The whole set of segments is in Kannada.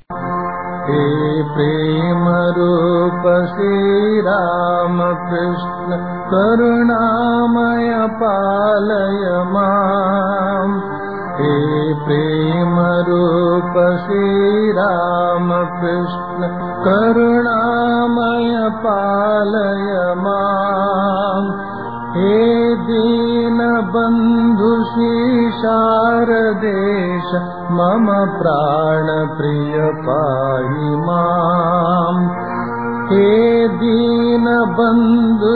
हे प्रेमरूप श्रीरामकृष्ण करुणामय पालय माम् हे प्रेमरूप श्रीरामकृष्ण करुणामय पालय माम् हे दीनबन्धु शारदेश मम प्राणप्रिय पाहि माम् हे दीनबन्धु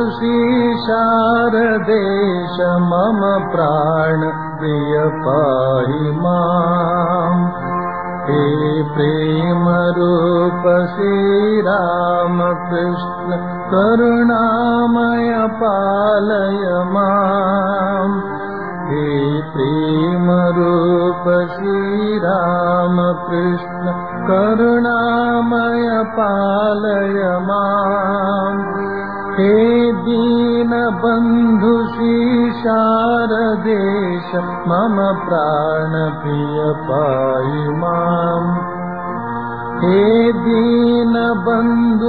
शारदेश मम प्राणप्रिय पाहि माम् हे प्रेमरूप श्रीरामकृष्ण करुणामय पालय माम् हे प्रेमरूप श्रीरामकृष्ण करुणामय पालय माम् हे दीनबन्धु शारदेश मम प्राणप्रिय पाहि माम् हे दीनबन्धु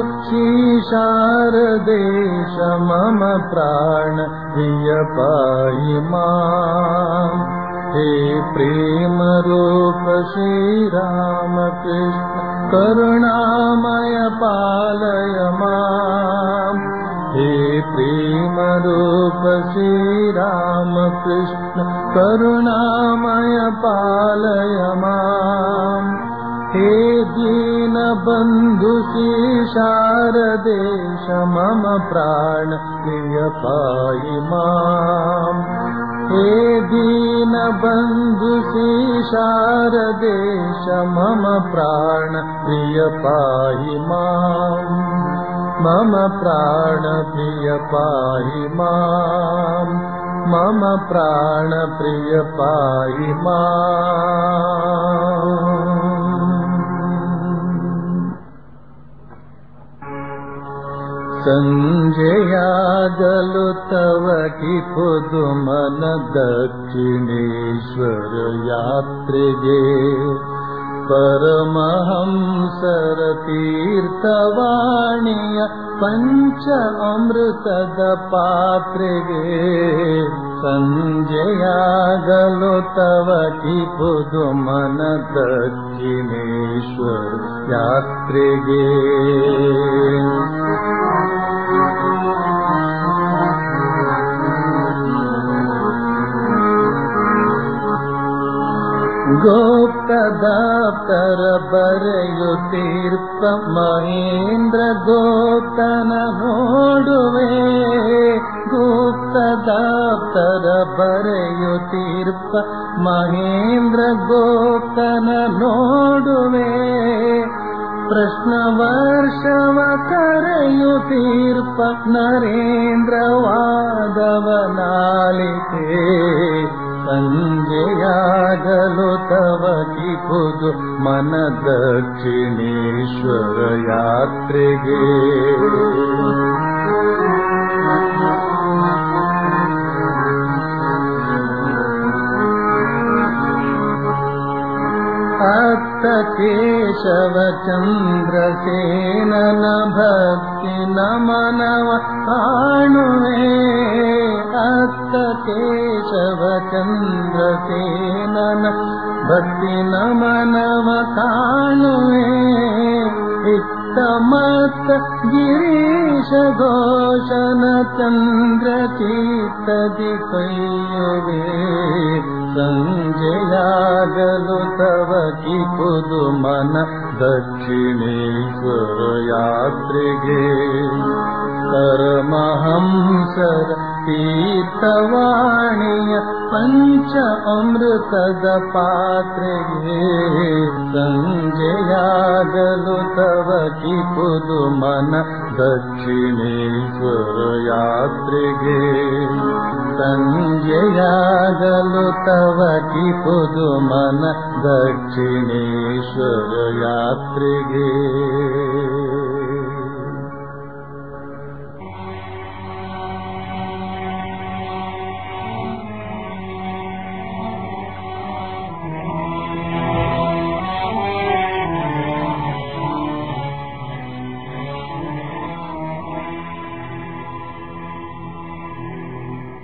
शारदेश मम प्राणप्रिय पाहि माम् हे प्रेमरूप श्रीरामकृष्ण करुणामय पालय माम् हे प्रेमरूप श्रीरामकृष्ण करुणामय पालय माम् हे दीनबन्धु शारदेश मम प्राण प्रिय पाहि माम् हे दीनबन्धु शारदेश मम प्राण प्रिय पाहि माम् मम प्राणप्रिय पाहि माम् मम प्राणप्रिय पाहि माम् सञ्जयागलु तव कि पुदुमन दक्षिणेश्वर यात्रिगे परमहंसर तीर्थवाणीय पञ्च अमृतद पात्रिगे सञ्जयागलो तव कि पुदुमन दक्षिणेश्वर यात्रिगे गोप्तदाप्तर बರೆಯುತ್ತೀರ್ಪ ಮಹೇಂದ್ರ ಗೋಪ್ತನ ನೋಡುವೆ ಗುಪ್ತದಾಪ್ತರ ಬರೆಯುತ್ತೀರ್ಪ ಮಹೇಂದ್ರ ಗೋಪ್ತನ ನೋಡುವೆ ಪ್ರಶ್ನ ವರ್ಷವ ಕರೆಯುತ್ತೀರ್ಪ ನರೇಂದ್ರ ವಾದವನಾಲಿತೆ ಸಂಜೆಯಾಗಲು ತವ ಕಿಪುದು ಮನ ದಕ್ಷಿಣೇಶ್ವರ ಯಾತ್ರೆಗೆ ಅತ್ತ ಕೇಶವ ಚಂದ್ರಸೇನನ ಭಕ್ತಿ ನಮನವ ಕಾಣುವೆ ಅತ್ತ ಕೇಶವ ಚಂದ್ರಸೇನನ ಭಕ್ತಿ ನಮನವ ಕಾಣುವೆ ಇತ್ತ ಮತ್ತ ಗಿರೀಶ ಘೋಷನ ಚಂದ್ರ ಚೀತದಿ ಕೊಯ್ಯುವೆ ಸಂಜೆಯಾಗಲು ತವ ಕಿಪುದು ಮನ ದಕ್ಷಿಣೇಶ್ವರ ಯಾತ್ರೆಗೆ ಪರಮಹಂಸರ ತೀರ್ಥವಾಣಿಯ ಪಂಚ ಅಮೃತದ ಪಾತ್ರೆಗೆ ಸಂಜೆಯಾಗಲು ತವ ಕಿಪುದು ಮನ ದಕ್ಷಿಣೇಶ್ವರ ಯಾತ್ರೆಗೆ ಸಂಜೆಯಾಗಲು ತವ ಕಿಪುದು ಮನ ದಕ್ಷಿಣೇಶ್ವರ ಯಾತ್ರೆಗೆ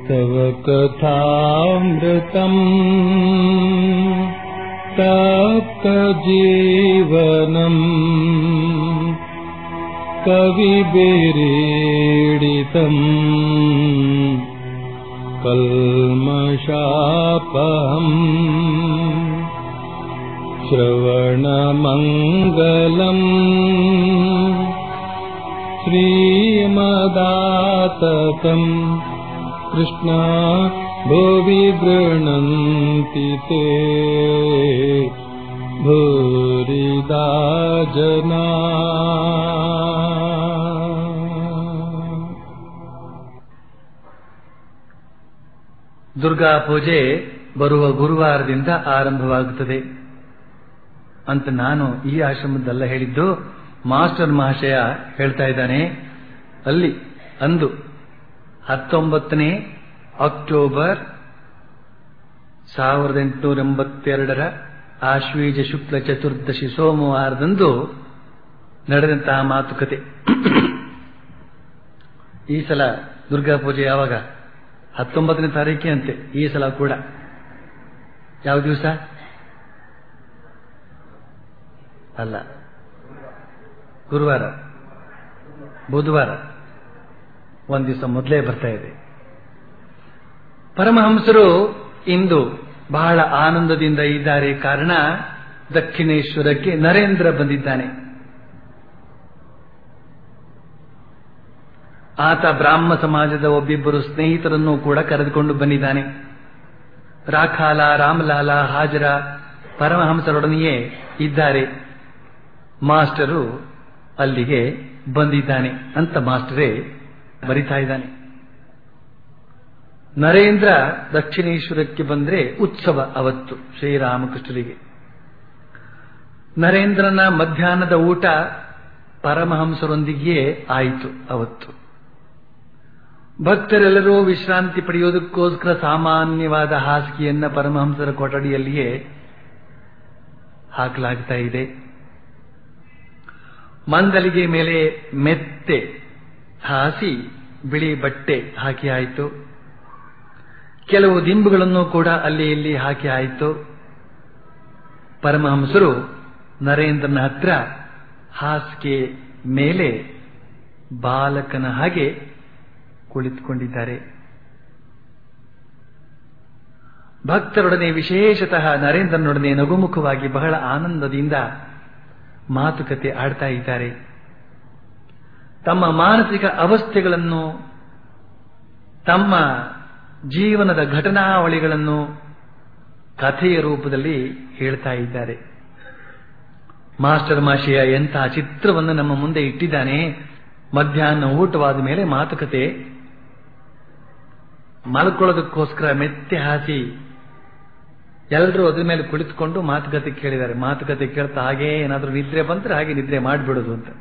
तव कथामृतम् तप्तजीवनम् कविभिरीडितम् कल्मषापहम् श्रवणमङ्गलम् श्रीमदाततम् कृष्णा भुवि गृह्णन्ति ते भूरिदा जना ದುರ್ಗಾ ಪೂಜೆ ಬರುವ ಗುರುವಾರದಿಂದ ಆರಂಭವಾಗುತ್ತದೆ ಅಂತ ನಾನು ಈ ಆಶ್ರಮದಲ್ಲ ಹೇಳಿದ್ದು ಮಾಸ್ಟರ್ ಮಹಾಶಯ ಹೇಳ್ತಾ ಇದ್ದಾನೆ ಅಲ್ಲಿ ಅಂದು ಹತ್ತೊಂಬತ್ತನೇ ಅಕ್ಟೋಬರ್ ಸಾವಿರದ ಎಂಟುನೂರ ಎಂಬತ್ತೆರಡರ ಆಶ್ವೀಜ ಶುಕ್ಲ ಚತುರ್ದಶಿ ಸೋಮವಾರದಂದು ನಡೆದಂತಹ ಮಾತುಕತೆ ಈ ಸಲ ದುರ್ಗಾ ಪೂಜೆ ಯಾವಾಗ ಹತ್ತೊಂಬತ್ತನೇ ತಾರೀಕೆ ಅಂತೆ ಈ ಸಲ ಕೂಡ ಯಾವ ದಿವಸ ಅಲ್ಲ ಗುರುವಾರ ಬುಧವಾರ ಒಂದು ದಿವಸ ಮೊದಲೇ ಬರ್ತಾ ಇದೆ ಪರಮಹಂಸರು ಇಂದು ಬಹಳ ಆನಂದದಿಂದ ಇದ್ದಾರೆ ಕಾರಣ ದಕ್ಷಿಣೇಶ್ವರಕ್ಕೆ ನರೇಂದ್ರ ಬಂದಿದ್ದಾನೆ ಆತ ಬ್ರಾಹ್ಮ ಸಮಾಜದ ಒಬ್ಬಿಬ್ಬರು ಸ್ನೇಹಿತರನ್ನು ಕೂಡ ಕರೆದುಕೊಂಡು ಬಂದಿದ್ದಾನೆ ರಾಖಾಲ ರಾಮಲಾಲ ಹಾಜರ ಪರಮಹಂಸರೊಡನೆಯೇ ಇದ್ದಾರೆ ಮಾಸ್ಟರು ಅಲ್ಲಿಗೆ ಬಂದಿದ್ದಾನೆ ಅಂತ ಮಾಸ್ಟರೇ ಬರಿತಾ ಇದ್ದಾನೆ ನರೇಂದ್ರ ದಕ್ಷಿಣೇಶ್ವರಕ್ಕೆ ಬಂದ್ರೆ ಉತ್ಸವ ಅವತ್ತು ಶ್ರೀರಾಮಕೃಷ್ಣರಿಗೆ ನರೇಂದ್ರನ ಮಧ್ಯಾಹ್ನದ ಊಟ ಪರಮಹಂಸರೊಂದಿಗೆಯೇ ಆಯಿತು ಅವತ್ತು ಭಕ್ತರೆಲ್ಲರೂ ವಿಶ್ರಾಂತಿ ಪಡೆಯೋದಕ್ಕೋಸ್ಕರ ಸಾಮಾನ್ಯವಾದ ಹಾಸಿಗೆಯನ್ನ ಪರಮಹಂಸರ ಕೊಠಡಿಯಲ್ಲಿಯೇ ಹಾಕಲಾಗ್ತಾ ಇದೆ ಮಂದಲಿಗೆ ಮೇಲೆ ಮೆತ್ತೆ ಹಾಸಿ ಬಿಳಿ ಬಟ್ಟೆ ಹಾಕಿ ಆಯಿತು ಕೆಲವು ದಿಂಬುಗಳನ್ನು ಕೂಡ ಅಲ್ಲಿ ಇಲ್ಲಿ ಹಾಕಿ ಆಯಿತು ಪರಮಹಂಸರು ನರೇಂದ್ರನ ಹತ್ರ ಹಾಸಿಗೆ ಮೇಲೆ ಬಾಲಕನ ಹಾಗೆ ಕುಳಿತುಕೊಂಡಿದ್ದಾರೆ ಭಕ್ತರೊಡನೆ ವಿಶೇಷತಃ ನರೇಂದ್ರನೊಡನೆ ನಗುಮುಖವಾಗಿ ಬಹಳ ಆನಂದದಿಂದ ಮಾತುಕತೆ ಆಡ್ತಾ ಇದ್ದಾರೆ ತಮ್ಮ ಮಾನಸಿಕ ಅವಸ್ಥೆಗಳನ್ನು ತಮ್ಮ ಜೀವನದ ಘಟನಾವಳಿಗಳನ್ನು ಕಥೆಯ ರೂಪದಲ್ಲಿ ಹೇಳ್ತಾ ಇದ್ದಾರೆ ಮಾಸ್ಟರ್ ಮಾಶಿಯ ಎಂತಹ ಚಿತ್ರವನ್ನು ನಮ್ಮ ಮುಂದೆ ಇಟ್ಟಿದ್ದಾನೆ ಮಧ್ಯಾಹ್ನ ಊಟವಾದ ಮೇಲೆ ಮಾತುಕತೆ ಮಲ್ಕೊಳ್ಳೋದಕ್ಕೋಸ್ಕರ ಮೆತ್ತೆ ಹಾಸಿ ಎಲ್ಲರೂ ಅದ್ರ ಮೇಲೆ ಕುಳಿತುಕೊಂಡು ಮಾತುಕತೆ ಕೇಳಿದ್ದಾರೆ ಮಾತುಕತೆ ಕೇಳ್ತಾ ಹಾಗೆ ಏನಾದರೂ ನಿದ್ರೆ ಬಂದ್ರೆ ಹಾಗೆ ನಿದ್ರೆ ಮಾಡಿಬಿಡೋದು ಅಂತ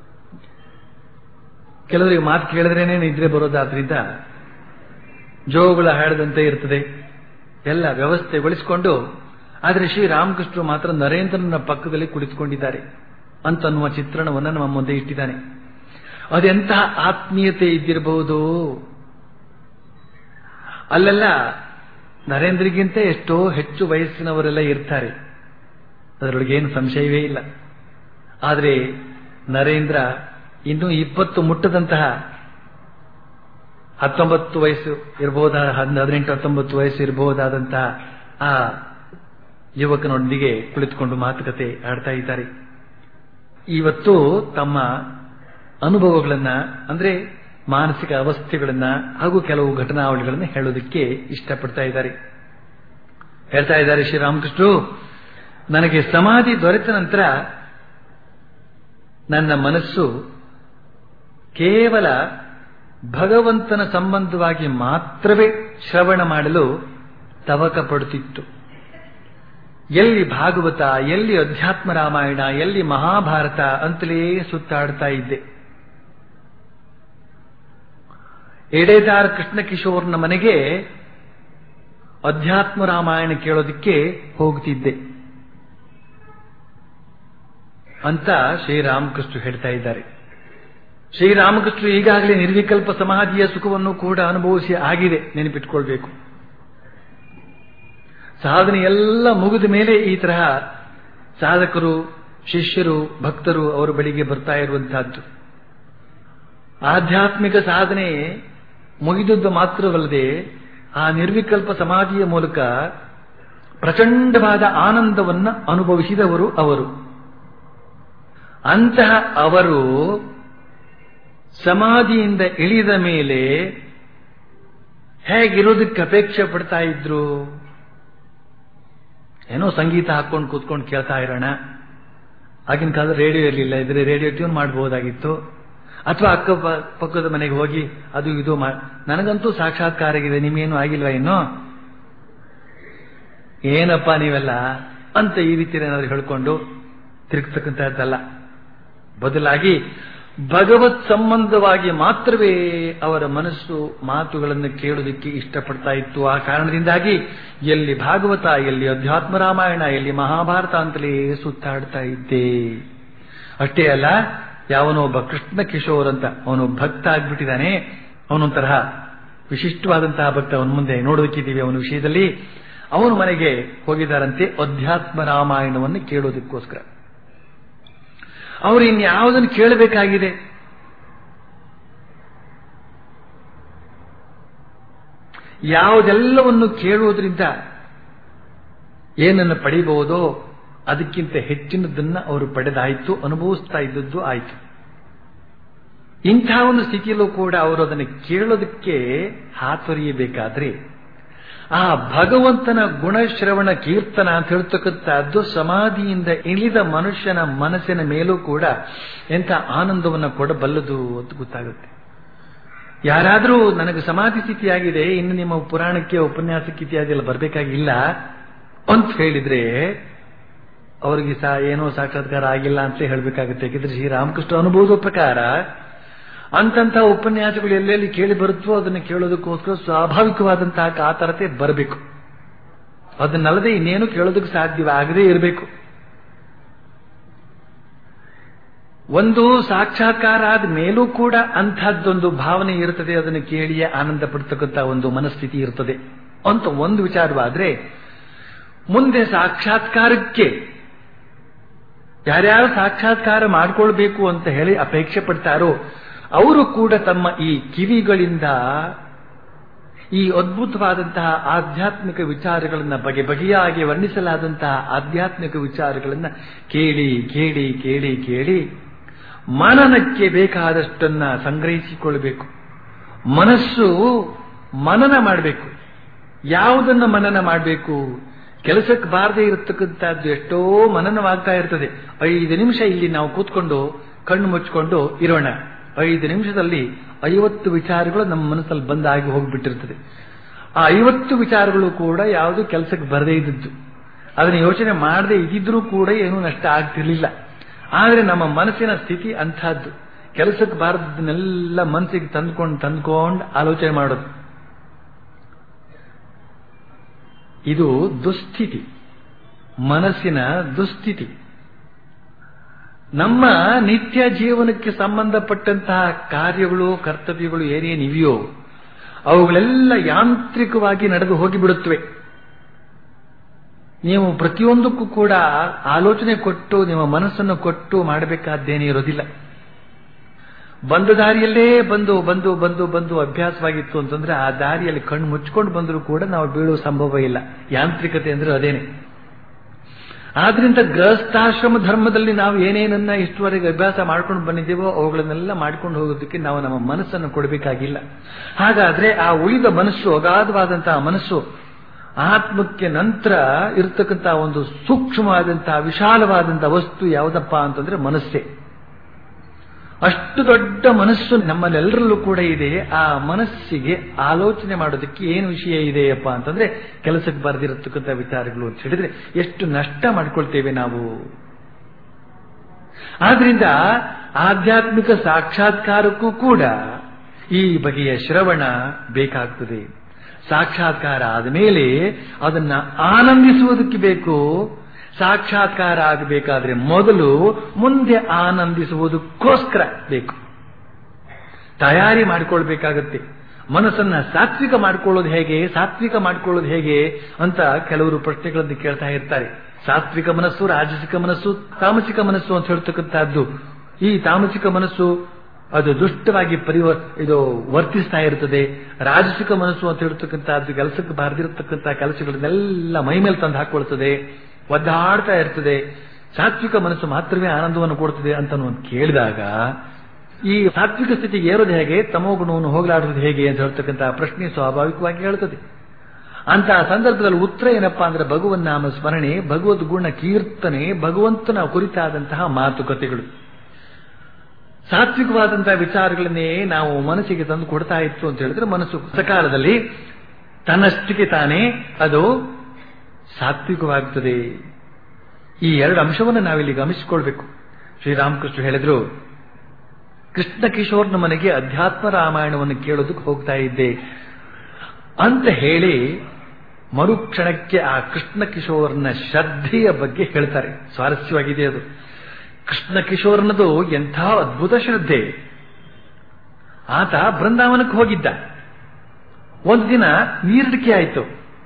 ಕೆಲವರಿಗೆ ಮಾತು ಕೇಳಿದ್ರೇನೆ ನಿದ್ರೆ ಬರೋದಾದ್ರಿಂದ ಜೋಗುಳ ಹಾಡದಂತೆ ಇರ್ತದೆ ಎಲ್ಲ ವ್ಯವಸ್ಥೆಗೊಳಿಸಿಕೊಂಡು ಆದರೆ ಶ್ರೀರಾಮಕೃಷ್ಣರು ಮಾತ್ರ ನರೇಂದ್ರನ ಪಕ್ಕದಲ್ಲಿ ಕುಳಿತುಕೊಂಡಿದ್ದಾರೆ ಅಂತನ್ನುವ ಚಿತ್ರಣವನ್ನು ನಮ್ಮ ಮುಂದೆ ಇಟ್ಟಿದ್ದಾನೆ ಅದೆಂತಹ ಆತ್ಮೀಯತೆ ಇದ್ದಿರಬಹುದು ಅಲ್ಲೆಲ್ಲ ನರೇಂದ್ರಿಗಿಂತ ಎಷ್ಟೋ ಹೆಚ್ಚು ವಯಸ್ಸಿನವರೆಲ್ಲ ಇರ್ತಾರೆ ಅದರೊಳಗೆ ಏನು ಸಂಶಯವೇ ಇಲ್ಲ ಆದರೆ ನರೇಂದ್ರ ಇನ್ನೂ ಇಪ್ಪತ್ತು ಮುಟ್ಟದಂತಹ ಹತ್ತೊಂಬತ್ತು ವಯಸ್ಸು ಇರಬಹುದಾದ ಹದಿನೆಂಟು ಹತ್ತೊಂಬತ್ತು ವಯಸ್ಸು ಇರಬಹುದಾದಂತಹ ಆ ಯುವಕನೊಂದಿಗೆ ಕುಳಿತುಕೊಂಡು ಮಾತುಕತೆ ಆಡ್ತಾ ಇದ್ದಾರೆ ಇವತ್ತು ತಮ್ಮ ಅನುಭವಗಳನ್ನ ಅಂದ್ರೆ ಮಾನಸಿಕ ಅವಸ್ಥೆಗಳನ್ನ ಹಾಗೂ ಕೆಲವು ಘಟನಾವಳಿಗಳನ್ನ ಹೇಳೋದಕ್ಕೆ ಇಷ್ಟಪಡ್ತಾ ಇದ್ದಾರೆ ಹೇಳ್ತಾ ಇದ್ದಾರೆ ಶ್ರೀರಾಮಕೃಷ್ಣರು ನನಗೆ ಸಮಾಧಿ ದೊರೆತ ನಂತರ ನನ್ನ ಮನಸ್ಸು ಕೇವಲ ಭಗವಂತನ ಸಂಬಂಧವಾಗಿ ಮಾತ್ರವೇ ಶ್ರವಣ ಮಾಡಲು ತವಕ ಪಡುತ್ತಿತ್ತು ಎಲ್ಲಿ ಭಾಗವತ ಎಲ್ಲಿ ಅಧ್ಯಾತ್ಮ ರಾಮಾಯಣ ಎಲ್ಲಿ ಮಹಾಭಾರತ ಅಂತಲೇ ಸುತ್ತಾಡ್ತಾ ಇದ್ದೆ ಎಡೆದಾರ್ ಕೃಷ್ಣ ಕಿಶೋರ್ನ ಮನೆಗೆ ಅಧ್ಯಾತ್ಮ ರಾಮಾಯಣ ಕೇಳೋದಕ್ಕೆ ಹೋಗ್ತಿದ್ದೆ ಅಂತ ಶ್ರೀರಾಮಕೃಷ್ಣ ಹೇಳ್ತಾ ಇದ್ದಾರೆ ಶ್ರೀರಾಮಕೃಷ್ಣರು ಈಗಾಗಲೇ ನಿರ್ವಿಕಲ್ಪ ಸಮಾಧಿಯ ಸುಖವನ್ನು ಕೂಡ ಅನುಭವಿಸಿ ಆಗಿದೆ ನೆನಪಿಟ್ಕೊಳ್ಬೇಕು ಸಾಧನೆ ಎಲ್ಲ ಮುಗಿದ ಮೇಲೆ ಈ ತರಹ ಸಾಧಕರು ಶಿಷ್ಯರು ಭಕ್ತರು ಅವರ ಬಳಿಗೆ ಬರ್ತಾ ಇರುವಂತಹದ್ದು ಆಧ್ಯಾತ್ಮಿಕ ಸಾಧನೆ ಮುಗಿದದ್ದು ಮಾತ್ರವಲ್ಲದೆ ಆ ನಿರ್ವಿಕಲ್ಪ ಸಮಾಧಿಯ ಮೂಲಕ ಪ್ರಚಂಡವಾದ ಆನಂದವನ್ನು ಅನುಭವಿಸಿದವರು ಅವರು ಅಂತಹ ಅವರು ಸಮಾಧಿಯಿಂದ ಇಳಿದ ಮೇಲೆ ಹೇಗಿರೋದಕ್ಕೆ ಅಪೇಕ್ಷೆ ಪಡ್ತಾ ಇದ್ರು ಏನೋ ಸಂಗೀತ ಹಾಕೊಂಡು ಕೂತ್ಕೊಂಡು ಕೇಳ್ತಾ ಇರೋಣ ಆಗಿನ ಕಾಲದ ರೇಡಿಯೋ ಇರಲಿಲ್ಲ ಇದ್ರೆ ರೇಡಿಯೋ ಟ್ಯೂನ್ ಮಾಡಬಹುದಾಗಿತ್ತು ಅಥವಾ ಅಕ್ಕ ಪಕ್ಕದ ಮನೆಗೆ ಹೋಗಿ ಅದು ಇದು ನನಗಂತೂ ಸಾಕ್ಷಾತ್ಕಾರ ಆಗಿದೆ ನಿಮಗೇನು ಆಗಿಲ್ವಾ ಇನ್ನು ಏನಪ್ಪ ನೀವೆಲ್ಲ ಅಂತ ಈ ರೀತಿ ಏನಾದ್ರು ಹೇಳ್ಕೊಂಡು ತಿರುಗ್ತಕ್ಕಂಥದ್ದಲ್ಲ ಬದಲಾಗಿ ಭಗವತ್ ಸಂಬಂಧವಾಗಿ ಮಾತ್ರವೇ ಅವರ ಮನಸ್ಸು ಮಾತುಗಳನ್ನು ಕೇಳುವುದಕ್ಕೆ ಇಷ್ಟಪಡ್ತಾ ಇತ್ತು ಆ ಕಾರಣದಿಂದಾಗಿ ಎಲ್ಲಿ ಭಾಗವತ ಎಲ್ಲಿ ಅಧ್ಯಾತ್ಮ ರಾಮಾಯಣ ಎಲ್ಲಿ ಮಹಾಭಾರತ ಅಂತಲೇ ಸುತ್ತಾಡ್ತಾ ಇದ್ದೆ ಅಷ್ಟೇ ಅಲ್ಲ ಯಾವನೋ ಒಬ್ಬ ಕೃಷ್ಣ ಕಿಶೋರ್ ಅಂತ ಅವನು ಭಕ್ತ ಆಗ್ಬಿಟ್ಟಿದ್ದಾನೆ ಅವನೊಂಥರ ವಿಶಿಷ್ಟವಾದಂತಹ ಭಕ್ತ ಅವನ ಮುಂದೆ ನೋಡೋದಕ್ಕಿದ್ದೀವಿ ಅವನ ವಿಷಯದಲ್ಲಿ ಅವನು ಮನೆಗೆ ಹೋಗಿದ್ದಾರಂತೆ ಅಧ್ಯಾತ್ಮ ರಾಮಾಯಣವನ್ನು ಕೇಳೋದಕ್ಕೋಸ್ಕರ ಅವರು ಇನ್ಯಾವುದನ್ನು ಕೇಳಬೇಕಾಗಿದೆ ಯಾವುದೆಲ್ಲವನ್ನು ಕೇಳುವುದರಿಂದ ಏನನ್ನು ಪಡಿಬಹುದೋ ಅದಕ್ಕಿಂತ ಹೆಚ್ಚಿನದನ್ನ ಅವರು ಪಡೆದಾಯಿತು ಅನುಭವಿಸ್ತಾ ಇದ್ದದ್ದು ಆಯಿತು ಇಂಥ ಒಂದು ಸ್ಥಿತಿಯಲ್ಲೂ ಕೂಡ ಅವರು ಅದನ್ನು ಕೇಳೋದಕ್ಕೆ ಹಾತೊರೆಯಬೇಕಾದ್ರೆ ಆ ಭಗವಂತನ ಗುಣಶ್ರವಣ ಕೀರ್ತನ ಅಂತ ಹೇಳ್ತಕ್ಕಂಥದ್ದು ಸಮಾಧಿಯಿಂದ ಇಳಿದ ಮನುಷ್ಯನ ಮನಸ್ಸಿನ ಮೇಲೂ ಕೂಡ ಎಂಥ ಆನಂದವನ್ನು ಕೊಡಬಲ್ಲದು ಅಂತ ಗೊತ್ತಾಗುತ್ತೆ ಯಾರಾದರೂ ನನಗೆ ಸಮಾಧಿ ಸ್ಥಿತಿಯಾಗಿದೆ ಇನ್ನು ನಿಮ್ಮ ಪುರಾಣಕ್ಕೆ ಉಪನ್ಯಾಸಕ್ಕೆ ಇತ್ಯಾದಿ ಬರಬೇಕಾಗಿಲ್ಲ ಅಂತ ಹೇಳಿದ್ರೆ ಅವರಿಗೆ ಸಹ ಏನೋ ಸಾಕ್ಷಾತ್ಕಾರ ಆಗಿಲ್ಲ ಅಂತ ಹೇಳಬೇಕಾಗುತ್ತೆ ಯಾಕೆಂದ್ರೆ ಶ್ರೀರಾಮಕೃಷ್ಣ ಅನುಭವದ ಪ್ರಕಾರ ಅಂತಂತಹ ಉಪನ್ಯಾಸಗಳು ಎಲ್ಲೆಲ್ಲಿ ಕೇಳಿ ಬರುತ್ತೋ ಅದನ್ನು ಕೇಳೋದಕ್ಕೋಸ್ಕರ ಸ್ವಾಭಾವಿಕವಾದಂತಹ ಕಾತರತೆ ಬರಬೇಕು ಅದನ್ನಲ್ಲದೆ ಇನ್ನೇನು ಕೇಳೋದಕ್ಕೆ ಸಾಧ್ಯವಾಗದೇ ಇರಬೇಕು ಒಂದು ಸಾಕ್ಷಾತ್ಕಾರ ಆದ ಮೇಲೂ ಕೂಡ ಅಂಥದ್ದೊಂದು ಭಾವನೆ ಇರುತ್ತದೆ ಅದನ್ನು ಕೇಳಿಯೇ ಆನಂದ ಪಡ್ತಕ್ಕಂಥ ಒಂದು ಮನಸ್ಥಿತಿ ಇರ್ತದೆ ಅಂತ ಒಂದು ವಿಚಾರವಾದ್ರೆ ಮುಂದೆ ಸಾಕ್ಷಾತ್ಕಾರಕ್ಕೆ ಯಾರ್ಯಾರು ಸಾಕ್ಷಾತ್ಕಾರ ಮಾಡ್ಕೊಳ್ಬೇಕು ಅಂತ ಹೇಳಿ ಅಪೇಕ್ಷೆ ಪಡ್ತಾರೋ ಅವರು ಕೂಡ ತಮ್ಮ ಈ ಕಿವಿಗಳಿಂದ ಈ ಅದ್ಭುತವಾದಂತಹ ಆಧ್ಯಾತ್ಮಿಕ ವಿಚಾರಗಳನ್ನು ಬಗೆ ಬಗೆಯಾಗಿ ವರ್ಣಿಸಲಾದಂತಹ ಆಧ್ಯಾತ್ಮಿಕ ವಿಚಾರಗಳನ್ನು ಕೇಳಿ ಕೇಳಿ ಕೇಳಿ ಕೇಳಿ ಮನನಕ್ಕೆ ಬೇಕಾದಷ್ಟನ್ನ ಸಂಗ್ರಹಿಸಿಕೊಳ್ಬೇಕು ಮನಸ್ಸು ಮನನ ಮಾಡಬೇಕು ಯಾವುದನ್ನ ಮನನ ಮಾಡಬೇಕು ಕೆಲಸಕ್ಕೆ ಬಾರದೇ ಇರತಕ್ಕಂಥದ್ದು ಎಷ್ಟೋ ಮನನವಾಗ್ತಾ ಇರ್ತದೆ ಐದು ನಿಮಿಷ ಇಲ್ಲಿ ನಾವು ಕೂತ್ಕೊಂಡು ಕಣ್ಣು ಮುಚ್ಕೊಂಡು ಇರೋಣ ಐದು ನಿಮಿಷದಲ್ಲಿ ಐವತ್ತು ವಿಚಾರಗಳು ನಮ್ಮ ಮನಸ್ಸಲ್ಲಿ ಬಂದಾಗಿ ಹೋಗಿಬಿಟ್ಟಿರ್ತದೆ ಆ ಐವತ್ತು ವಿಚಾರಗಳು ಕೂಡ ಯಾವುದು ಕೆಲಸಕ್ಕೆ ಬರದೇ ಇದ್ದದ್ದು ಅದನ್ನ ಯೋಚನೆ ಮಾಡದೇ ಇದ್ದಿದ್ರೂ ಕೂಡ ಏನೂ ನಷ್ಟ ಆಗ್ತಿರ್ಲಿಲ್ಲ ಆದರೆ ನಮ್ಮ ಮನಸ್ಸಿನ ಸ್ಥಿತಿ ಅಂಥದ್ದು ಕೆಲಸಕ್ಕೆ ಬಾರದನ್ನೆಲ್ಲ ಮನಸ್ಸಿಗೆ ತಂದ್ಕೊಂಡು ತಂದ್ಕೊಂಡು ಆಲೋಚನೆ ಮಾಡೋದು ಇದು ದುಸ್ಥಿತಿ ಮನಸ್ಸಿನ ದುಸ್ಥಿತಿ ನಮ್ಮ ನಿತ್ಯ ಜೀವನಕ್ಕೆ ಸಂಬಂಧಪಟ್ಟಂತಹ ಕಾರ್ಯಗಳು ಕರ್ತವ್ಯಗಳು ಏನೇನಿವೆಯೋ ಅವುಗಳೆಲ್ಲ ಯಾಂತ್ರಿಕವಾಗಿ ನಡೆದು ಹೋಗಿಬಿಡುತ್ತವೆ ನೀವು ಪ್ರತಿಯೊಂದಕ್ಕೂ ಕೂಡ ಆಲೋಚನೆ ಕೊಟ್ಟು ನಿಮ್ಮ ಮನಸ್ಸನ್ನು ಕೊಟ್ಟು ಮಾಡಬೇಕಾದ್ದೇನೇ ಇರೋದಿಲ್ಲ ಬಂದ ದಾರಿಯಲ್ಲೇ ಬಂದು ಬಂದು ಬಂದು ಬಂದು ಅಭ್ಯಾಸವಾಗಿತ್ತು ಅಂತಂದ್ರೆ ಆ ದಾರಿಯಲ್ಲಿ ಕಣ್ಣು ಮುಚ್ಕೊಂಡು ಬಂದರೂ ಕೂಡ ನಾವು ಬೀಳುವ ಸಂಭವ ಇಲ್ಲ ಯಾಂತ್ರಿಕತೆ ಅಂದ್ರೆ ಅದೇನೆ ಆದ್ರಿಂದ ಗೃಹಸ್ಥಾಶ್ರಮ ಧರ್ಮದಲ್ಲಿ ನಾವು ಏನೇನನ್ನ ಇಷ್ಟುವರೆಗೆ ಅಭ್ಯಾಸ ಮಾಡ್ಕೊಂಡು ಬಂದಿದ್ದೇವೋ ಅವುಗಳನ್ನೆಲ್ಲ ಮಾಡ್ಕೊಂಡು ಹೋಗೋದಕ್ಕೆ ನಾವು ನಮ್ಮ ಮನಸ್ಸನ್ನು ಕೊಡಬೇಕಾಗಿಲ್ಲ ಹಾಗಾದ್ರೆ ಆ ಉಳಿದ ಮನಸ್ಸು ಅಗಾಧವಾದಂತಹ ಮನಸ್ಸು ಆತ್ಮಕ್ಕೆ ನಂತರ ಇರತಕ್ಕಂತಹ ಒಂದು ಸೂಕ್ಷ್ಮವಾದಂತಹ ವಿಶಾಲವಾದಂತಹ ವಸ್ತು ಯಾವುದಪ್ಪ ಅಂತಂದ್ರೆ ಮನಸ್ಸೇ ಅಷ್ಟು ದೊಡ್ಡ ಮನಸ್ಸು ನಮ್ಮಲ್ಲೆಲ್ಲರಲ್ಲೂ ಕೂಡ ಇದೆ ಆ ಮನಸ್ಸಿಗೆ ಆಲೋಚನೆ ಮಾಡೋದಕ್ಕೆ ಏನು ವಿಷಯ ಇದೆಯಪ್ಪ ಅಂತಂದ್ರೆ ಕೆಲಸಕ್ಕೆ ಬರೆದಿರತಕ್ಕಂಥ ವಿಚಾರಗಳು ಅಂತ ಹೇಳಿದ್ರೆ ಎಷ್ಟು ನಷ್ಟ ಮಾಡ್ಕೊಳ್ತೇವೆ ನಾವು ಆದ್ರಿಂದ ಆಧ್ಯಾತ್ಮಿಕ ಸಾಕ್ಷಾತ್ಕಾರಕ್ಕೂ ಕೂಡ ಈ ಬಗೆಯ ಶ್ರವಣ ಬೇಕಾಗ್ತದೆ ಸಾಕ್ಷಾತ್ಕಾರ ಆದ ಮೇಲೆ ಅದನ್ನ ಆನಂದಿಸುವುದಕ್ಕೆ ಬೇಕು ಸಾಕ್ಷಾತ್ಕಾರ ಆಗಬೇಕಾದ್ರೆ ಮೊದಲು ಮುಂದೆ ಆನಂದಿಸುವುದಕ್ಕೋಸ್ಕರ ಬೇಕು ತಯಾರಿ ಮಾಡಿಕೊಳ್ಬೇಕಾಗತ್ತೆ ಮನಸ್ಸನ್ನ ಸಾತ್ವಿಕ ಮಾಡ್ಕೊಳ್ಳೋದು ಹೇಗೆ ಸಾತ್ವಿಕ ಮಾಡ್ಕೊಳ್ಳೋದು ಹೇಗೆ ಅಂತ ಕೆಲವರು ಪ್ರಶ್ನೆಗಳನ್ನು ಕೇಳ್ತಾ ಇರ್ತಾರೆ ಸಾತ್ವಿಕ ಮನಸ್ಸು ರಾಜಸಿಕ ಮನಸ್ಸು ತಾಮಸಿಕ ಮನಸ್ಸು ಅಂತ ಹೇಳ್ತಕ್ಕಂಥದ್ದು ಈ ತಾಮಸಿಕ ಮನಸ್ಸು ಅದು ದುಷ್ಟವಾಗಿ ಪರಿವ ಇದು ವರ್ತಿಸ್ತಾ ಇರ್ತದೆ ರಾಜಸಿಕ ಮನಸ್ಸು ಅಂತ ಹೇಳ್ತಕ್ಕಂಥದ್ದು ಕೆಲಸಕ್ಕೆ ಬಾರದಿರತಕ್ಕಂಥ ಕೆಲಸಗಳನ್ನೆಲ್ಲ ಮೈ ಮೇಲೆ ತಂದು ಹಾಕೊಳ್ತದೆ ಒದ್ದಾಡ್ತಾ ಇರ್ತದೆ ಸಾತ್ವಿಕ ಮನಸ್ಸು ಮಾತ್ರವೇ ಆನಂದವನ್ನು ಕೊಡ್ತದೆ ಅಂತ ನಾವು ಕೇಳಿದಾಗ ಈ ಸಾತ್ವಿಕ ಸ್ಥಿತಿಗೆ ಏರೋದು ಹೇಗೆ ತಮೋ ಗುಣವನ್ನು ಹೋಗಲಾಡುವುದು ಹೇಗೆ ಅಂತ ಹೇಳ್ತಕ್ಕಂಥ ಪ್ರಶ್ನೆ ಸ್ವಾಭಾವಿಕವಾಗಿ ಹೇಳ್ತದೆ ಅಂತ ಸಂದರ್ಭದಲ್ಲಿ ಉತ್ತರ ಏನಪ್ಪಾ ಅಂದ್ರೆ ಭಗವನ್ ನಾಮ ಸ್ಮರಣೆ ಭಗವದ್ ಗುಣ ಕೀರ್ತನೆ ಭಗವಂತನ ಕುರಿತಾದಂತಹ ಮಾತುಕತೆಗಳು ಸಾತ್ವಿಕವಾದಂತಹ ವಿಚಾರಗಳನ್ನೇ ನಾವು ಮನಸ್ಸಿಗೆ ತಂದು ಕೊಡ್ತಾ ಇತ್ತು ಅಂತ ಹೇಳಿದ್ರೆ ಮನಸ್ಸು ಸಕಾಲದಲ್ಲಿ ತನ್ನಷ್ಟಕ್ಕೆ ತಾನೇ ಅದು ಸಾತ್ವಿಕವಾಗುತ್ತದೆ ಈ ಎರಡು ಅಂಶವನ್ನು ನಾವಿಲ್ಲಿ ಗಮನಿಸಿಕೊಳ್ಬೇಕು ಶ್ರೀರಾಮಕೃಷ್ಣ ಹೇಳಿದ್ರು ಕೃಷ್ಣ ಕಿಶೋರ್ನ ಮನೆಗೆ ಅಧ್ಯಾತ್ಮ ರಾಮಾಯಣವನ್ನು ಕೇಳೋದಕ್ಕೆ ಹೋಗ್ತಾ ಇದ್ದೆ ಅಂತ ಹೇಳಿ ಮರುಕ್ಷಣಕ್ಕೆ ಆ ಕೃಷ್ಣ ಕಿಶೋರ್ನ ಶ್ರದ್ಧೆಯ ಬಗ್ಗೆ ಹೇಳ್ತಾರೆ ಸ್ವಾರಸ್ಯವಾಗಿದೆ ಅದು ಕೃಷ್ಣ ಕಿಶೋರ್ನದು ಎಂಥ ಅದ್ಭುತ ಶ್ರದ್ಧೆ ಆತ ಬೃಂದಾವನಕ್ಕೆ ಹೋಗಿದ್ದ ಒಂದು ದಿನ ನೀರಡಿಕೆ ಆಯಿತು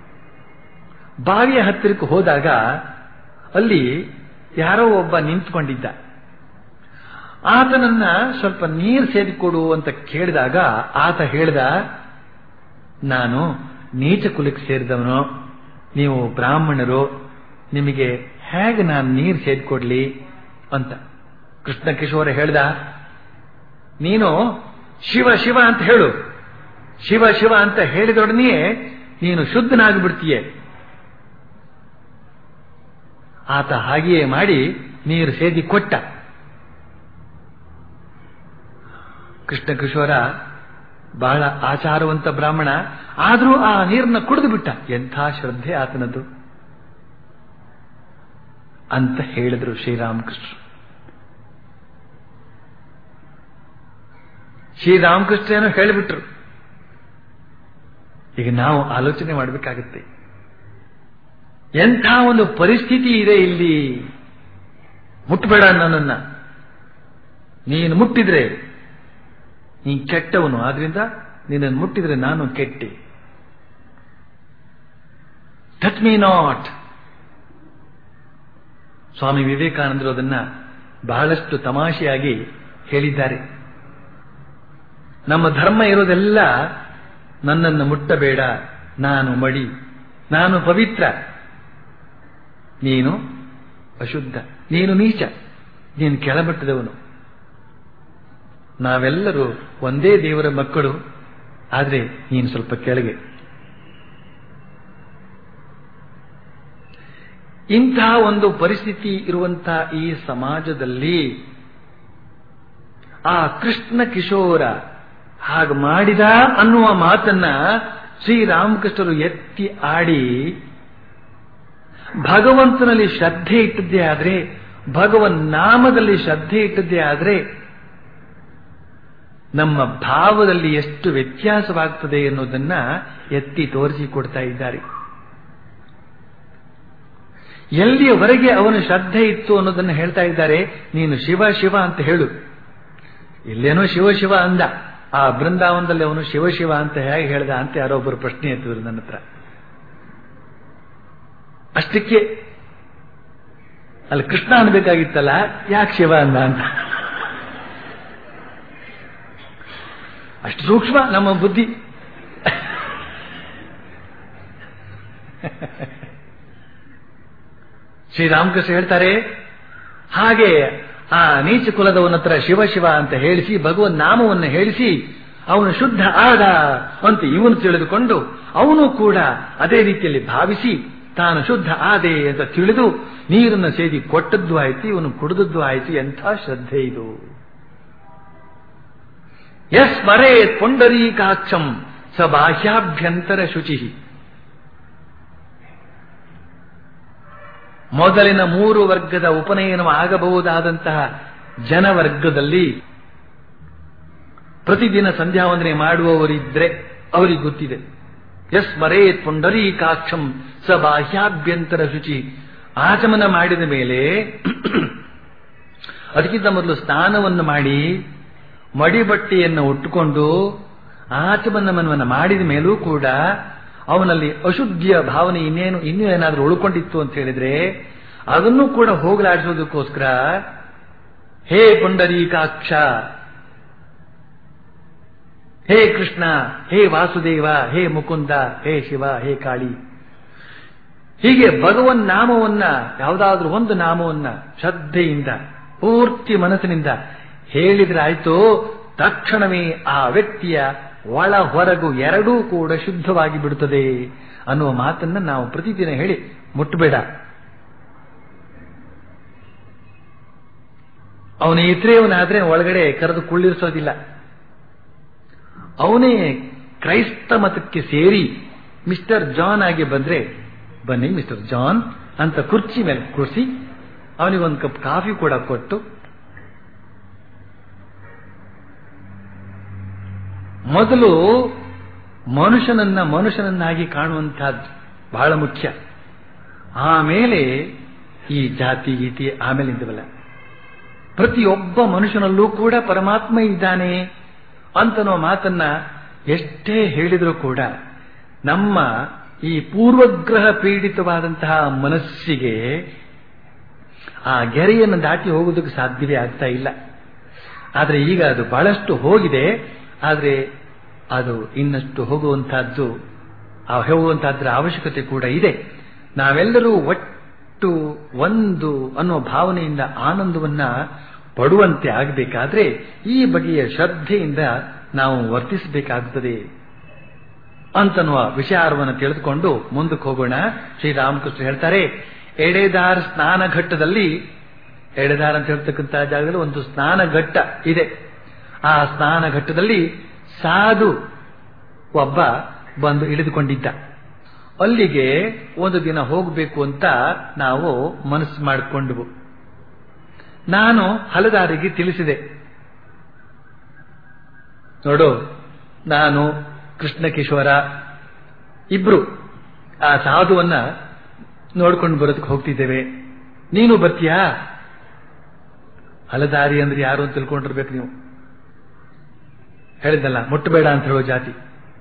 ಬಾವಿಯ ಹತ್ತಿರಕ್ಕೆ ಹೋದಾಗ ಅಲ್ಲಿ ಯಾರೋ ಒಬ್ಬ ನಿಂತ್ಕೊಂಡಿದ್ದ ಆತನನ್ನ ಸ್ವಲ್ಪ ನೀರು ಸೇದಿಕೊಡು ಅಂತ ಕೇಳಿದಾಗ ಆತ ಹೇಳ್ದ ನಾನು ನೀಚ ಕುಲಕ್ಕೆ ಸೇರಿದವನು ನೀವು ಬ್ರಾಹ್ಮಣರು ನಿಮಗೆ ಹೇಗೆ ನಾನು ನೀರು ಸೇದ್ಕೊಡ್ಲಿ ಅಂತ ಕೃಷ್ಣ ಕಿಶೋರ ಹೇಳ್ದ ನೀನು ಶಿವ ಶಿವ ಅಂತ ಹೇಳು ಶಿವ ಶಿವ ಅಂತ ಹೇಳಿದೊಡನೆಯೇ ನೀನು ಶುದ್ಧನಾಗಿಬಿಡ್ತೀಯ ಆತ ಹಾಗೆಯೇ ಮಾಡಿ ನೀರು ಸೇದಿ ಕೊಟ್ಟ ಕೃಷ್ಣ ಕಿಶೋರ ಬಹಳ ಆಚಾರವಂತ ಬ್ರಾಹ್ಮಣ ಆದರೂ ಆ ನೀರನ್ನ ಕುಡಿದು ಬಿಟ್ಟ ಎಂಥ ಶ್ರದ್ಧೆ ಆತನದು ಅಂತ ಹೇಳಿದ್ರು ಶ್ರೀರಾಮಕೃಷ್ಣ ಶ್ರೀರಾಮಕೃಷ್ಣನೂ ಹೇಳಿಬಿಟ್ರು ಈಗ ನಾವು ಆಲೋಚನೆ ಮಾಡಬೇಕಾಗುತ್ತೆ ಎಂಥ ಒಂದು ಪರಿಸ್ಥಿತಿ ಇದೆ ಇಲ್ಲಿ ಮುಟ್ಟಬೇಡ ನನ್ನನ್ನ ನೀನು ಮುಟ್ಟಿದ್ರೆ ನೀನ್ ಕೆಟ್ಟವನು ಆದ್ರಿಂದ ನಿನ್ನನ್ನು ಮುಟ್ಟಿದ್ರೆ ನಾನು ಕೆಟ್ಟೆ ಟಚ್ ಮೀ ನಾಟ್ ಸ್ವಾಮಿ ವಿವೇಕಾನಂದರು ಅದನ್ನ ಬಹಳಷ್ಟು ತಮಾಷೆಯಾಗಿ ಹೇಳಿದ್ದಾರೆ ನಮ್ಮ ಧರ್ಮ ಇರೋದೆಲ್ಲ ನನ್ನನ್ನು ಮುಟ್ಟಬೇಡ ನಾನು ಮಡಿ ನಾನು ಪವಿತ್ರ ನೀನು ಅಶುದ್ಧ ನೀನು ನೀಚ ನೀನು ಕೆಳಮಟ್ಟದವನು ನಾವೆಲ್ಲರೂ ಒಂದೇ ದೇವರ ಮಕ್ಕಳು ಆದರೆ ನೀನು ಸ್ವಲ್ಪ ಕೆಳಗೆ ಇಂಥ ಒಂದು ಪರಿಸ್ಥಿತಿ ಇರುವಂತಹ ಈ ಸಮಾಜದಲ್ಲಿ ಆ ಕೃಷ್ಣ ಕಿಶೋರ ಹಾಗೆ ಮಾಡಿದ ಅನ್ನುವ ಮಾತನ್ನ ಶ್ರೀರಾಮಕೃಷ್ಣರು ಎತ್ತಿ ಆಡಿ ಭಗವಂತನಲ್ಲಿ ಶ್ರದ್ಧೆ ಇಟ್ಟದ್ದೇ ಆದ್ರೆ ಭಗವನ್ ನಾಮದಲ್ಲಿ ಶ್ರದ್ಧೆ ಇಟ್ಟದ್ದೇ ಆದ್ರೆ ನಮ್ಮ ಭಾವದಲ್ಲಿ ಎಷ್ಟು ವ್ಯತ್ಯಾಸವಾಗ್ತದೆ ಎನ್ನುವುದನ್ನ ಎತ್ತಿ ತೋರಿಸಿಕೊಡ್ತಾ ಇದ್ದಾರೆ ಎಲ್ಲಿಯವರೆಗೆ ಅವನು ಶ್ರದ್ಧೆ ಇತ್ತು ಅನ್ನೋದನ್ನು ಹೇಳ್ತಾ ಇದ್ದಾರೆ ನೀನು ಶಿವ ಶಿವ ಅಂತ ಹೇಳು ಇಲ್ಲೇನೋ ಶಿವ ಶಿವ ಅಂದ ಆ ಬೃಂದಾವನದಲ್ಲಿ ಅವನು ಶಿವ ಶಿವ ಅಂತ ಹೇಗೆ ಹೇಳ್ದ ಅಂತ ಯಾರೋ ಒಬ್ಬರು ಪ್ರಶ್ನೆ ಎತ್ತಿದ್ರು ನನ್ನ ಹತ್ರ ಅಷ್ಟಕ್ಕೆ ಅಲ್ಲಿ ಕೃಷ್ಣ ಅನ್ಬೇಕಾಗಿತ್ತಲ್ಲ ಯಾಕೆ ಶಿವ ಅಂದ ಅಂತ ಅಷ್ಟು ಸೂಕ್ಷ್ಮ ನಮ್ಮ ಬುದ್ಧಿ ಶ್ರೀರಾಮಕೃಷ್ಣ ಹೇಳ್ತಾರೆ ಹಾಗೆ ಆ ನೀಚ ಕುಲದವನ ಹತ್ರ ಶಿವ ಶಿವ ಅಂತ ಹೇಳಿಸಿ ಭಗವನ್ ನಾಮವನ್ನು ಹೇಳಿಸಿ ಅವನು ಶುದ್ಧ ಆದ ಅಂತ ಇವನು ತಿಳಿದುಕೊಂಡು ಅವನು ಕೂಡ ಅದೇ ರೀತಿಯಲ್ಲಿ ಭಾವಿಸಿ ತಾನು ಶುದ್ಧ ಆದೆ ಅಂತ ತಿಳಿದು ನೀರನ್ನು ಸೇದಿ ಕೊಟ್ಟದ್ದು ಆಯ್ತು ಇವನು ಕುಡಿದದ್ದು ಆಯ್ತು ಎಂಥ ಶ್ರದ್ಧೆ ಇದು ಎಸ್ ಮರೇ ಪುಂಡರೀಕಾಕ್ಷಂ ಸ ಬಾಹ್ಯಾಭ್ಯಂತರ ಶುಚಿ ಮೊದಲಿನ ಮೂರು ವರ್ಗದ ಉಪನಯನ ಆಗಬಹುದಾದಂತಹ ಜನವರ್ಗದಲ್ಲಿ ಪ್ರತಿದಿನ ಸಂಧ್ಯಾವಂದನೆ ಮಾಡುವವರಿದ್ರೆ ಅವರಿಗೆ ಗೊತ್ತಿದೆ ಎಸ್ ಮರೇತ್ ಪುಂಡರೀಕಾಕ್ಷಂ ಸ ಬಾಹ್ಯಾಭ್ಯಂತರ ಶುಚಿ ಆಚಮನ ಮಾಡಿದ ಮೇಲೆ ಅದಕ್ಕಿಂತ ಮೊದಲು ಸ್ನಾನವನ್ನು ಮಾಡಿ ಮಡಿಬಟ್ಟೆಯನ್ನು ಉಟ್ಟುಕೊಂಡು ಆಚಮನವನ್ನು ಮಾಡಿದ ಮೇಲೂ ಕೂಡ ಅವನಲ್ಲಿ ಅಶುದ್ಧಿಯ ಭಾವನೆ ಇನ್ನೇನು ಇನ್ನೂ ಏನಾದರೂ ಉಳ್ಕೊಂಡಿತ್ತು ಅಂತ ಹೇಳಿದ್ರೆ ಅದನ್ನು ಕೂಡ ಹೋಗಲಾಡಿಸೋದಕ್ಕೋಸ್ಕರ ಹೇ ಪುಂಡರೀಕಾಕ್ಷ ಹೇ ಕೃಷ್ಣ ಹೇ ವಾಸುದೇವ ಹೇ ಮುಕುಂದ ಹೇ ಶಿವ ಹೇ ಕಾಳಿ ಹೀಗೆ ಭಗವನ್ ನಾಮವನ್ನ ಯಾವುದಾದ್ರೂ ಒಂದು ನಾಮವನ್ನ ಶ್ರದ್ಧೆಯಿಂದ ಪೂರ್ತಿ ಮನಸ್ಸಿನಿಂದ ಹೇಳಿದ್ರೆ ಆಯ್ತು ತಕ್ಷಣವೇ ಆ ವ್ಯಕ್ತಿಯ ಒಳ ಹೊರಗು ಎರಡೂ ಕೂಡ ಶುದ್ಧವಾಗಿ ಬಿಡುತ್ತದೆ ಅನ್ನುವ ಮಾತನ್ನ ನಾವು ಪ್ರತಿದಿನ ಹೇಳಿ ಮುಟ್ಟಬೇಡ ಅವನ ಇತ್ರೆಯವನಾದ್ರೆ ಒಳಗಡೆ ಕರೆದು ಕುಳ್ಳಿರಿಸೋದಿಲ್ಲ ಅವನೇ ಕ್ರೈಸ್ತ ಮತಕ್ಕೆ ಸೇರಿ ಮಿಸ್ಟರ್ ಜಾನ್ ಆಗಿ ಬಂದ್ರೆ ಬನ್ನಿ ಮಿಸ್ಟರ್ ಜಾನ್ ಅಂತ ಕುರ್ಚಿ ಮೇಲೆ ಕೂರಿಸಿ ಅವನಿಗೊಂದು ಕಪ್ ಕಾಫಿ ಕೂಡ ಕೊಟ್ಟು ಮೊದಲು ಮನುಷ್ಯನನ್ನ ಮನುಷ್ಯನನ್ನಾಗಿ ಕಾಣುವಂತಹದ್ದು ಬಹಳ ಮುಖ್ಯ ಆಮೇಲೆ ಈ ಜಾತಿ ಗೀತಿ ಆಮೇಲೆ ಇದ್ದವಲ್ಲ ಪ್ರತಿಯೊಬ್ಬ ಮನುಷ್ಯನಲ್ಲೂ ಕೂಡ ಪರಮಾತ್ಮ ಇದ್ದಾನೆ ಅಂತನೋ ಮಾತನ್ನ ಎಷ್ಟೇ ಹೇಳಿದರೂ ಕೂಡ ನಮ್ಮ ಈ ಪೂರ್ವಗ್ರಹ ಪೀಡಿತವಾದಂತಹ ಮನಸ್ಸಿಗೆ ಆ ಗೆರೆಯನ್ನು ದಾಟಿ ಹೋಗೋದಕ್ಕೆ ಸಾಧ್ಯವೇ ಆಗ್ತಾ ಇಲ್ಲ ಆದರೆ ಈಗ ಅದು ಬಹಳಷ್ಟು ಹೋಗಿದೆ ಆದರೆ ಅದು ಇನ್ನಷ್ಟು ಹೋಗುವಂತಹದ್ದು ಆ ಹೋಗುವಂತಹದ್ರ ಅವಶ್ಯಕತೆ ಕೂಡ ಇದೆ ನಾವೆಲ್ಲರೂ ಒಟ್ಟು ಒಂದು ಅನ್ನುವ ಭಾವನೆಯಿಂದ ಆನಂದವನ್ನ ಪಡುವಂತೆ ಆಗಬೇಕಾದ್ರೆ ಈ ಬಗೆಯ ಶ್ರದ್ಧೆಯಿಂದ ನಾವು ವರ್ತಿಸಬೇಕಾಗುತ್ತದೆ ಅಂತನ್ನುವ ವಿಚಾರವನ್ನು ತಿಳಿದುಕೊಂಡು ಮುಂದಕ್ಕೆ ಹೋಗೋಣ ಶ್ರೀರಾಮಕೃಷ್ಣ ಹೇಳ್ತಾರೆ ಎಡೆದಾರ್ ಸ್ನಾನ ಘಟ್ಟದಲ್ಲಿ ಎಡೆದಾರ್ ಅಂತ ಹೇಳ್ತಕ್ಕಂಥ ಜಾಗದಲ್ಲಿ ಒಂದು ಸ್ನಾನ ಘಟ್ಟ ಇದೆ ಆ ಸ್ನಾನ ಘಟ್ಟದಲ್ಲಿ ಸಾಧು ಒಬ್ಬ ಬಂದು ಇಳಿದುಕೊಂಡಿದ್ದ ಅಲ್ಲಿಗೆ ಒಂದು ದಿನ ಹೋಗಬೇಕು ಅಂತ ನಾವು ಮನಸ್ಸು ಮಾಡಿಕೊಂಡವು ನಾನು ಹಲದಾರಿಗೆ ತಿಳಿಸಿದೆ ನೋಡು ನಾನು ಕೃಷ್ಣ ಕಿಶೋರ ಇಬ್ರು ಆ ಸಾಧುವನ್ನ ನೋಡ್ಕೊಂಡು ಬರೋದಕ್ಕೆ ಹೋಗ್ತಿದ್ದೇವೆ ನೀನು ಬರ್ತೀಯಾ ಹಲದಾರಿ ಅಂದ್ರೆ ಯಾರು ಅಂತ ತಿಳ್ಕೊಂಡಿರ್ಬೇಕು ನೀವು ಹೇಳಿದ್ದಲ್ಲ ಮುಟ್ಟಬೇಡ ಅಂತ ಹೇಳೋ ಜಾತಿ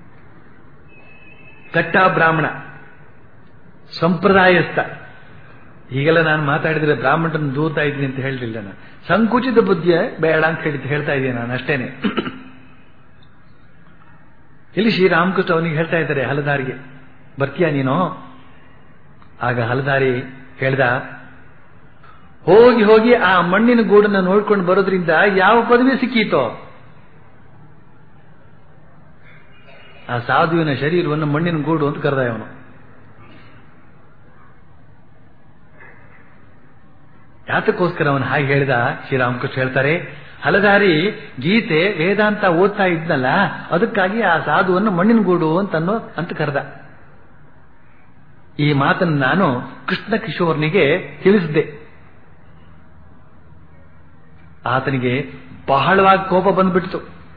ಕಟ್ಟ ಬ್ರಾಹ್ಮಣ ಸಂಪ್ರದಾಯಸ್ಥ ಹೀಗೆಲ್ಲ ನಾನು ಮಾತಾಡಿದ್ರೆ ಬ್ರಾಹ್ಮಣನ ದೂರ್ತಾ ಇದ್ದೀನಿ ಅಂತ ಹೇಳಲಿಲ್ಲ ನಾನು ಸಂಕುಚಿತ ಬುದ್ಧಿಯ ಬೇಡ ಅಂತ ಹೇಳಿ ಹೇಳ್ತಾ ಇದ್ದೀನಿ ನಾನು ಅಷ್ಟೇನೆ ಇಲ್ಲಿ ಶ್ರೀರಾಮಕೃಷ್ಣ ಅವನಿಗೆ ಹೇಳ್ತಾ ಇದ್ದಾರೆ ಹಲದಾರಿಗೆ ಬರ್ತೀಯಾ ನೀನು ಆಗ ಹಲದಾರಿ ಹೇಳ್ದ ಹೋಗಿ ಹೋಗಿ ಆ ಮಣ್ಣಿನ ಗೂಡನ್ನ ನೋಡ್ಕೊಂಡು ಬರೋದ್ರಿಂದ ಯಾವ ಪದವಿ ಸಿಕ್ಕೀತೋ ಆ ಸಾಧುವಿನ ಶರೀರವನ್ನು ಮಣ್ಣಿನ ಗೂಡು ಅಂತ ಕರೆದ ಅವನು ಯಾತಕ್ಕೋಸ್ಕರ ಅವನು ಹಾಗೆ ಹೇಳಿದ ಶ್ರೀರಾಮಕೃಷ್ಣ ಹೇಳ್ತಾರೆ ಹಲದಾರಿ ಗೀತೆ ವೇದಾಂತ ಓದ್ತಾ ಇದ್ನಲ್ಲ ಅದಕ್ಕಾಗಿ ಆ ಸಾಧುವನ್ನು ಮಣ್ಣಿನ ಗೂಡು ಅಂತನ್ನೋ ಅಂತ ಕರೆದ ಈ ಮಾತನ್ನು ನಾನು ಕೃಷ್ಣ ಕಿಶೋರ್ನಿಗೆ ತಿಳಿಸಿದ್ದೆ ಆತನಿಗೆ ಬಹಳವಾಗಿ ಕೋಪ ಬಂದ್ಬಿಡ್ತು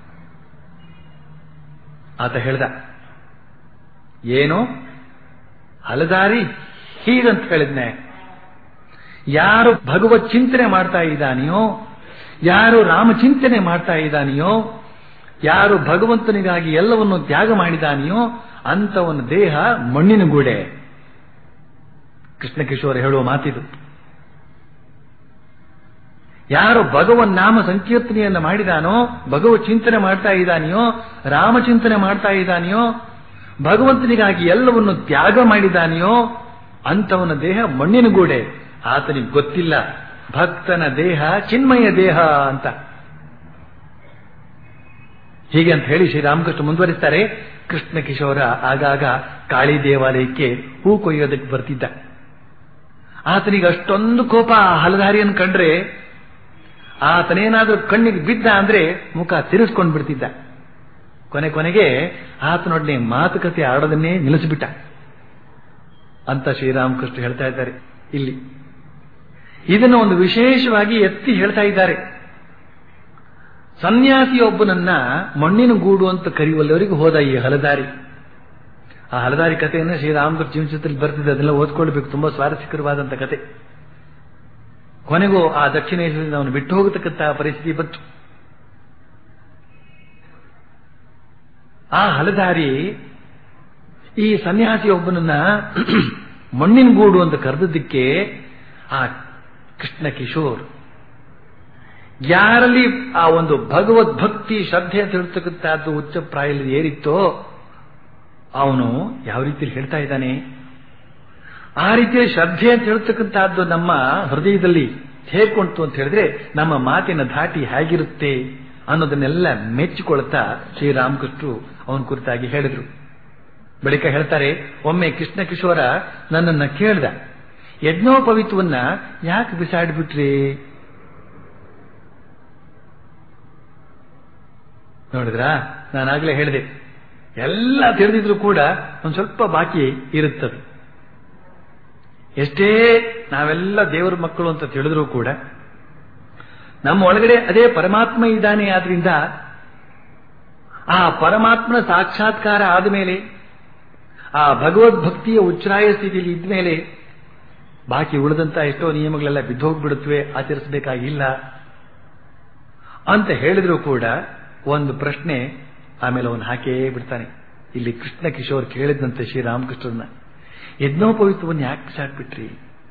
ಆತ ಹೇಳ್ದ ಏನು ಹಲದಾರಿ ಹೀಗಂತ ಹೇಳಿದ್ನೆ ಯಾರು ಭಗವತ್ ಚಿಂತನೆ ಮಾಡ್ತಾ ಇದ್ದಾನೆಯೋ ಯಾರು ರಾಮಚಿಂತನೆ ಮಾಡ್ತಾ ಇದ್ದಾನೆಯೋ ಯಾರು ಭಗವಂತನಿಗಾಗಿ ಎಲ್ಲವನ್ನು ತ್ಯಾಗ ಮಾಡಿದಾನೆಯೋ ಅಂತವನ ದೇಹ ಮಣ್ಣಿನ ಗೂಡೆ ಕೃಷ್ಣ ಕಿಶೋರ ಹೇಳುವ ಮಾತಿದು ಯಾರು ಭಗವನ್ ನಾಮ ಸಂಕೀರ್ತನೆಯನ್ನು ಮಾಡಿದಾನೋ ಭಗವತ್ ಚಿಂತನೆ ಮಾಡ್ತಾ ಇದ್ದಾನೆಯೋ ರಾಮಚಿಂತನೆ ಮಾಡ್ತಾ ಇದ್ದಾನೆಯೋ ಭಗವಂತನಿಗಾಗಿ ಎಲ್ಲವನ್ನು ತ್ಯಾಗ ಮಾಡಿದಾನೆಯೋ ಅಂತವನ ದೇಹ ಮಣ್ಣಿನ ಗೂಡೆ ಆತನಿಗೆ ಗೊತ್ತಿಲ್ಲ ಭಕ್ತನ ದೇಹ ಚಿನ್ಮಯ ದೇಹ ಅಂತ ಹೀಗೆ ಅಂತ ಹೇಳಿ ಶ್ರೀರಾಮಕೃಷ್ಣ ಮುಂದುವರಿಸ್ತಾರೆ ಕೃಷ್ಣ ಕಿಶೋರ ಆಗಾಗ ಕಾಳಿ ದೇವಾಲಯಕ್ಕೆ ಹೂ ಕೊಯ್ಯೋದಕ್ಕೆ ಬರ್ತಿದ್ದ ಆತನಿಗೆ ಅಷ್ಟೊಂದು ಕೋಪ ಹಲದಾರಿಯನ್ನು ಕಂಡ್ರೆ ಆತನೇನಾದ್ರೂ ಕಣ್ಣಿಗೆ ಬಿದ್ದ ಅಂದ್ರೆ ಮುಖ ತಿರುಗಿಸ್ಕೊಂಡು ಬಿಡ್ತಿದ್ದ ಕೊನೆ ಕೊನೆಗೆ ಆತನೊಡನೆ ಮಾತುಕತೆ ಆಡೋದನ್ನೇ ನಿಲ್ಲಿಸಿಬಿಟ್ಟ ಅಂತ ಶ್ರೀರಾಮಕೃಷ್ಣ ಹೇಳ್ತಾ ಇದ್ದಾರೆ ಇಲ್ಲಿ ಇದನ್ನು ಒಂದು ವಿಶೇಷವಾಗಿ ಎತ್ತಿ ಹೇಳ್ತಾ ಇದ್ದಾರೆ ಸನ್ಯಾಸಿಯೊಬ್ಬನನ್ನ ಮಣ್ಣಿನ ಗೂಡು ಅಂತ ಕರೆಯುವಲ್ಲವರಿಗೆ ಹೋದ ಈ ಹಲದಾರಿ ಆ ಹಲದಾರಿ ಕಥೆಯನ್ನು ಶ್ರೀರಾಮಕೃಷ್ಣ ಜೀವನಚಿತ್ರದಲ್ಲಿ ಬರ್ತಿದೆ ಅದೆಲ್ಲ ಓದ್ಕೊಳ್ಬೇಕು ತುಂಬಾ ಸ್ವಾರಸ್ಯಕರವಾದಂಥ ಕತೆ ಕೊನೆಗೂ ಆ ದಕ್ಷಿಣೇಶ್ವರದಿಂದ ಅವನು ಬಿಟ್ಟು ಹೋಗತಕ್ಕಂತಹ ಪರಿಸ್ಥಿತಿ ಬಂತು ಆ ಹಲದಾರಿ ಈ ಸನ್ಯಾಸಿಯೊಬ್ಬನನ್ನ ಮಣ್ಣಿನ ಗೂಡು ಅಂತ ಕರೆದದ್ದಕ್ಕೆ ಆ ಕೃಷ್ಣ ಕಿಶೋರ್ ಯಾರಲ್ಲಿ ಆ ಒಂದು ಭಗವದ್ಭಕ್ತಿ ಶ್ರದ್ಧೆ ಅಂತ ಹೇಳ್ತಕ್ಕಂಥದ್ದು ಉಚ್ಚ ಪ್ರಾಯಲ್ಲಿ ಏರಿತ್ತೋ ಅವನು ಯಾವ ರೀತಿಯಲ್ಲಿ ಹೇಳ್ತಾ ಇದ್ದಾನೆ ಆ ರೀತಿಯ ಶ್ರದ್ಧೆ ಅಂತ ಹೇಳ್ತಕ್ಕಂಥದ್ದು ನಮ್ಮ ಹೃದಯದಲ್ಲಿ ಹೇರ್ಕೊಂತು ಅಂತ ಹೇಳಿದ್ರೆ ನಮ್ಮ ಮಾತಿನ ಧಾಟಿ ಹೇಗಿರುತ್ತೆ ಅನ್ನೋದನ್ನೆಲ್ಲ ಮೆಚ್ಚಿಕೊಳ್ತಾ ಶ್ರೀರಾಮಕೃಷ್ಣರು ಅವನ ಕುರಿತಾಗಿ ಹೇಳಿದ್ರು ಬಳಿಕ ಹೇಳ್ತಾರೆ ಒಮ್ಮೆ ಕೃಷ್ಣ ಕಿಶೋರ ನನ್ನನ್ನ ಕೇಳ್ದ ಯಜ್ಞೋಪವಿತ್ವನ್ನ ಯಾಕೆ ಬಿಸಾಡ್ಬಿಟ್ರಿ ನೋಡಿದ್ರಾ ನಾನಾಗ್ಲೇ ಹೇಳಿದೆ ಎಲ್ಲ ತಿಳಿದಿದ್ರು ಕೂಡ ಒಂದ್ ಸ್ವಲ್ಪ ಬಾಕಿ ಇರುತ್ತದೆ ಎಷ್ಟೇ ನಾವೆಲ್ಲ ದೇವರ ಮಕ್ಕಳು ಅಂತ ತಿಳಿದ್ರೂ ಕೂಡ ನಮ್ಮ ಒಳಗಡೆ ಅದೇ ಪರಮಾತ್ಮ ಇದ್ದಾನೆ ಆದ್ರಿಂದ ಆ ಪರಮಾತ್ಮನ ಸಾಕ್ಷಾತ್ಕಾರ ಆದಮೇಲೆ ಆ ಭಗವದ್ಭಕ್ತಿಯ ಉಚ್ಛ್ರಾಯ ಸ್ಥಿತಿಯಲ್ಲಿ ಇದ್ಮೇಲೆ ಬಾಕಿ ಉಳಿದಂತ ಎಷ್ಟೋ ನಿಯಮಗಳೆಲ್ಲ ಬಿದ್ದೋಗ್ಬಿಡುತ್ತವೆ ಆಚರಿಸಬೇಕಾಗಿಲ್ಲ ಅಂತ ಹೇಳಿದ್ರು ಕೂಡ ಒಂದು ಪ್ರಶ್ನೆ ಆಮೇಲೆ ಅವನು ಹಾಕೇ ಬಿಡ್ತಾನೆ ಇಲ್ಲಿ ಕೃಷ್ಣ ಕಿಶೋರ್ ಕೇಳಿದಂತೆ ಶ್ರೀರಾಮಕೃಷ್ಣನ ಯಜ್ಞೋಪವಿತ್ವವನ್ನು ಯಾಕೆ ಸಾಕ್ಬಿಟ್ರಿ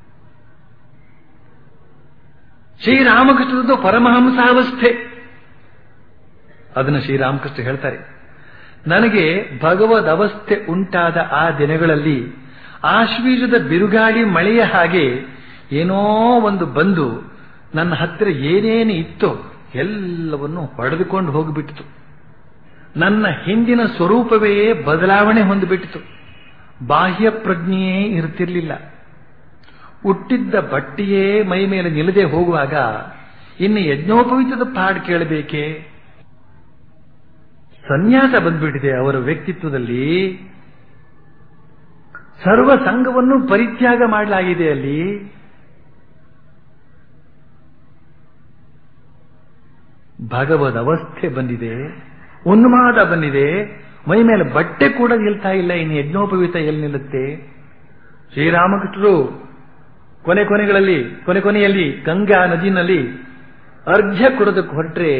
ಶ್ರೀರಾಮಕೃಷ್ಣದ್ದು ಪರಮಹಂಸಾವಸ್ಥೆ ಅದನ್ನು ಶ್ರೀರಾಮಕೃಷ್ಣ ಹೇಳ್ತಾರೆ ನನಗೆ ಭಗವದ್ ಅವಸ್ಥೆ ಉಂಟಾದ ಆ ದಿನಗಳಲ್ಲಿ ಆಶ್ವೀಜದ ಬಿರುಗಾಳಿ ಮಳೆಯ ಹಾಗೆ ಏನೋ ಒಂದು ಬಂದು ನನ್ನ ಹತ್ತಿರ ಏನೇನು ಇತ್ತೋ ಎಲ್ಲವನ್ನು ಹೊಡೆದುಕೊಂಡು ಹೋಗಿಬಿಟ್ಟಿತು ನನ್ನ ಹಿಂದಿನ ಸ್ವರೂಪವೇ ಬದಲಾವಣೆ ಹೊಂದಿಬಿಟ್ಟಿತು ಬಾಹ್ಯ ಪ್ರಜ್ಞೆಯೇ ಇರ್ತಿರ್ಲಿಲ್ಲ ಹುಟ್ಟಿದ್ದ ಬಟ್ಟೆಯೇ ಮೈ ಮೇಲೆ ನಿಲ್ಲದೆ ಹೋಗುವಾಗ ಇನ್ನು ಯಜ್ಞೋಪವಿತದ ಪಾಡ್ ಕೇಳಬೇಕೆ ಸನ್ಯಾಸ ಬಂದ್ಬಿಟ್ಟಿದೆ ಅವರ ವ್ಯಕ್ತಿತ್ವದಲ್ಲಿ ಸರ್ವ ಸಂಘವನ್ನು ಪರಿತ್ಯಾಗ ಮಾಡಲಾಗಿದೆ ಅಲ್ಲಿ ಭಗವದ್ ಅವಸ್ಥೆ ಬಂದಿದೆ ಉನ್ಮಾದ ಬಂದಿದೆ ಮೈ ಮೇಲೆ ಬಟ್ಟೆ ಕೂಡ ನಿಲ್ತಾ ಇಲ್ಲ ಇನ್ನು ಯಜ್ಞೋಪವೀತ ಎಲ್ಲಿ ನಿಲ್ಲುತ್ತೆ ಶ್ರೀರಾಮಕೃಷ್ಣರು ಕೊನೆ ಕೊನೆಗಳಲ್ಲಿ ಕೊನೆ ಕೊನೆಯಲ್ಲಿ ಗಂಗಾ ನದಿನಲ್ಲಿ ಅರ್ಘ್ಯ ಕೊಡೋದಕ್ಕೆ ಹೊರಟ್ರೆ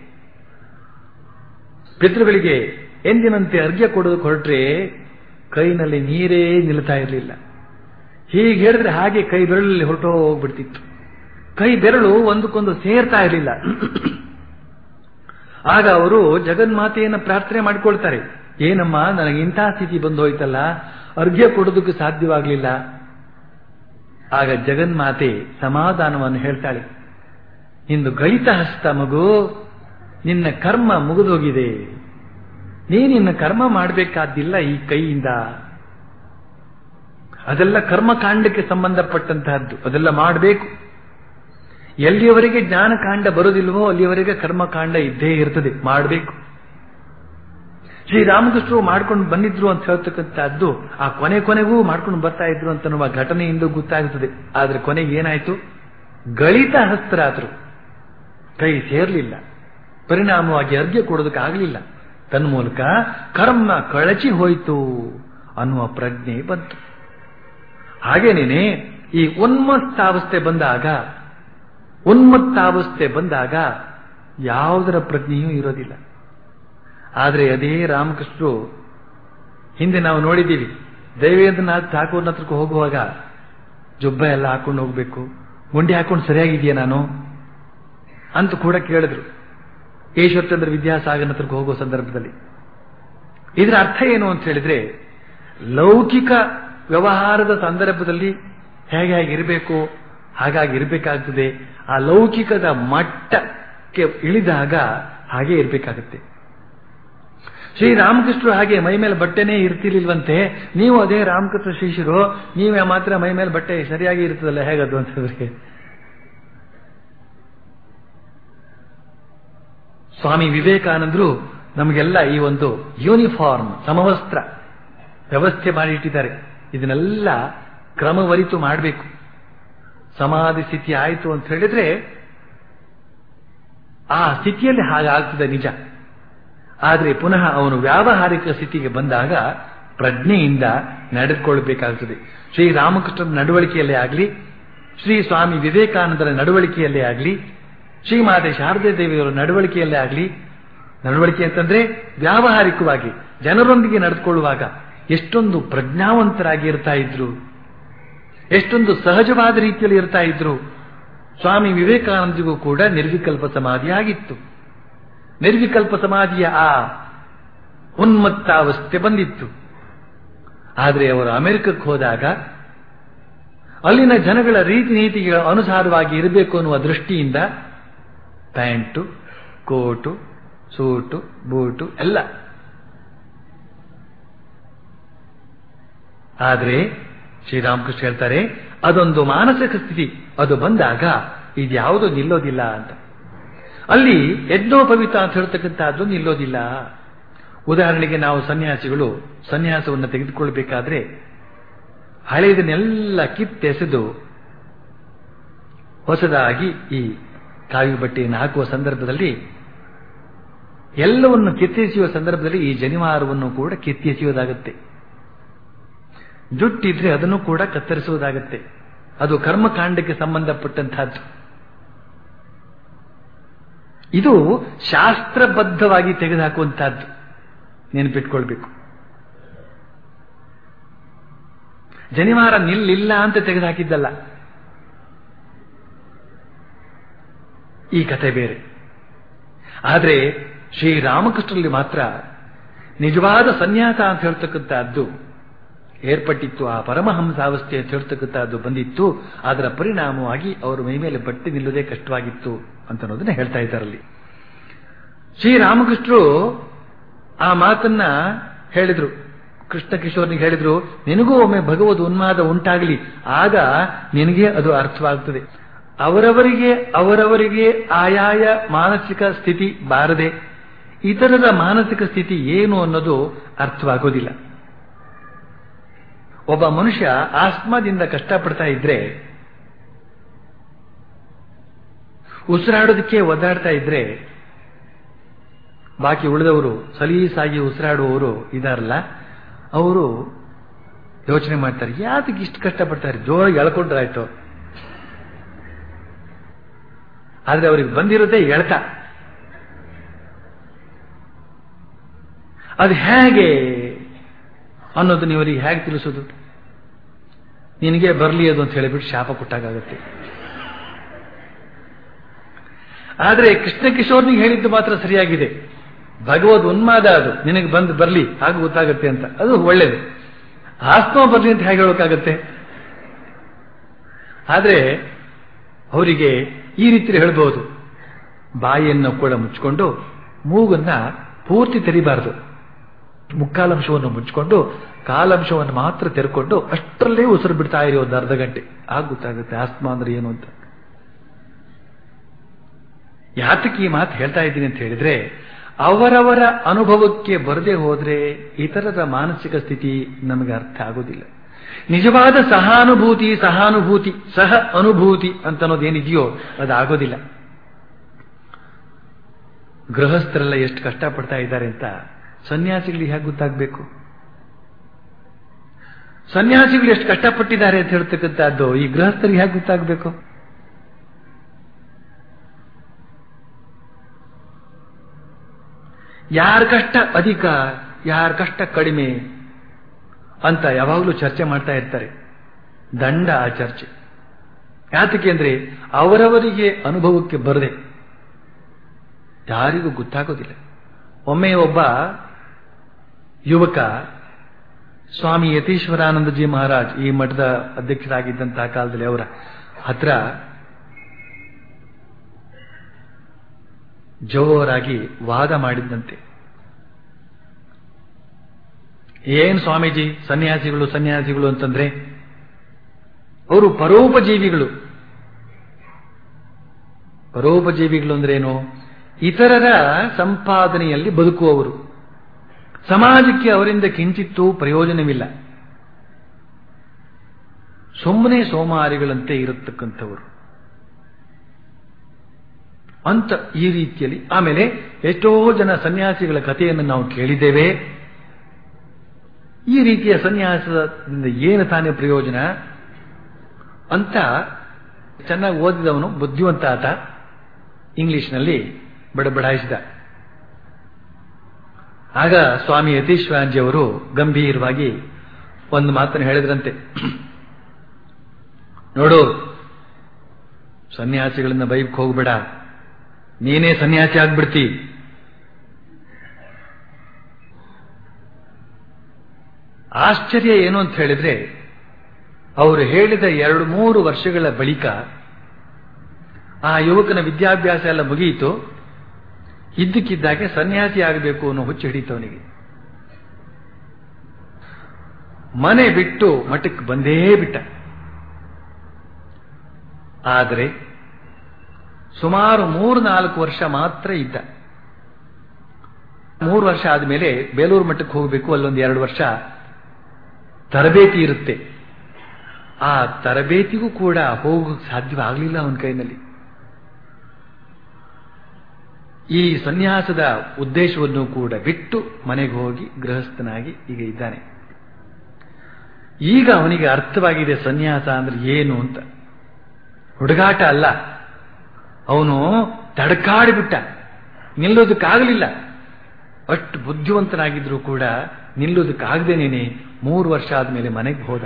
ಪಿತೃಗಳಿಗೆ ಎಂದಿನಂತೆ ಅರ್ಘ್ಯ ಕೊಡೋದಕ್ಕೆ ಹೊರಟ್ರೆ ಕೈನಲ್ಲಿ ನೀರೇ ನಿಲ್ತಾ ಇರಲಿಲ್ಲ ಹೀಗೆ ಹೇಳಿದ್ರೆ ಹಾಗೆ ಕೈ ಬೆರಳಲ್ಲಿ ಹೊರಟೋ ಹೋಗ್ಬಿಡ್ತಿತ್ತು ಕೈ ಬೆರಳು ಒಂದಕ್ಕೊಂದು ಸೇರ್ತಾ ಇರಲಿಲ್ಲ ಆಗ ಅವರು ಜಗನ್ಮಾತೆಯನ್ನು ಪ್ರಾರ್ಥನೆ ಮಾಡಿಕೊಳ್ತಾರೆ ಏನಮ್ಮ ನನಗೆ ಇಂಥ ಸ್ಥಿತಿ ಬಂದು ಹೋಯ್ತಲ್ಲ ಅರ್ಘ್ಯ ಕೊಡೋದಕ್ಕೆ ಸಾಧ್ಯವಾಗಲಿಲ್ಲ ಆಗ ಜಗನ್ಮಾತೆ ಸಮಾಧಾನವನ್ನು ಹೇಳ್ತಾಳೆ ಇಂದು ಗಳಿತ ಹಸ್ತ ಮಗು ನಿನ್ನ ಕರ್ಮ ಮುಗಿದೋಗಿದೆ ನೀನಿನ್ನ ಕರ್ಮ ಮಾಡಬೇಕಾದ್ದಿಲ್ಲ ಈ ಕೈಯಿಂದ ಅದೆಲ್ಲ ಕರ್ಮಕಾಂಡಕ್ಕೆ ಸಂಬಂಧಪಟ್ಟಂತಹದ್ದು ಅದೆಲ್ಲ ಮಾಡಬೇಕು ಎಲ್ಲಿಯವರೆಗೆ ಜ್ಞಾನಕಾಂಡ ಬರೋದಿಲ್ವೋ ಅಲ್ಲಿಯವರೆಗೆ ಕರ್ಮಕಾಂಡ ಇದ್ದೇ ಇರ್ತದೆ ಮಾಡಬೇಕು ಶ್ರೀರಾಮಕೃಷ್ಣರು ಮಾಡ್ಕೊಂಡು ಬಂದಿದ್ರು ಅಂತ ಹೇಳ್ತಕ್ಕಂಥದ್ದು ಆ ಕೊನೆ ಕೊನೆಗೂ ಮಾಡ್ಕೊಂಡು ಬರ್ತಾ ಇದ್ರು ಅಂತ ನಮ್ಮ ಘಟನೆಯಿಂದ ಗೊತ್ತಾಗುತ್ತದೆ ಆದ್ರೆ ಕೊನೆಗೆ ಏನಾಯ್ತು ಗಳಿತ ಹಸ್ತರಾದ್ರು ಕೈ ಸೇರ್ಲಿಲ್ಲ ಪರಿಣಾಮವಾಗಿ ಅರ್ಘ್ಯ ಕೊಡೋದಕ್ಕೆ ಆಗಲಿಲ್ಲ ತನ್ಮೂಲಕ ಕರ್ಮ ಕಳಚಿ ಹೋಯಿತು ಅನ್ನುವ ಪ್ರಜ್ಞೆ ಬಂತು ಹಾಗೇನೇನೆ ಈ ಉನ್ಮತ್ತಾವಸ್ಥೆ ಬಂದಾಗ ಉನ್ಮತ್ತಾವಸ್ಥೆ ಬಂದಾಗ ಯಾವುದರ ಪ್ರಜ್ಞೆಯೂ ಇರೋದಿಲ್ಲ ಆದರೆ ಅದೇ ರಾಮಕೃಷ್ಣರು ಹಿಂದೆ ನಾವು ನೋಡಿದ್ದೀವಿ ದೈವೇಂದ್ರನಾಥ್ ಠಾಕೂರ್ನ ಹತ್ರಕ್ಕೆ ಹೋಗುವಾಗ ಜುಬ್ಬ ಎಲ್ಲ ಹಾಕೊಂಡು ಹೋಗ್ಬೇಕು ಗುಂಡಿ ಹಾಕೊಂಡು ಸರಿಯಾಗಿದೆಯಾ ನಾನು ಅಂತ ಕೂಡ ಕೇಳಿದ್ರು ಈಶ್ವರಚಂದ್ರ ವಿದ್ಯಾಸಾಗರ್ ಹತ್ರಕ್ಕೆ ಹೋಗೋ ಸಂದರ್ಭದಲ್ಲಿ ಇದರ ಅರ್ಥ ಏನು ಅಂತ ಹೇಳಿದ್ರೆ ಲೌಕಿಕ ವ್ಯವಹಾರದ ಸಂದರ್ಭದಲ್ಲಿ ಹೇಗೆ ಹೇಗೆ ಇರಬೇಕು ಹಾಗಾಗಿ ಇರಬೇಕಾಗ್ತದೆ ಆ ಲೌಕಿಕದ ಮಟ್ಟಕ್ಕೆ ಇಳಿದಾಗ ಹಾಗೆ ಇರಬೇಕಾಗುತ್ತೆ ಶ್ರೀರಾಮಕೃಷ್ಣರು ಹಾಗೆ ಮೈ ಮೇಲೆ ಬಟ್ಟೆನೇ ಇರ್ತಿರ್ಲಿಲ್ವಂತೆ ನೀವು ಅದೇ ರಾಮಕೃಷ್ಣ ಶಿಷ್ಯರು ನೀವೇ ಮಾತ್ರ ಮೈ ಮೇಲೆ ಬಟ್ಟೆ ಸರಿಯಾಗಿ ಇರ್ತದಲ್ಲ ಹೇಗದು ಅಂತಂದ್ರೆ ಸ್ವಾಮಿ ವಿವೇಕಾನಂದರು ನಮಗೆಲ್ಲ ಈ ಒಂದು ಯೂನಿಫಾರ್ಮ್ ಸಮವಸ್ತ್ರ ವ್ಯವಸ್ಥೆ ಮಾಡಿಟ್ಟಿದ್ದಾರೆ ಇದನ್ನೆಲ್ಲ ಕ್ರಮವರಿತು ಮಾಡಬೇಕು ಸಮಾಧಿ ಸ್ಥಿತಿ ಆಯಿತು ಅಂತ ಹೇಳಿದ್ರೆ ಆ ಸ್ಥಿತಿಯಲ್ಲಿ ಹಾಗಾಗ್ತದೆ ನಿಜ ಆದರೆ ಪುನಃ ಅವನು ವ್ಯಾವಹಾರಿಕ ಸ್ಥಿತಿಗೆ ಬಂದಾಗ ಪ್ರಜ್ಞೆಯಿಂದ ನಡೆದುಕೊಳ್ಬೇಕಾಗ್ತದೆ ಶ್ರೀರಾಮಕೃಷ್ಣನ ನಡವಳಿಕೆಯಲ್ಲೇ ಆಗಲಿ ಶ್ರೀ ಸ್ವಾಮಿ ವಿವೇಕಾನಂದರ ನಡವಳಿಕೆಯಲ್ಲೇ ಆಗಲಿ ಶ್ರೀಮಾತೆ ಶಾರದೆ ದೇವಿಯವರ ನಡವಳಿಕೆಯಲ್ಲೇ ಆಗಲಿ ನಡವಳಿಕೆ ಅಂತಂದ್ರೆ ವ್ಯಾವಹಾರಿಕವಾಗಿ ಜನರೊಂದಿಗೆ ನಡೆದುಕೊಳ್ಳುವಾಗ ಎಷ್ಟೊಂದು ಪ್ರಜ್ಞಾವಂತರಾಗಿ ಇರ್ತಾ ಇದ್ರು ಎಷ್ಟೊಂದು ಸಹಜವಾದ ರೀತಿಯಲ್ಲಿ ಇರ್ತಾ ಇದ್ರು ಸ್ವಾಮಿ ವಿವೇಕಾನಂದಿಗೂ ಕೂಡ ನಿರ್ವಿಕಲ್ಪ ಸಮಾಧಿ ಆಗಿತ್ತು ನಿರ್ವಿಕಲ್ಪ ಸಮಾಧಿಯ ಆ ಉನ್ಮತ್ತಾವಸ್ಥೆ ಬಂದಿತ್ತು ಆದರೆ ಅವರು ಅಮೆರಿಕಕ್ಕೆ ಹೋದಾಗ ಅಲ್ಲಿನ ಜನಗಳ ರೀತಿ ನೀತಿಗಳ ಅನುಸಾರವಾಗಿ ಇರಬೇಕು ಅನ್ನುವ ದೃಷ್ಟಿಯಿಂದ ಪ್ಯಾಂಟು ಕೋಟು ಸೂಟು ಬೂಟು ಎಲ್ಲ ಆದರೆ ಶ್ರೀರಾಮಕೃಷ್ಣ ಹೇಳ್ತಾರೆ ಅದೊಂದು ಮಾನಸಿಕ ಸ್ಥಿತಿ ಅದು ಬಂದಾಗ ಇದ್ಯಾವುದು ನಿಲ್ಲೋದಿಲ್ಲ ಅಂತ ಅಲ್ಲಿ ಯಜ್ಞೋಪವಿತ ಅಂತ ಹೇಳ್ತಕ್ಕಂಥದ್ದು ನಿಲ್ಲೋದಿಲ್ಲ ಉದಾಹರಣೆಗೆ ನಾವು ಸನ್ಯಾಸಿಗಳು ಸನ್ಯಾಸವನ್ನು ತೆಗೆದುಕೊಳ್ಬೇಕಾದ್ರೆ ಹಳೆಯದನ್ನೆಲ್ಲ ಕಿತ್ತೆಸೆದು ಹೊಸದಾಗಿ ಈ ಕಾವಿ ಬಟ್ಟೆಯನ್ನು ಹಾಕುವ ಸಂದರ್ಭದಲ್ಲಿ ಎಲ್ಲವನ್ನು ಕಿತ್ತೆಸೆಯುವ ಸಂದರ್ಭದಲ್ಲಿ ಈ ಜನಿವಾರವನ್ನು ಕೂಡ ಕಿತ್ತೆಸೆಯುವುದಾಗುತ್ತೆ ಜುಟ್ಟಿದ್ರೆ ಅದನ್ನು ಕೂಡ ಕತ್ತರಿಸುವುದಾಗುತ್ತೆ ಅದು ಕರ್ಮಕಾಂಡಕ್ಕೆ ಸಂಬಂಧಪಟ್ಟಂತಹದ್ದು ಇದು ಶಾಸ್ತ್ರಬದ್ಧವಾಗಿ ತೆಗೆದುಹಾಕುವಂತಹದ್ದು ನೆನಪಿಟ್ಕೊಳ್ಬೇಕು ಜನಿವಾರ ನಿಲ್ಲಿಲ್ಲ ಅಂತ ತೆಗೆದುಹಾಕಿದ್ದಲ್ಲ ಈ ಕಥೆ ಬೇರೆ ಆದರೆ ಶ್ರೀರಾಮಕೃಷ್ಣರಲ್ಲಿ ಮಾತ್ರ ನಿಜವಾದ ಸನ್ಯಾಸ ಅಂತ ಹೇಳ್ತಕ್ಕಂಥದ್ದು ಏರ್ಪಟ್ಟಿತ್ತು ಆ ಪರಮಹಂಸಾವಸ್ಥೆ ಅಂತ ಹೇಳ್ತಕ್ಕಂಥದ್ದು ಬಂದಿತ್ತು ಅದರ ಪರಿಣಾಮವಾಗಿ ಅವರು ಮೈ ಮೇಲೆ ಬಟ್ಟೆ ನಿಲ್ಲುವುದೇ ಕಷ್ಟವಾಗಿತ್ತು ಅಂತ ಅನ್ನೋದನ್ನ ಹೇಳ್ತಾ ಇದ್ದಾರಲ್ಲಿ ಶ್ರೀರಾಮಕೃಷ್ಣರು ಆ ಮಾತನ್ನ ಹೇಳಿದ್ರು ಕೃಷ್ಣ ಕಿಶೋರ್ನಿಗೆ ಹೇಳಿದ್ರು ನಿನಗೂ ಒಮ್ಮೆ ಭಗವದ್ ಉನ್ಮಾದ ಉಂಟಾಗಲಿ ಆಗ ನಿನಗೆ ಅದು ಅರ್ಥವಾಗ್ತದೆ ಅವರವರಿಗೆ ಅವರವರಿಗೆ ಆಯಾಯ ಮಾನಸಿಕ ಸ್ಥಿತಿ ಬಾರದೆ ಇತರರ ಮಾನಸಿಕ ಸ್ಥಿತಿ ಏನು ಅನ್ನೋದು ಅರ್ಥವಾಗೋದಿಲ್ಲ ಒಬ್ಬ ಮನುಷ್ಯ ಆಸ್ಮಾದಿಂದ ಕಷ್ಟಪಡ್ತಾ ಇದ್ರೆ ಉಸಿರಾಡೋದಕ್ಕೆ ಒದ್ದಾಡ್ತಾ ಇದ್ರೆ ಬಾಕಿ ಉಳಿದವರು ಸಲೀಸಾಗಿ ಉಸಿರಾಡುವವರು ಇದಾರಲ್ಲ ಅವರು ಯೋಚನೆ ಮಾಡ್ತಾರೆ ಯಾತಕ್ಕೆ ಇಷ್ಟು ಕಷ್ಟಪಡ್ತಾರೆ ಜೋರಾಗಿ ಎಳ್ಕೊಂಡ್ರಾಯ್ತು ಆದ್ರೆ ಅವ್ರಿಗೆ ಬಂದಿರೋದೇ ಎಳ್ತ ಅದು ಹೇಗೆ ಅನ್ನೋದನ್ನ ಇವರಿಗೆ ಹೇಗೆ ತಿಳಿಸೋದು ನಿನಗೆ ಬರಲಿ ಅದು ಅಂತ ಹೇಳಿಬಿಟ್ಟು ಶಾಪ ಕೊಟ್ಟಾಗುತ್ತೆ ಆದರೆ ಕೃಷ್ಣ ಕಿಶೋರ್ನಿಗೆ ಹೇಳಿದ್ದು ಮಾತ್ರ ಸರಿಯಾಗಿದೆ ಭಗವದ್ ಉನ್ಮಾದ ಅದು ನಿನಗೆ ಬಂದು ಬರಲಿ ಹಾಗೆ ಗೊತ್ತಾಗುತ್ತೆ ಅಂತ ಅದು ಒಳ್ಳೇದು ಆತ್ಮ ಬರಲಿ ಅಂತ ಹೇಗೆ ಹೇಳೋಕ್ಕಾಗತ್ತೆ ಆದರೆ ಅವರಿಗೆ ಈ ರೀತಿ ಹೇಳ್ಬೋದು ಬಾಯಿಯನ್ನು ಕೂಡ ಮುಚ್ಚಿಕೊಂಡು ಮೂಗನ್ನ ಪೂರ್ತಿ ತೆರಿಬಾರದು ಮುಕ್ಕಾಲಂಶವನ್ನು ಮುಚ್ಚಿಕೊಂಡು ಕಾಲಂಶವನ್ನು ಮಾತ್ರ ತೆರ್ಕೊಂಡು ಅಷ್ಟರಲ್ಲೇ ಉಸಿರು ಬಿಡ್ತಾ ಇರಿ ಒಂದು ಅರ್ಧ ಗಂಟೆ ಆಗ ಗೊತ್ತಾಗುತ್ತೆ ಆಸ್ಮಾ ಅಂದ್ರೆ ಏನು ಅಂತ ಯಾತಕ್ಕೆ ಈ ಮಾತು ಹೇಳ್ತಾ ಇದ್ದೀನಿ ಅಂತ ಹೇಳಿದ್ರೆ ಅವರವರ ಅನುಭವಕ್ಕೆ ಬರದೆ ಹೋದ್ರೆ ಇತರರ ಮಾನಸಿಕ ಸ್ಥಿತಿ ನಮಗೆ ಅರ್ಥ ಆಗೋದಿಲ್ಲ ನಿಜವಾದ ಸಹಾನುಭೂತಿ ಸಹಾನುಭೂತಿ ಸಹ ಅನುಭೂತಿ ಅಂತ ಅನ್ನೋದೇನಿದೆಯೋ ಅದಾಗೋದಿಲ್ಲ ಗೃಹಸ್ಥರೆಲ್ಲ ಎಷ್ಟು ಕಷ್ಟಪಡ್ತಾ ಇದ್ದಾರೆ ಅಂತ ಸನ್ಯಾಸಿಗಳಿಗೆ ಹೇಗೆ ಗೊತ್ತಾಗಬೇಕು ಸನ್ಯಾಸಿಗಳು ಎಷ್ಟು ಕಷ್ಟಪಟ್ಟಿದ್ದಾರೆ ಅಂತ ಹೇಳ್ತಕ್ಕಂಥದ್ದು ಈ ಗೃಹಸ್ಥರಿಗೆ ಹೇಗೆ ಗೊತ್ತಾಗಬೇಕು ಯಾರ ಕಷ್ಟ ಅಧಿಕ ಯಾರ ಕಷ್ಟ ಕಡಿಮೆ ಅಂತ ಯಾವಾಗಲೂ ಚರ್ಚೆ ಮಾಡ್ತಾ ಇರ್ತಾರೆ ದಂಡ ಆ ಚರ್ಚೆ ಯಾತಕ್ಕೆ ಅಂದ್ರೆ ಅವರವರಿಗೆ ಅನುಭವಕ್ಕೆ ಬರದೆ ಯಾರಿಗೂ ಗೊತ್ತಾಗೋದಿಲ್ಲ ಒಮ್ಮೆ ಒಬ್ಬ ಯುವಕ ಸ್ವಾಮಿ ಯತೀಶ್ವರಾನಂದಜಿ ಮಹಾರಾಜ್ ಈ ಮಠದ ಅಧ್ಯಕ್ಷರಾಗಿದ್ದಂತಹ ಕಾಲದಲ್ಲಿ ಅವರ ಹತ್ರ ಜೋರಾಗಿ ವಾದ ಮಾಡಿದ್ದಂತೆ ಏನ್ ಸ್ವಾಮೀಜಿ ಸನ್ಯಾಸಿಗಳು ಸನ್ಯಾಸಿಗಳು ಅಂತಂದ್ರೆ ಅವರು ಪರೋಪಜೀವಿಗಳು ಪರೋಪಜೀವಿಗಳು ಅಂದ್ರೇನು ಇತರರ ಸಂಪಾದನೆಯಲ್ಲಿ ಬದುಕುವವರು ಸಮಾಜಕ್ಕೆ ಅವರಿಂದ ಕಿಂಚಿತ್ತೂ ಪ್ರಯೋಜನವಿಲ್ಲ ಸುಮ್ಮನೆ ಸೋಮಾರಿಗಳಂತೆ ಇರತಕ್ಕಂಥವರು ಅಂತ ಈ ರೀತಿಯಲ್ಲಿ ಆಮೇಲೆ ಎಷ್ಟೋ ಜನ ಸನ್ಯಾಸಿಗಳ ಕಥೆಯನ್ನು ನಾವು ಕೇಳಿದ್ದೇವೆ ಈ ರೀತಿಯ ಸನ್ಯಾಸದಿಂದ ಏನು ತಾನೇ ಪ್ರಯೋಜನ ಅಂತ ಚೆನ್ನಾಗಿ ಓದಿದವನು ಬುದ್ಧಿವಂತ ಆತ ಇಂಗ್ಲಿಷ್ನಲ್ಲಿ ಬಡಬಡಾಯಿಸಿದ ಆಗ ಸ್ವಾಮಿ ಯತೀಶ್ವರಾಂಜಿಯವರು ಗಂಭೀರವಾಗಿ ಒಂದು ಮಾತನ್ನು ಹೇಳಿದ್ರಂತೆ ನೋಡು ಸನ್ಯಾಸಿಗಳನ್ನ ಬೈಕ್ ಹೋಗ್ಬೇಡ ನೀನೇ ಸನ್ಯಾಸಿ ಆಗ್ಬಿಡ್ತಿ ಆಶ್ಚರ್ಯ ಏನು ಅಂತ ಹೇಳಿದ್ರೆ ಅವರು ಹೇಳಿದ ಎರಡು ಮೂರು ವರ್ಷಗಳ ಬಳಿಕ ಆ ಯುವಕನ ವಿದ್ಯಾಭ್ಯಾಸ ಎಲ್ಲ ಮುಗಿಯಿತು ಇದ್ದಕ್ಕಿದ್ದಾಗೆ ಸನ್ಯಾಸಿ ಆಗಬೇಕು ಅನ್ನೋ ಹುಚ್ಚು ಹಿಡಿತವನಿಗೆ ಮನೆ ಬಿಟ್ಟು ಮಠಕ್ಕೆ ಬಂದೇ ಬಿಟ್ಟ ಆದರೆ ಸುಮಾರು ಮೂರು ನಾಲ್ಕು ವರ್ಷ ಮಾತ್ರ ಇದ್ದ ಮೂರು ವರ್ಷ ಆದಮೇಲೆ ಬೇಲೂರು ಮಠಕ್ಕೆ ಹೋಗಬೇಕು ಅಲ್ಲೊಂದು ಎರಡು ವರ್ಷ ತರಬೇತಿ ಇರುತ್ತೆ ಆ ತರಬೇತಿಗೂ ಕೂಡ ಹೋಗೋಕೆ ಸಾಧ್ಯವಾಗಲಿಲ್ಲ ಅವನ ಕೈನಲ್ಲಿ ಈ ಸನ್ಯಾಸದ ಉದ್ದೇಶವನ್ನು ಕೂಡ ಬಿಟ್ಟು ಮನೆಗೆ ಹೋಗಿ ಗೃಹಸ್ಥನಾಗಿ ಈಗ ಇದ್ದಾನೆ ಈಗ ಅವನಿಗೆ ಅರ್ಥವಾಗಿದೆ ಸನ್ಯಾಸ ಅಂದ್ರೆ ಏನು ಅಂತ ಹುಡುಗಾಟ ಅಲ್ಲ ಅವನು ತಡಕಾಡಿಬಿಟ್ಟ ನಿಲ್ಲೋದಕ್ಕಾಗಲಿಲ್ಲ ಅಷ್ಟು ಬುದ್ಧಿವಂತನಾಗಿದ್ರೂ ಕೂಡ ನಿಲ್ಲೋದಕ್ಕಾಗದೇನೇನೆ ಮೂರು ವರ್ಷ ಆದ್ಮೇಲೆ ಮನೆಗೆ ಹೋದ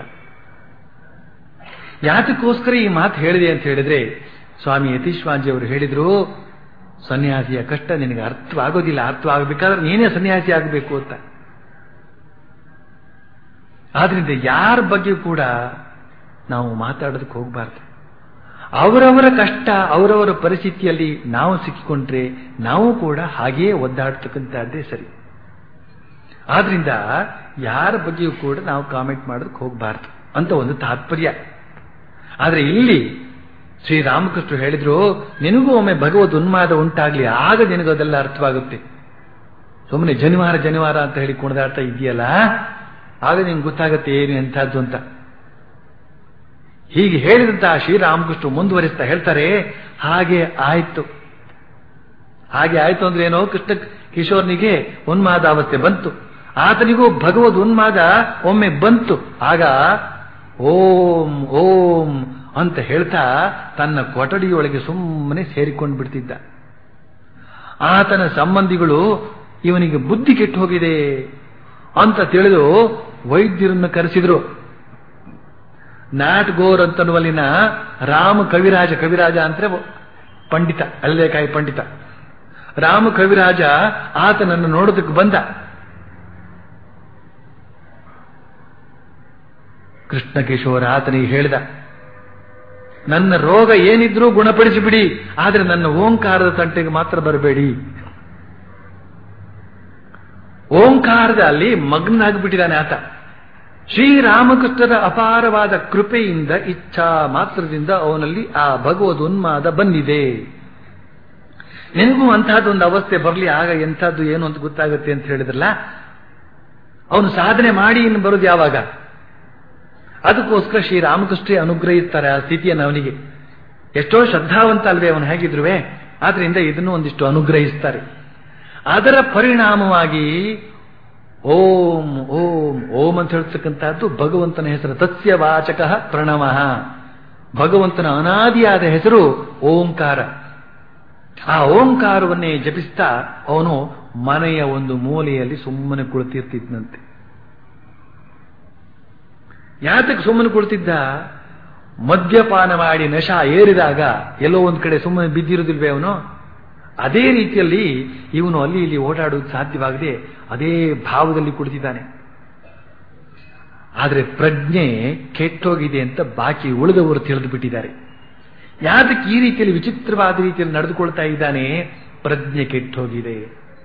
ಯಾತಕ್ಕೋಸ್ಕರ ಈ ಮಾತು ಹೇಳಿದೆ ಅಂತ ಹೇಳಿದ್ರೆ ಸ್ವಾಮಿ ಯತೀಶ್ವಾಂಜಿ ಅವರು ಹೇಳಿದ್ರು ಸನ್ಯಾಸಿಯ ಕಷ್ಟ ನಿನಗೆ ಅರ್ಥವಾಗೋದಿಲ್ಲ ಅರ್ಥವಾಗಬೇಕಾದ್ರೆ ನೀನೇ ಸನ್ಯಾಸಿ ಆಗಬೇಕು ಅಂತ ಆದ್ರಿಂದ ಯಾರ ಬಗ್ಗೆ ಕೂಡ ನಾವು ಮಾತಾಡೋದಕ್ಕೆ ಹೋಗಬಾರ್ದು ಅವರವರ ಕಷ್ಟ ಅವರವರ ಪರಿಸ್ಥಿತಿಯಲ್ಲಿ ನಾವು ಸಿಕ್ಕಿಕೊಂಡ್ರೆ ನಾವು ಕೂಡ ಹಾಗೆಯೇ ಒದ್ದಾಡ್ತಕ್ಕಂಥದ್ದೇ ಸರಿ ಆದ್ರಿಂದ ಯಾರ ಬಗ್ಗೆಯೂ ಕೂಡ ನಾವು ಕಾಮೆಂಟ್ ಮಾಡೋದಕ್ಕೆ ಹೋಗಬಾರ್ದು ಅಂತ ಒಂದು ತಾತ್ಪರ್ಯ ಆದ್ರೆ ಇಲ್ಲಿ ಶ್ರೀರಾಮಕೃಷ್ಣ ಹೇಳಿದ್ರು ನಿನಗೂ ಒಮ್ಮೆ ಭಗವದ್ ಉನ್ಮಾದ ಉಂಟಾಗ್ಲಿ ಆಗ ನಿನಗದೆಲ್ಲ ಅರ್ಥವಾಗುತ್ತೆ ಸುಮ್ಮನೆ ಜನಿವಾರ ಜನಿವಾರ ಅಂತ ಹೇಳಿ ಕುಣಿದಾಡ್ತಾ ಇದೆಯಲ್ಲ ಆಗ ನಿಮ್ಗೆ ಗೊತ್ತಾಗತ್ತೆ ಏನು ಎಂಥದ್ದು ಅಂತ ಹೀಗೆ ಹೇಳಿದಂತಹ ಶ್ರೀರಾಮಕೃಷ್ಣ ಮುಂದುವರಿಸ್ತಾ ಹೇಳ್ತಾರೆ ಹಾಗೆ ಆಯ್ತು ಹಾಗೆ ಆಯ್ತು ಅಂದ್ರೆ ಏನೋ ಕೃಷ್ಣ ಕಿಶೋರ್ನಿಗೆ ಉನ್ಮಾದಾವಸ್ಥೆ ಬಂತು ಆತನಿಗೂ ಭಗವದ್ ಉನ್ಮಾದ ಒಮ್ಮೆ ಬಂತು ಆಗ ಓಂ ಓಂ ಅಂತ ಹೇಳ್ತಾ ತನ್ನ ಕೊಠಡಿಯೊಳಗೆ ಸುಮ್ಮನೆ ಸೇರಿಕೊಂಡು ಬಿಡ್ತಿದ್ದ ಆತನ ಸಂಬಂಧಿಗಳು ಇವನಿಗೆ ಬುದ್ಧಿ ಕೆಟ್ಟು ಹೋಗಿದೆ ಅಂತ ತಿಳಿದು ವೈದ್ಯರನ್ನು ಕರೆಸಿದ್ರು ನಾಟ್ ಗೋರ್ ಅಂತನ್ನುವಲ್ಲಿನ ರಾಮ ಕವಿರಾಜ ಕವಿರಾಜ ಅಂದ್ರೆ ಪಂಡಿತ ಅಲ್ಲೇಕಾಯಿ ಪಂಡಿತ ರಾಮ ಕವಿರಾಜ ಆತನನ್ನು ನೋಡೋದಕ್ಕೆ ಬಂದ ಕೃಷ್ಣ ಕಿಶೋರ ಆತನಿಗೆ ಹೇಳಿದ ನನ್ನ ರೋಗ ಏನಿದ್ರೂ ಗುಣಪಡಿಸಿಬಿಡಿ ಆದ್ರೆ ನನ್ನ ಓಂಕಾರದ ತಂಟೆಗೆ ಮಾತ್ರ ಬರಬೇಡಿ ಓಂಕಾರದ ಅಲ್ಲಿ ಮಗ್ನಾಗ್ಬಿಟ್ಟಿದ್ದಾನೆ ಆತ ಶ್ರೀರಾಮಕೃಷ್ಣರ ಅಪಾರವಾದ ಕೃಪೆಯಿಂದ ಇಚ್ಛಾ ಮಾತ್ರದಿಂದ ಅವನಲ್ಲಿ ಆ ಭಗವದ್ ಉನ್ಮಾದ ಬಂದಿದೆ ನಿನಗೂ ಅಂತಹದ್ದೊಂದು ಅವಸ್ಥೆ ಬರಲಿ ಆಗ ಎಂಥದ್ದು ಏನು ಅಂತ ಗೊತ್ತಾಗುತ್ತೆ ಅಂತ ಹೇಳಿದ್ರಲ್ಲ ಅವನು ಸಾಧನೆ ಮಾಡಿ ಇನ್ನು ಬರೋದು ಯಾವಾಗ ಅದಕ್ಕೋಸ್ಕರ ಶ್ರೀರಾಮಕೃಷ್ಣ ಅನುಗ್ರಹಿಸ್ತಾರೆ ಆ ಸ್ಥಿತಿಯನ್ನು ಅವನಿಗೆ ಎಷ್ಟೋ ಶ್ರದ್ಧಾವಂತ ಅಲ್ವೇ ಅವನು ಹೇಗಿದ್ರುವೆ ಆದ್ರಿಂದ ಇದನ್ನು ಒಂದಿಷ್ಟು ಅನುಗ್ರಹಿಸ್ತಾರೆ ಅದರ ಪರಿಣಾಮವಾಗಿ ಓಂ ಓಂ ಓಂ ಅಂತ ಹೇಳ್ತಕ್ಕಂಥದ್ದು ಭಗವಂತನ ಹೆಸರು ತಸ್ಯ ವಾಚಕ ಪ್ರಣವ ಭಗವಂತನ ಅನಾದಿಯಾದ ಹೆಸರು ಓಂಕಾರ ಆ ಓಂಕಾರವನ್ನೇ ಜಪಿಸ್ತಾ ಅವನು ಮನೆಯ ಒಂದು ಮೂಲೆಯಲ್ಲಿ ಸುಮ್ಮನೆ ಕುಳಿತಿರ್ತಿದ್ನಂತೆ ಯಾತಕ್ಕೆ ಸುಮ್ಮನೆ ಕುಳಿತಿದ್ದ ಮದ್ಯಪಾನ ಮಾಡಿ ನಶ ಏರಿದಾಗ ಎಲ್ಲೋ ಒಂದ್ ಕಡೆ ಸುಮ್ಮನೆ ಬಿದ್ದಿರುವುದಿಲ್ವೇ ಅವನು ಅದೇ ರೀತಿಯಲ್ಲಿ ಇವನು ಅಲ್ಲಿ ಇಲ್ಲಿ ಓಡಾಡುವುದು ಸಾಧ್ಯವಾಗದೆ ಅದೇ ಭಾವದಲ್ಲಿ ಕುಳಿತಿದ್ದಾನೆ ಆದರೆ ಪ್ರಜ್ಞೆ ಕೆಟ್ಟೋಗಿದೆ ಅಂತ ಬಾಕಿ ಉಳಿದವರು ತಿಳಿದು ಬಿಟ್ಟಿದ್ದಾರೆ ಯಾತಕ್ಕೆ ಈ ರೀತಿಯಲ್ಲಿ ವಿಚಿತ್ರವಾದ ರೀತಿಯಲ್ಲಿ ನಡೆದುಕೊಳ್ತಾ ಇದ್ದಾನೆ ಪ್ರಜ್ಞೆ ಕೆಟ್ಟೋಗಿದೆ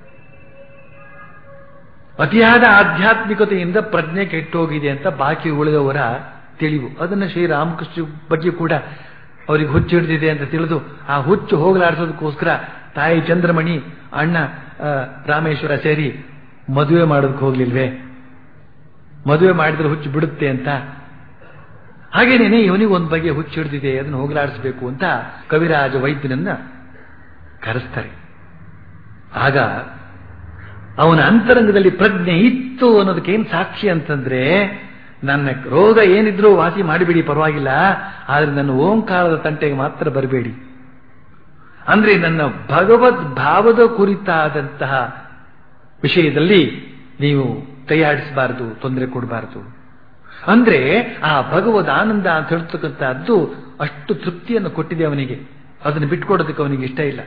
ಅತಿಯಾದ ಆಧ್ಯಾತ್ಮಿಕತೆಯಿಂದ ಪ್ರಜ್ಞೆ ಕೆಟ್ಟೋಗಿದೆ ಅಂತ ಬಾಕಿ ಉಳಿದವರ ತಿಳಿವು ಅದನ್ನು ಶ್ರೀರಾಮಕೃಷ್ಣ ಬಗ್ಗೆ ಕೂಡ ಅವರಿಗೆ ಹುಚ್ಚು ಹಿಡಿದಿದೆ ಅಂತ ತಿಳಿದು ಆ ಹುಚ್ಚು ಹೋಗಲಾಡಿಸೋದಕ್ಕೋಸ್ಕರ ತಾಯಿ ಚಂದ್ರಮಣಿ ಅಣ್ಣ ರಾಮೇಶ್ವರ ಸೇರಿ ಮದುವೆ ಮಾಡೋದಕ್ಕೆ ಹೋಗ್ಲಿಲ್ವೇ ಮದುವೆ ಮಾಡಿದ್ರೆ ಹುಚ್ಚು ಬಿಡುತ್ತೆ ಅಂತ ಹಾಗೇನೇನೆ ಇವನಿಗೆ ಒಂದು ಬಗೆ ಹುಚ್ಚು ಹಿಡಿದಿದೆ ಅದನ್ನು ಹೋಗಲಾಡಿಸಬೇಕು ಅಂತ ಕವಿರಾಜ ವೈದ್ಯನನ್ನ ಕರೆಸ್ತಾರೆ ಆಗ ಅವನ ಅಂತರಂಗದಲ್ಲಿ ಪ್ರಜ್ಞೆ ಇತ್ತು ಅನ್ನೋದಕ್ಕೆ ಏನ್ ಸಾಕ್ಷಿ ಅಂತಂದ್ರೆ ನನ್ನ ರೋಗ ಏನಿದ್ರೂ ವಾಸಿ ಮಾಡಿಬಿಡಿ ಪರವಾಗಿಲ್ಲ ಆದ್ರೆ ನನ್ನ ಓಂಕಾರದ ತಂಟೆಗೆ ಮಾತ್ರ ಬರಬೇಡಿ ಅಂದ್ರೆ ನನ್ನ ಭಗವದ್ ಭಾವದ ಕುರಿತಾದಂತಹ ವಿಷಯದಲ್ಲಿ ನೀವು ಕೈಯಾಡಿಸಬಾರದು ತೊಂದರೆ ಕೊಡಬಾರದು ಅಂದ್ರೆ ಆ ಭಗವದ್ ಆನಂದ ಅಂತ ಹೇಳ್ತಕ್ಕಂಥದ್ದು ಅಷ್ಟು ತೃಪ್ತಿಯನ್ನು ಕೊಟ್ಟಿದೆ ಅವನಿಗೆ ಅದನ್ನು ಬಿಟ್ಕೊಡೋದಕ್ಕೆ ಅವನಿಗೆ ಇಷ್ಟ ಇಲ್ಲ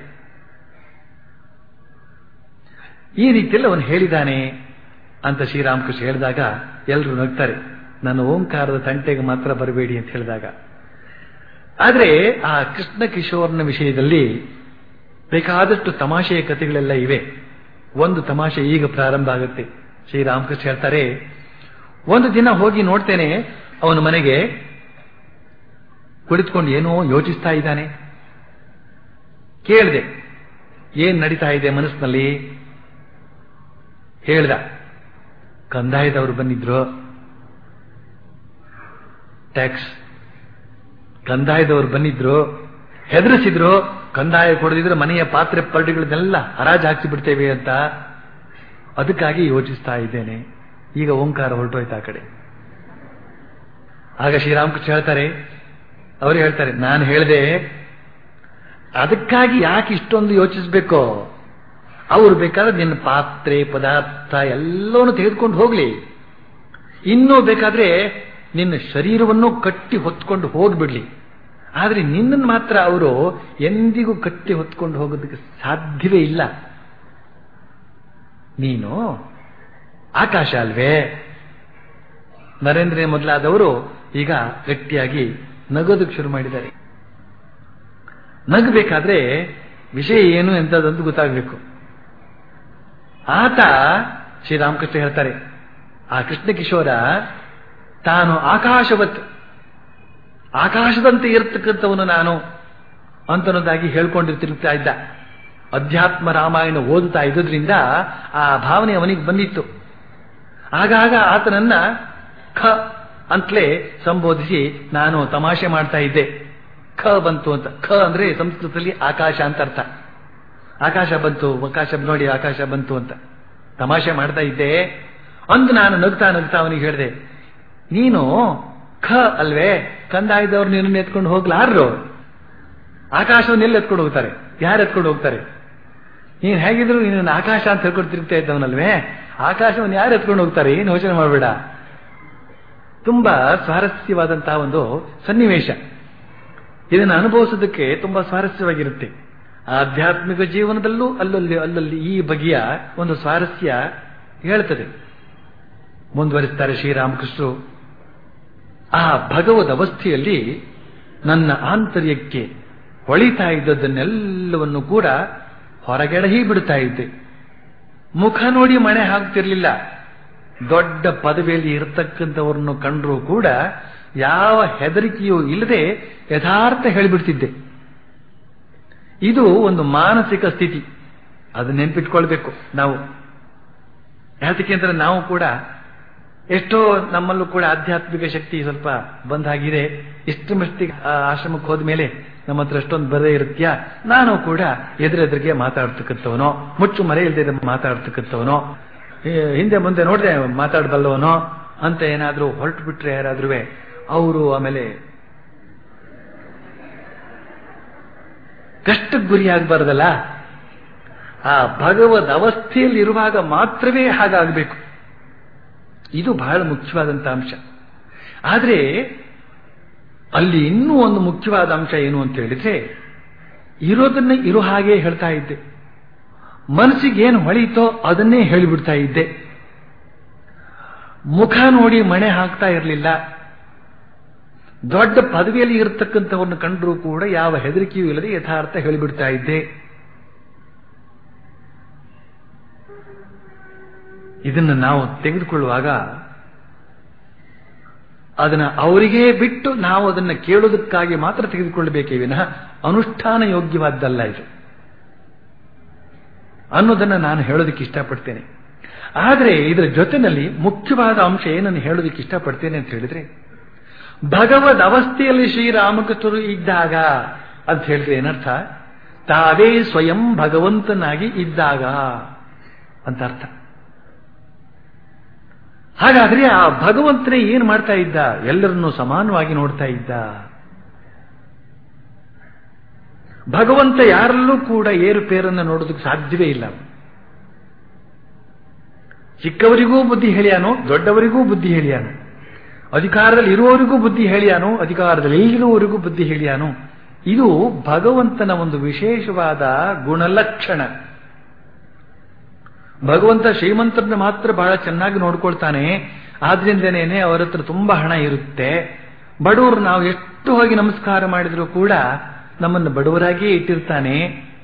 ಈ ರೀತಿಯಲ್ಲಿ ಅವನು ಹೇಳಿದಾನೆ ಅಂತ ಶ್ರೀರಾಮಕೃಷ್ಣ ಹೇಳಿದಾಗ ಎಲ್ಲರೂ ನಗ್ತಾರೆ ನನ್ನ ಓಂಕಾರದ ತಂಟೆಗೆ ಮಾತ್ರ ಬರಬೇಡಿ ಅಂತ ಹೇಳಿದಾಗ ಆದರೆ ಆ ಕೃಷ್ಣ ಕಿಶೋರ್ನ ವಿಷಯದಲ್ಲಿ ಬೇಕಾದಷ್ಟು ತಮಾಷೆಯ ಕಥೆಗಳೆಲ್ಲ ಇವೆ ಒಂದು ತಮಾಷೆ ಈಗ ಪ್ರಾರಂಭ ಆಗುತ್ತೆ ಶ್ರೀರಾಮಕೃಷ್ಣ ಹೇಳ್ತಾರೆ ಒಂದು ದಿನ ಹೋಗಿ ನೋಡ್ತೇನೆ ಅವನ ಮನೆಗೆ ಕುಳಿತುಕೊಂಡು ಏನೋ ಯೋಚಿಸ್ತಾ ಇದ್ದಾನೆ ಕೇಳಿದೆ ಏನ್ ನಡೀತಾ ಇದೆ ಮನಸ್ಸಿನಲ್ಲಿ ಹೇಳ್ದ ಕಂದಾಯದವರು ಬಂದಿದ್ರು ಟ್ಯಾಕ್ಸ್ ಕಂದಾಯದವರು ಬಂದಿದ್ರು ಹೆದರಿಸಿದ್ರು ಕಂದಾಯ ಕೊಡದಿದ್ರೆ ಮನೆಯ ಪಾತ್ರೆ ಪರಡಿಗಳನ್ನೆಲ್ಲ ಹರಾಜು ಹಾಕಿ ಬಿಡ್ತೇವೆ ಅಂತ ಅದಕ್ಕಾಗಿ ಯೋಚಿಸ್ತಾ ಇದ್ದೇನೆ ಈಗ ಓಂಕಾರ ಹೊರಟೋಯ್ತು ಆ ಕಡೆ ಆಗ ಶ್ರೀರಾಮಕೃಷ್ಣ ಹೇಳ್ತಾರೆ ಅವರು ಹೇಳ್ತಾರೆ ನಾನು ಹೇಳಿದೆ ಅದಕ್ಕಾಗಿ ಯಾಕೆ ಇಷ್ಟೊಂದು ಯೋಚಿಸ್ಬೇಕೋ ಅವ್ರು ಬೇಕಾದ್ರೆ ನಿನ್ನ ಪಾತ್ರೆ ಪದಾರ್ಥ ಎಲ್ಲವನ್ನೂ ತೆಗೆದುಕೊಂಡು ಹೋಗ್ಲಿ ಇನ್ನೂ ಬೇಕಾದ್ರೆ ನಿನ್ನ ಶರೀರವನ್ನು ಕಟ್ಟಿ ಹೊತ್ಕೊಂಡು ಹೋಗ್ಬಿಡ್ಲಿ ಆದ್ರೆ ನಿನ್ನನ್ನು ಮಾತ್ರ ಅವರು ಎಂದಿಗೂ ಕಟ್ಟಿ ಹೊತ್ಕೊಂಡು ಹೋಗೋದಕ್ಕೆ ಸಾಧ್ಯವೇ ಇಲ್ಲ ನೀನು ಆಕಾಶ ಅಲ್ವೇ ನರೇಂದ್ರ ಮೊದಲಾದವರು ಈಗ ಗಟ್ಟಿಯಾಗಿ ನಗೋದಕ್ಕೆ ಶುರು ಮಾಡಿದ್ದಾರೆ ನಗಬೇಕಾದ್ರೆ ವಿಷಯ ಏನು ಎಂತದಂತೂ ಗೊತ್ತಾಗಬೇಕು ಆತ ಶ್ರೀರಾಮಕೃಷ್ಣ ಹೇಳ್ತಾರೆ ಆ ಕೃಷ್ಣ ಕಿಶೋರ ತಾನು ಆಕಾಶವತ್ ಆಕಾಶದಂತೆ ಇರತಕ್ಕಂಥವನು ನಾನು ಅಂತನದಾಗಿ ಹೇಳ್ಕೊಂಡು ತಿರುಗ್ತಾ ಇದ್ದ ಅಧ್ಯಾತ್ಮ ರಾಮಾಯಣ ಓದುತ್ತಾ ಇದ್ದುದ್ರಿಂದ ಆ ಭಾವನೆ ಅವನಿಗೆ ಬಂದಿತ್ತು ಆಗಾಗ ಆತನನ್ನ ಖ ಅಂತಲೇ ಸಂಬೋಧಿಸಿ ನಾನು ತಮಾಷೆ ಮಾಡ್ತಾ ಇದ್ದೆ ಖ ಬಂತು ಅಂತ ಖ ಅಂದ್ರೆ ಸಂಸ್ಕೃತದಲ್ಲಿ ಆಕಾಶ ಅಂತ ಅರ್ಥ ಆಕಾಶ ಬಂತು ಆಕಾಶ ನೋಡಿ ಆಕಾಶ ಬಂತು ಅಂತ ತಮಾಷೆ ಮಾಡ್ತಾ ಇದ್ದೆ ಅಂದು ನಾನು ನಗ್ತಾ ನಗ್ತಾ ಅವನಿಗೆ ಹೇಳಿದೆ ನೀನು ಖ ಅಲ್ವೇ ಕಂದಾಯದವ್ರು ನಿನ್ನ ಎತ್ಕೊಂಡು ಹೋಗ್ಲಾರ್ರು ಆಕಾಶವನ್ನು ಎಲ್ಲಿ ಎತ್ಕೊಂಡು ಹೋಗ್ತಾರೆ ಯಾರು ಎತ್ಕೊಂಡು ಹೋಗ್ತಾರೆ ನೀನು ಹೇಗಿದ್ರು ನೀನು ಆಕಾಶ ಅಂತ ಹೇಳ್ಕೊಂಡು ತಿರುಗ್ತಾ ಇದ್ದವನಲ್ವೇ ಆಕಾಶವನ್ನು ಯಾರು ಎತ್ಕೊಂಡು ಹೋಗ್ತಾರೆ ಏನು ಯೋಚನೆ ಮಾಡಬೇಡ ತುಂಬಾ ಸ್ವಾರಸ್ಯವಾದಂತಹ ಒಂದು ಸನ್ನಿವೇಶ ಇದನ್ನು ಅನುಭವಿಸೋದಕ್ಕೆ ತುಂಬಾ ಸ್ವಾರಸ್ಯವಾಗಿರುತ್ತೆ ಆಧ್ಯಾತ್ಮಿಕ ಜೀವನದಲ್ಲೂ ಅಲ್ಲಲ್ಲಿ ಅಲ್ಲಲ್ಲಿ ಈ ಬಗೆಯ ಒಂದು ಸ್ವಾರಸ್ಯ ಹೇಳ್ತದೆ ಮುಂದುವರಿಸ್ತಾರೆ ಶ್ರೀರಾಮಕೃಷ್ಣರು ಆ ಭಗವದ್ ಅವಸ್ಥೆಯಲ್ಲಿ ನನ್ನ ಆಂತರ್ಯಕ್ಕೆ ಹೊಳಿತಾ ಇದ್ದದ್ದನ್ನೆಲ್ಲವನ್ನು ಕೂಡ ಹೊರಗೆಡಹಿ ಬಿಡ್ತಾ ಇದ್ದೆ ಮುಖ ನೋಡಿ ಮಣೆ ಹಾಕ್ತಿರ್ಲಿಲ್ಲ ದೊಡ್ಡ ಪದವಿಯಲ್ಲಿ ಇರತಕ್ಕಂಥವ್ರನ್ನು ಕಂಡರೂ ಕೂಡ ಯಾವ ಹೆದರಿಕೆಯೂ ಇಲ್ಲದೆ ಯಥಾರ್ಥ ಹೇಳಿಬಿಡ್ತಿದ್ದೆ ಇದು ಒಂದು ಮಾನಸಿಕ ಸ್ಥಿತಿ ಅದು ನೆನ್ಪಿಟ್ಕೊಳ್ಬೇಕು ನಾವು ಯಾತಕ್ಕೆ ಅಂದ್ರೆ ನಾವು ಕೂಡ ಎಷ್ಟೋ ನಮ್ಮಲ್ಲೂ ಕೂಡ ಆಧ್ಯಾತ್ಮಿಕ ಶಕ್ತಿ ಸ್ವಲ್ಪ ಬಂದಾಗಿದೆ ಇಷ್ಟು ಮಷ್ಟಿಗೆ ಆಶ್ರಮಕ್ಕೆ ಹೋದ ಮೇಲೆ ನಮ್ಮ ಹತ್ರ ಅಷ್ಟೊಂದು ಬರದೇ ಇರುತ್ತ್ಯಾ ನಾನು ಕೂಡ ಎದುರೆದುರಿಗೆ ಮಾತಾಡ್ತಕ್ಕಂಥವನೋ ಮುಚ್ಚು ಮರೆ ಇಲ್ಲದೆ ಮಾತಾಡ್ತಕ್ಕಂಥವನೋ ಹಿಂದೆ ಮುಂದೆ ನೋಡಿದೆ ಮಾತಾಡಬಲ್ಲವನೋ ಅಂತ ಏನಾದರೂ ಹೊರಟು ಬಿಟ್ರೆ ಯಾರಾದ್ರೂ ಅವರು ಆಮೇಲೆ ಕಷ್ಟಕ್ಕೆ ಗುರಿಯಾಗಬಾರ್ದಲ್ಲ ಆ ಭಗವದ್ ಅವಸ್ಥೆಯಲ್ಲಿ ಇರುವಾಗ ಮಾತ್ರವೇ ಹಾಗಾಗಬೇಕು ಇದು ಬಹಳ ಮುಖ್ಯವಾದಂಥ ಅಂಶ ಆದರೆ ಅಲ್ಲಿ ಇನ್ನೂ ಒಂದು ಮುಖ್ಯವಾದ ಅಂಶ ಏನು ಅಂತ ಹೇಳಿದ್ರೆ ಇರೋದನ್ನ ಇರೋ ಹಾಗೆ ಹೇಳ್ತಾ ಇದ್ದೆ ಮನಸ್ಸಿಗೆ ಏನು ಹೊಳೀತೋ ಅದನ್ನೇ ಹೇಳಿಬಿಡ್ತಾ ಇದ್ದೆ ಮುಖ ನೋಡಿ ಮಣೆ ಹಾಕ್ತಾ ಇರಲಿಲ್ಲ ದೊಡ್ಡ ಪದವಿಯಲ್ಲಿ ಇರತಕ್ಕಂಥವ್ರನ್ನ ಕಂಡರೂ ಕೂಡ ಯಾವ ಹೆದರಿಕೆಯೂ ಇಲ್ಲದೆ ಯಥಾರ್ಥ ಹೇಳಿಬಿಡ್ತಾ ಇದ್ದೆ ಇದನ್ನು ನಾವು ತೆಗೆದುಕೊಳ್ಳುವಾಗ ಅದನ್ನ ಅವರಿಗೇ ಬಿಟ್ಟು ನಾವು ಅದನ್ನು ಕೇಳೋದಕ್ಕಾಗಿ ಮಾತ್ರ ತೆಗೆದುಕೊಳ್ಳಬೇಕೇ ವಿನಃ ಅನುಷ್ಠಾನ ಯೋಗ್ಯವಾದ್ದಲ್ಲ ಇದು ಅನ್ನೋದನ್ನ ನಾನು ಹೇಳೋದಕ್ಕೆ ಇಷ್ಟಪಡ್ತೇನೆ ಆದರೆ ಇದರ ಜೊತೆಯಲ್ಲಿ ಮುಖ್ಯವಾದ ಅಂಶ ಏನನ್ನು ಹೇಳೋದಕ್ಕೆ ಇಷ್ಟಪಡ್ತೇನೆ ಅಂತ ಹೇಳಿದ್ರೆ ಭಗವದ್ ಅವಸ್ಥೆಯಲ್ಲಿ ಶ್ರೀರಾಮಕೃಷ್ಣರು ಇದ್ದಾಗ ಅಂತ ಹೇಳಿದ್ರೆ ಏನರ್ಥ ತಾವೇ ಸ್ವಯಂ ಭಗವಂತನಾಗಿ ಇದ್ದಾಗ ಅಂತ ಅರ್ಥ ಹಾಗಾದ್ರೆ ಆ ಭಗವಂತನೇ ಏನ್ ಮಾಡ್ತಾ ಇದ್ದ ಎಲ್ಲರನ್ನೂ ಸಮಾನವಾಗಿ ನೋಡ್ತಾ ಇದ್ದ ಭಗವಂತ ಯಾರಲ್ಲೂ ಕೂಡ ಏರುಪೇರನ್ನು ನೋಡೋದಕ್ಕೆ ಸಾಧ್ಯವೇ ಇಲ್ಲ ಚಿಕ್ಕವರಿಗೂ ಬುದ್ಧಿ ಹೇಳ್ಯಾನು ದೊಡ್ಡವರಿಗೂ ಬುದ್ಧಿ ಹೇಳ್ಯಾನು ಅಧಿಕಾರದಲ್ಲಿ ಇರುವವರಿಗೂ ಬುದ್ಧಿ ಹೇಳ್ಯಾನು ಅಧಿಕಾರದಲ್ಲಿ ಇಲ್ಲದವರಿಗೂ ಬುದ್ಧಿ ಹೇಳ್ಯಾನು ಇದು ಭಗವಂತನ ಒಂದು ವಿಶೇಷವಾದ ಗುಣಲಕ್ಷಣ ಭಗವಂತ ಶ್ರೀಮಂತರನ್ನ ಮಾತ್ರ ಬಹಳ ಚೆನ್ನಾಗಿ ನೋಡ್ಕೊಳ್ತಾನೆ ಆದ್ರಿಂದನೇನೆ ಅವರ ಹತ್ರ ತುಂಬಾ ಹಣ ಇರುತ್ತೆ ಬಡವರು ನಾವು ಎಷ್ಟು ಹೋಗಿ ನಮಸ್ಕಾರ ಮಾಡಿದ್ರು ಕೂಡ ನಮ್ಮನ್ನು ಬಡವರಾಗಿಯೇ ಇಟ್ಟಿರ್ತಾನೆ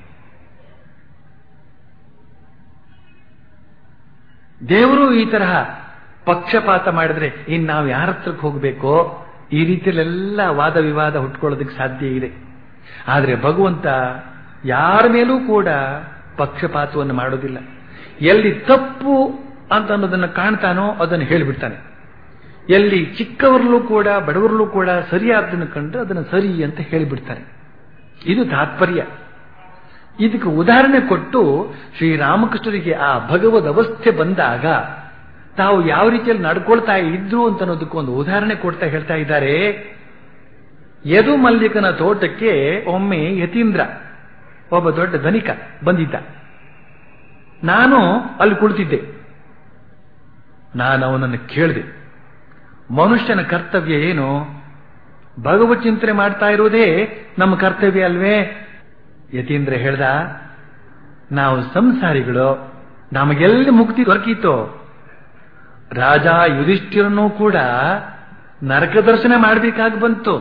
ದೇವರು ಈ ತರಹ ಪಕ್ಷಪಾತ ಮಾಡಿದ್ರೆ ಇನ್ನು ನಾವು ಯಾರ ಹತ್ರಕ್ಕೆ ಹೋಗಬೇಕೋ ಈ ರೀತಿಯಲ್ಲೆಲ್ಲ ವಾದ ವಿವಾದ ಹುಟ್ಕೊಳ್ಳೋದಕ್ಕೆ ಸಾಧ್ಯ ಇದೆ ಆದರೆ ಭಗವಂತ ಯಾರ ಮೇಲೂ ಕೂಡ ಪಕ್ಷಪಾತವನ್ನು ಮಾಡೋದಿಲ್ಲ ಎಲ್ಲಿ ತಪ್ಪು ಅಂತ ಅನ್ನೋದನ್ನು ಕಾಣ್ತಾನೋ ಅದನ್ನು ಹೇಳಿಬಿಡ್ತಾನೆ ಎಲ್ಲಿ ಚಿಕ್ಕವರಲ್ಲೂ ಕೂಡ ಬಡವರಲ್ಲೂ ಕೂಡ ಸರಿಯಾದ್ದನ್ನು ಕಂಡು ಅದನ್ನು ಸರಿ ಅಂತ ಹೇಳಿಬಿಡ್ತಾನೆ ಇದು ತಾತ್ಪರ್ಯ ಇದಕ್ಕೆ ಉದಾಹರಣೆ ಕೊಟ್ಟು ಶ್ರೀರಾಮಕೃಷ್ಣರಿಗೆ ಆ ಭಗವದ್ ಅವಸ್ಥೆ ಬಂದಾಗ ತಾವು ಯಾವ ರೀತಿಯಲ್ಲಿ ನಡ್ಕೊಳ್ತಾ ಇದ್ರು ಅಂತ ಅನ್ನೋದಕ್ಕೆ ಒಂದು ಉದಾಹರಣೆ ಕೊಡ್ತಾ ಹೇಳ್ತಾ ಇದ್ದಾರೆ ಯದು ಮಲ್ಲಿಕನ ತೋಟಕ್ಕೆ ಒಮ್ಮೆ ಯತೀಂದ್ರ ಒಬ್ಬ ದೊಡ್ಡ ಧನಿಕ ಬಂದಿದ್ದ ನಾನು ಅಲ್ಲಿ ಕುಳಿತಿದ್ದೆ ನಾನು ಅವನನ್ನು ಕೇಳಿದೆ ಮನುಷ್ಯನ ಕರ್ತವ್ಯ ಏನು ಭಗವತ್ ಚಿಂತನೆ ಮಾಡ್ತಾ ಇರುವುದೇ ನಮ್ಮ ಕರ್ತವ್ಯ ಅಲ್ವೇ ಯತೀಂದ್ರ ಹೇಳ್ದ ನಾವು ಸಂಸಾರಿಗಳು ನಮಗೆಲ್ಲಿ ಮುಕ್ತಿ ದೊರಕಿತೋ ರಾಜ ಯುಧಿಷ್ಠಿರನೂ ಕೂಡ ನರಕ ದರ್ಶನ ಮಾಡಬೇಕಾಗಿ ಬಂತು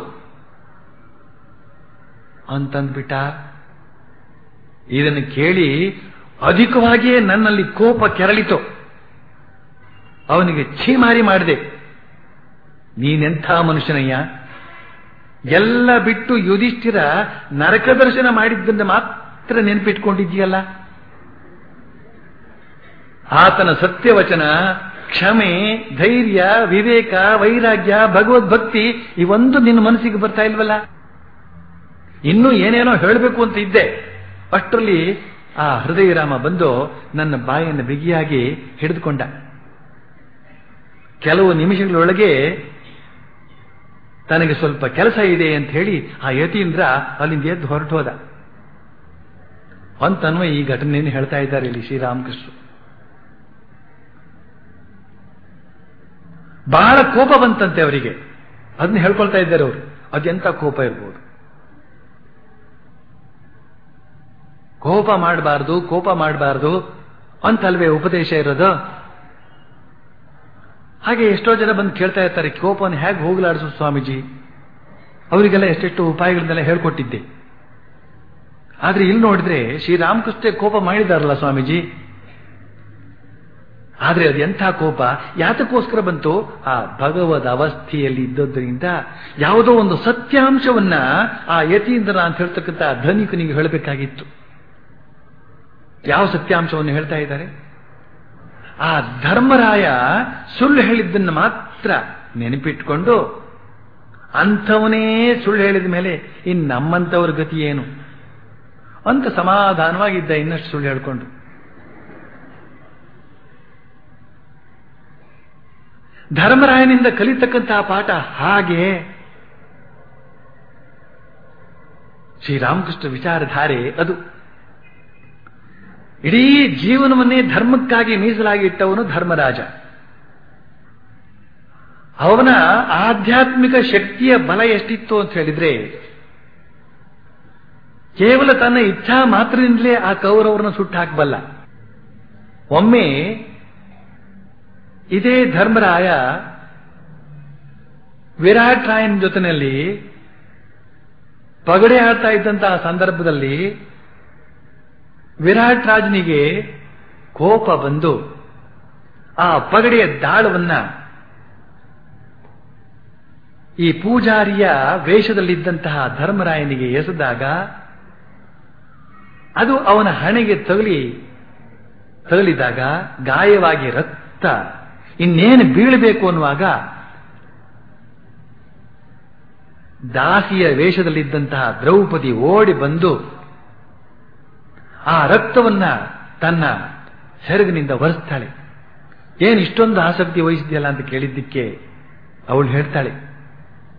ಅಂತಂದ್ಬಿಟ್ಟ ಇದನ್ನು ಕೇಳಿ ಅಧಿಕವಾಗಿಯೇ ನನ್ನಲ್ಲಿ ಕೋಪ ಕೆರಳಿತು ಅವನಿಗೆ ಛೀಮಾರಿ ಮಾಡಿದೆ ನೀನೆಂಥ ಮನುಷ್ಯನಯ್ಯ ಎಲ್ಲ ಬಿಟ್ಟು ಯುಧಿಷ್ಠಿರ ನರಕ ದರ್ಶನ ಮಾಡಿದ್ದನ್ನು ಮಾತ್ರ ನೆನಪಿಟ್ಕೊಂಡಿದ್ದೀಯಲ್ಲ ಆತನ ಸತ್ಯವಚನ ಕ್ಷಮೆ ಧೈರ್ಯ ವಿವೇಕ ವೈರಾಗ್ಯ ಭಗವದ್ಭಕ್ತಿ ಇವೊಂದು ನಿನ್ನ ಮನಸ್ಸಿಗೆ ಬರ್ತಾ ಇಲ್ವಲ್ಲ ಇನ್ನೂ ಏನೇನೋ ಹೇಳಬೇಕು ಅಂತ ಇದ್ದೆ ಅಷ್ಟರಲ್ಲಿ ಆ ಹೃದಯರಾಮ ಬಂದು ನನ್ನ ಬಾಯನ್ನು ಬಿಗಿಯಾಗಿ ಹಿಡಿದುಕೊಂಡ ಕೆಲವು ನಿಮಿಷಗಳೊಳಗೆ ತನಗೆ ಸ್ವಲ್ಪ ಕೆಲಸ ಇದೆ ಅಂತ ಹೇಳಿ ಆ ಯತೀಂದ್ರ ಅಲ್ಲಿಂದ ಎದ್ದು ಹೊರಟು ಹೋದ ಅಂತನ್ವ ಈ ಘಟನೆಯನ್ನು ಹೇಳ್ತಾ ಇದ್ದಾರೆ ಇಲ್ಲಿ ಶ್ರೀರಾಮಕೃಷ್ಣ ಬಹಳ ಕೋಪ ಬಂತಂತೆ ಅವರಿಗೆ ಅದನ್ನ ಹೇಳ್ಕೊಳ್ತಾ ಇದ್ದಾರೆ ಅವರು ಅದೆಂತ ಕೋಪ ಇರ್ಬೋದು ಕೋಪ ಮಾಡಬಾರ್ದು ಕೋಪ ಮಾಡಬಾರ್ದು ಅಂತಲ್ವೇ ಉಪದೇಶ ಇರೋದು ಹಾಗೆ ಎಷ್ಟೋ ಜನ ಬಂದು ಕೇಳ್ತಾ ಇರ್ತಾರೆ ಕೋಪವನ್ನು ಹೇಗೆ ಹೋಗಲಾಡಿಸು ಸ್ವಾಮೀಜಿ ಅವರಿಗೆಲ್ಲ ಎಷ್ಟೆಷ್ಟು ಉಪಾಯಗಳನ್ನೆಲ್ಲ ಹೇಳ್ಕೊಟ್ಟಿದ್ದೆ ಆದ್ರೆ ಇಲ್ಲಿ ನೋಡಿದ್ರೆ ಶ್ರೀರಾಮಕೃಷ್ಣ ಕೋಪ ಮಾಡಿದಾರಲ್ಲ ಸ್ವಾಮೀಜಿ ಆದ್ರೆ ಅದು ಎಂಥ ಕೋಪ ಯಾತಕ್ಕೋಸ್ಕರ ಬಂತು ಆ ಭಗವದ್ ಅವಸ್ಥೆಯಲ್ಲಿ ಇದ್ದದ್ರಿಂದ ಯಾವುದೋ ಒಂದು ಸತ್ಯಾಂಶವನ್ನ ಆ ಯತೀಂದ್ರ ಅಂತ ಹೇಳ್ತಕ್ಕಂಥ ಧನಿಕನಿಗೆ ಹೇಳಬೇಕಾಗಿತ್ತು ಯಾವ ಸತ್ಯಾಂಶವನ್ನು ಹೇಳ್ತಾ ಇದ್ದಾರೆ ಆ ಧರ್ಮರಾಯ ಸುಳ್ಳು ಹೇಳಿದ್ದನ್ನು ಮಾತ್ರ ನೆನಪಿಟ್ಕೊಂಡು ಅಂಥವನೇ ಸುಳ್ಳು ಹೇಳಿದ ಮೇಲೆ ಇನ್ನು ನಮ್ಮಂಥವ್ರ ಗತಿ ಏನು ಅಂತ ಸಮಾಧಾನವಾಗಿದ್ದ ಇನ್ನಷ್ಟು ಸುಳ್ಳು ಹೇಳ್ಕೊಂಡು ಧರ್ಮರಾಯನಿಂದ ಕಲಿತಕ್ಕಂತಹ ಪಾಠ ಹಾಗೆ ಶ್ರೀರಾಮಕೃಷ್ಣ ವಿಚಾರಧಾರೆ ಅದು ಇಡೀ ಜೀವನವನ್ನೇ ಧರ್ಮಕ್ಕಾಗಿ ಮೀಸಲಾಗಿ ಇಟ್ಟವನು ಧರ್ಮರಾಜ ಅವನ ಆಧ್ಯಾತ್ಮಿಕ ಶಕ್ತಿಯ ಬಲ ಎಷ್ಟಿತ್ತು ಅಂತ ಹೇಳಿದ್ರೆ ಕೇವಲ ತನ್ನ ಇಚ್ಛಾ ಮಾತ್ರದಿಂದಲೇ ಆ ಕೌರವರನ್ನು ಸುಟ್ಟು ಹಾಕಬಲ್ಲ ಒಮ್ಮೆ ಇದೇ ಧರ್ಮರಾಯ ವಿರಾಟ್ ರಾಯನ್ ಜೊತೆಯಲ್ಲಿ ಪಗಡೆ ಆಡ್ತಾ ಇದ್ದಂತಹ ಸಂದರ್ಭದಲ್ಲಿ ವಿರಾಟ್ ರಾಜನಿಗೆ ಕೋಪ ಬಂದು ಆ ಪಗಡೆಯ ದಾಳವನ್ನ ಈ ಪೂಜಾರಿಯ ವೇಷದಲ್ಲಿದ್ದಂತಹ ಧರ್ಮರಾಯನಿಗೆ ಎಸೆದಾಗ ಅದು ಅವನ ಹಣೆಗೆ ತಗಲಿ ತಗಲಿದಾಗ ಗಾಯವಾಗಿ ರಕ್ತ ಇನ್ನೇನು ಬೀಳಬೇಕು ಅನ್ನುವಾಗ ದಾಸಿಯ ವೇಷದಲ್ಲಿದ್ದಂತಹ ದ್ರೌಪದಿ ಓಡಿ ಬಂದು ಆ ರಕ್ತವನ್ನ ತನ್ನ ಸೆರಗಿನಿಂದ ಒರೆಸ್ತಾಳೆ ಏನು ಇಷ್ಟೊಂದು ಆಸಕ್ತಿ ವಹಿಸಿದೆಯಲ್ಲ ಅಂತ ಕೇಳಿದ್ದಕ್ಕೆ ಅವಳು ಹೇಳ್ತಾಳೆ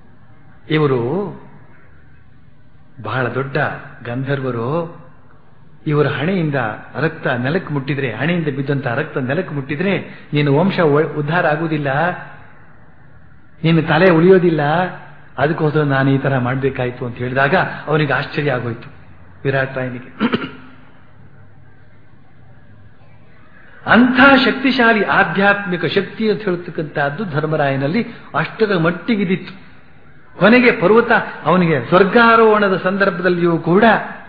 ಇವರು ಬಹಳ ದೊಡ್ಡ ಗಂಧರ್ವರು ಇವರ ಹಣೆಯಿಂದ ರಕ್ತ ನೆಲಕ್ಕೆ ಮುಟ್ಟಿದ್ರೆ ಹಣೆಯಿಂದ ಬಿದ್ದಂತ ರಕ್ತ ನೆಲಕ್ಕೆ ಮುಟ್ಟಿದ್ರೆ ನೀನು ವಂಶ ಒ- ಉದ್ಧಾರ ಆಗುವುದಿಲ್ಲ ನಿನ್ನ ತಲೆ ಉಳಿಯೋದಿಲ್ಲ ಅದಕ್ಕೋಸ್ಕರ ನಾನು ಈ ತರ ಮಾಡಬೇಕಾಯ್ತು ಅಂತ ಹೇಳಿದಾಗ ಅವನಿಗೆ ಆಶ್ಚರ್ಯ ಆಗೋಯ್ತು ವಿರಾಟ್ ರಾಯನಿಗೆ ಅಂಥ ಶಕ್ತಿಶಾಲಿ ಆಧ್ಯಾತ್ಮಿಕ ಶಕ್ತಿ ಅಂತ ಹೇಳ್ತಕ್ಕಂಥದ್ದು ಧರ್ಮರಾಯನಲ್ಲಿ ಅಷ್ಟರ ಮಟ್ಟಿಗಿದಿತ್ತು ಕೊನೆಗೆ ಪರ್ವತ ಅವನಿಗೆ ಸ್ವರ್ಗಾರೋಹಣದ ಸಂದರ್ಭದಲ್ಲಿಯೂ ಕೂಡ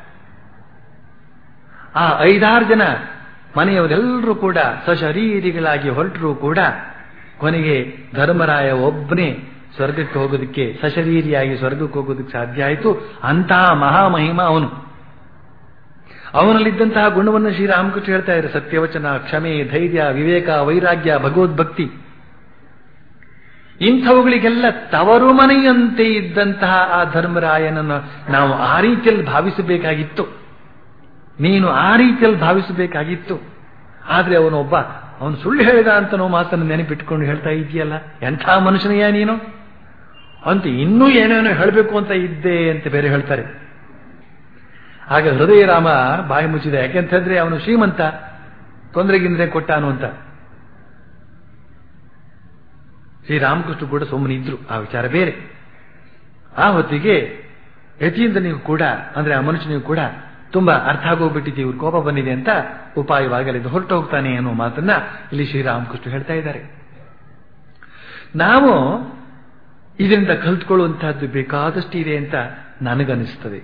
ಆ ಐದಾರು ಜನ ಮನೆಯವರೆಲ್ಲರೂ ಕೂಡ ಸಶರೀರಿಗಳಾಗಿ ಹೊರಟರೂ ಕೂಡ ಕೊನೆಗೆ ಧರ್ಮರಾಯ ಒಬ್ಬನೇ ಸ್ವರ್ಗಕ್ಕೆ ಹೋಗೋದಕ್ಕೆ ಸಶರೀರಿಯಾಗಿ ಸ್ವರ್ಗಕ್ಕೆ ಹೋಗೋದಕ್ಕೆ ಸಾಧ್ಯ ಆಯಿತು ಅಂತಹ ಮಹಾಮಹಿಮ ಅವನು ಅವನಲ್ಲಿದ್ದಂತಹ ಗುಣವನ್ನು ಶ್ರೀರಾಮಕೃಷ್ಣ ಹೇಳ್ತಾ ಇದ್ದಾರೆ ಸತ್ಯವಚನ ಕ್ಷಮೆ ಧೈರ್ಯ ವಿವೇಕ ವೈರಾಗ್ಯ ಭಗವದ್ಭಕ್ತಿ ಇಂಥವುಗಳಿಗೆಲ್ಲ ತವರು ಮನೆಯಂತೆ ಇದ್ದಂತಹ ಆ ಧರ್ಮರಾಯನನ್ನು ನಾವು ಆ ರೀತಿಯಲ್ಲಿ ಭಾವಿಸಬೇಕಾಗಿತ್ತು ನೀನು ಆ ರೀತಿಯಲ್ಲಿ ಭಾವಿಸಬೇಕಾಗಿತ್ತು ಆದ್ರೆ ಅವನೊಬ್ಬ ಅವನು ಸುಳ್ಳು ಹೇಳಿದ ಅಂತ ನಾವು ಮಾತನ್ನು ನೆನಪಿಟ್ಕೊಂಡು ಹೇಳ್ತಾ ಇದೆಯಲ್ಲ ಎಂಥ ಮನುಷ್ಯನಯ್ಯ ನೀನು ಅಂತ ಇನ್ನೂ ಏನೇನೋ ಹೇಳಬೇಕು ಅಂತ ಇದ್ದೆ ಅಂತ ಬೇರೆ ಹೇಳ್ತಾರೆ ಆಗ ಹೃದಯ ರಾಮ ಬಾಯಿ ಮುಚ್ಚಿದ ಯಾಕೆಂತ ಹೇಳಿದ್ರೆ ಅವನು ಶ್ರೀಮಂತ ತೊಂದರೆಗಿಂದ್ರೆ ಕೊಟ್ಟಾನು ಅಂತ ಶ್ರೀರಾಮಕೃಷ್ಣ ಕೂಡ ಸುಮ್ಮನೆ ಇದ್ರು ಆ ವಿಚಾರ ಬೇರೆ ಆ ಹೊತ್ತಿಗೆ ಯತಿಯಿಂದ ನೀವು ಕೂಡ ಅಂದ್ರೆ ಆ ಮನುಷ್ಯನಿಗೂ ಕೂಡ ತುಂಬಾ ಅರ್ಥ ಆಗೋಗ್ಬಿಟ್ಟಿದೆ ಇವ್ರ ಕೋಪ ಬಂದಿದೆ ಅಂತ ಉಪಾಯವಾಗಲಿದ್ದು ಹೊರಟು ಹೋಗ್ತಾನೆ ಅನ್ನೋ ಮಾತನ್ನ ಇಲ್ಲಿ ಶ್ರೀರಾಮಕೃಷ್ಣ ಹೇಳ್ತಾ ಇದ್ದಾರೆ ನಾವು ಇದರಿಂದ ಕಲ್ತ್ಕೊಳ್ಳುವಂತಹದ್ದು ಬೇಕಾದಷ್ಟು ಇದೆ ಅಂತ ನನಗನಿಸ್ತದೆ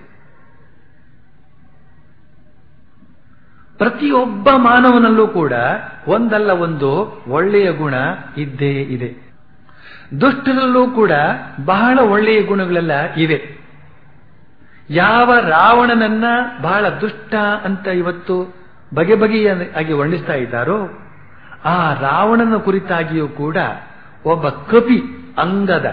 ಪ್ರತಿಯೊಬ್ಬ ಮಾನವನಲ್ಲೂ ಕೂಡ ಒಂದಲ್ಲ ಒಂದು ಒಳ್ಳೆಯ ಗುಣ ಇದ್ದೇ ಇದೆ ದುಷ್ಟರಲ್ಲೂ ಕೂಡ ಬಹಳ ಒಳ್ಳೆಯ ಗುಣಗಳೆಲ್ಲ ಇವೆ ಯಾವ ರಾವಣನನ್ನ ಬಹಳ ದುಷ್ಟ ಅಂತ ಇವತ್ತು ಬಗೆ ಬಗೆಯಾಗಿ ವರ್ಣಿಸ್ತಾ ಇದ್ದಾರೋ ಆ ರಾವಣನ ಕುರಿತಾಗಿಯೂ ಕೂಡ ಒಬ್ಬ ಕಪಿ ಅಂಗದ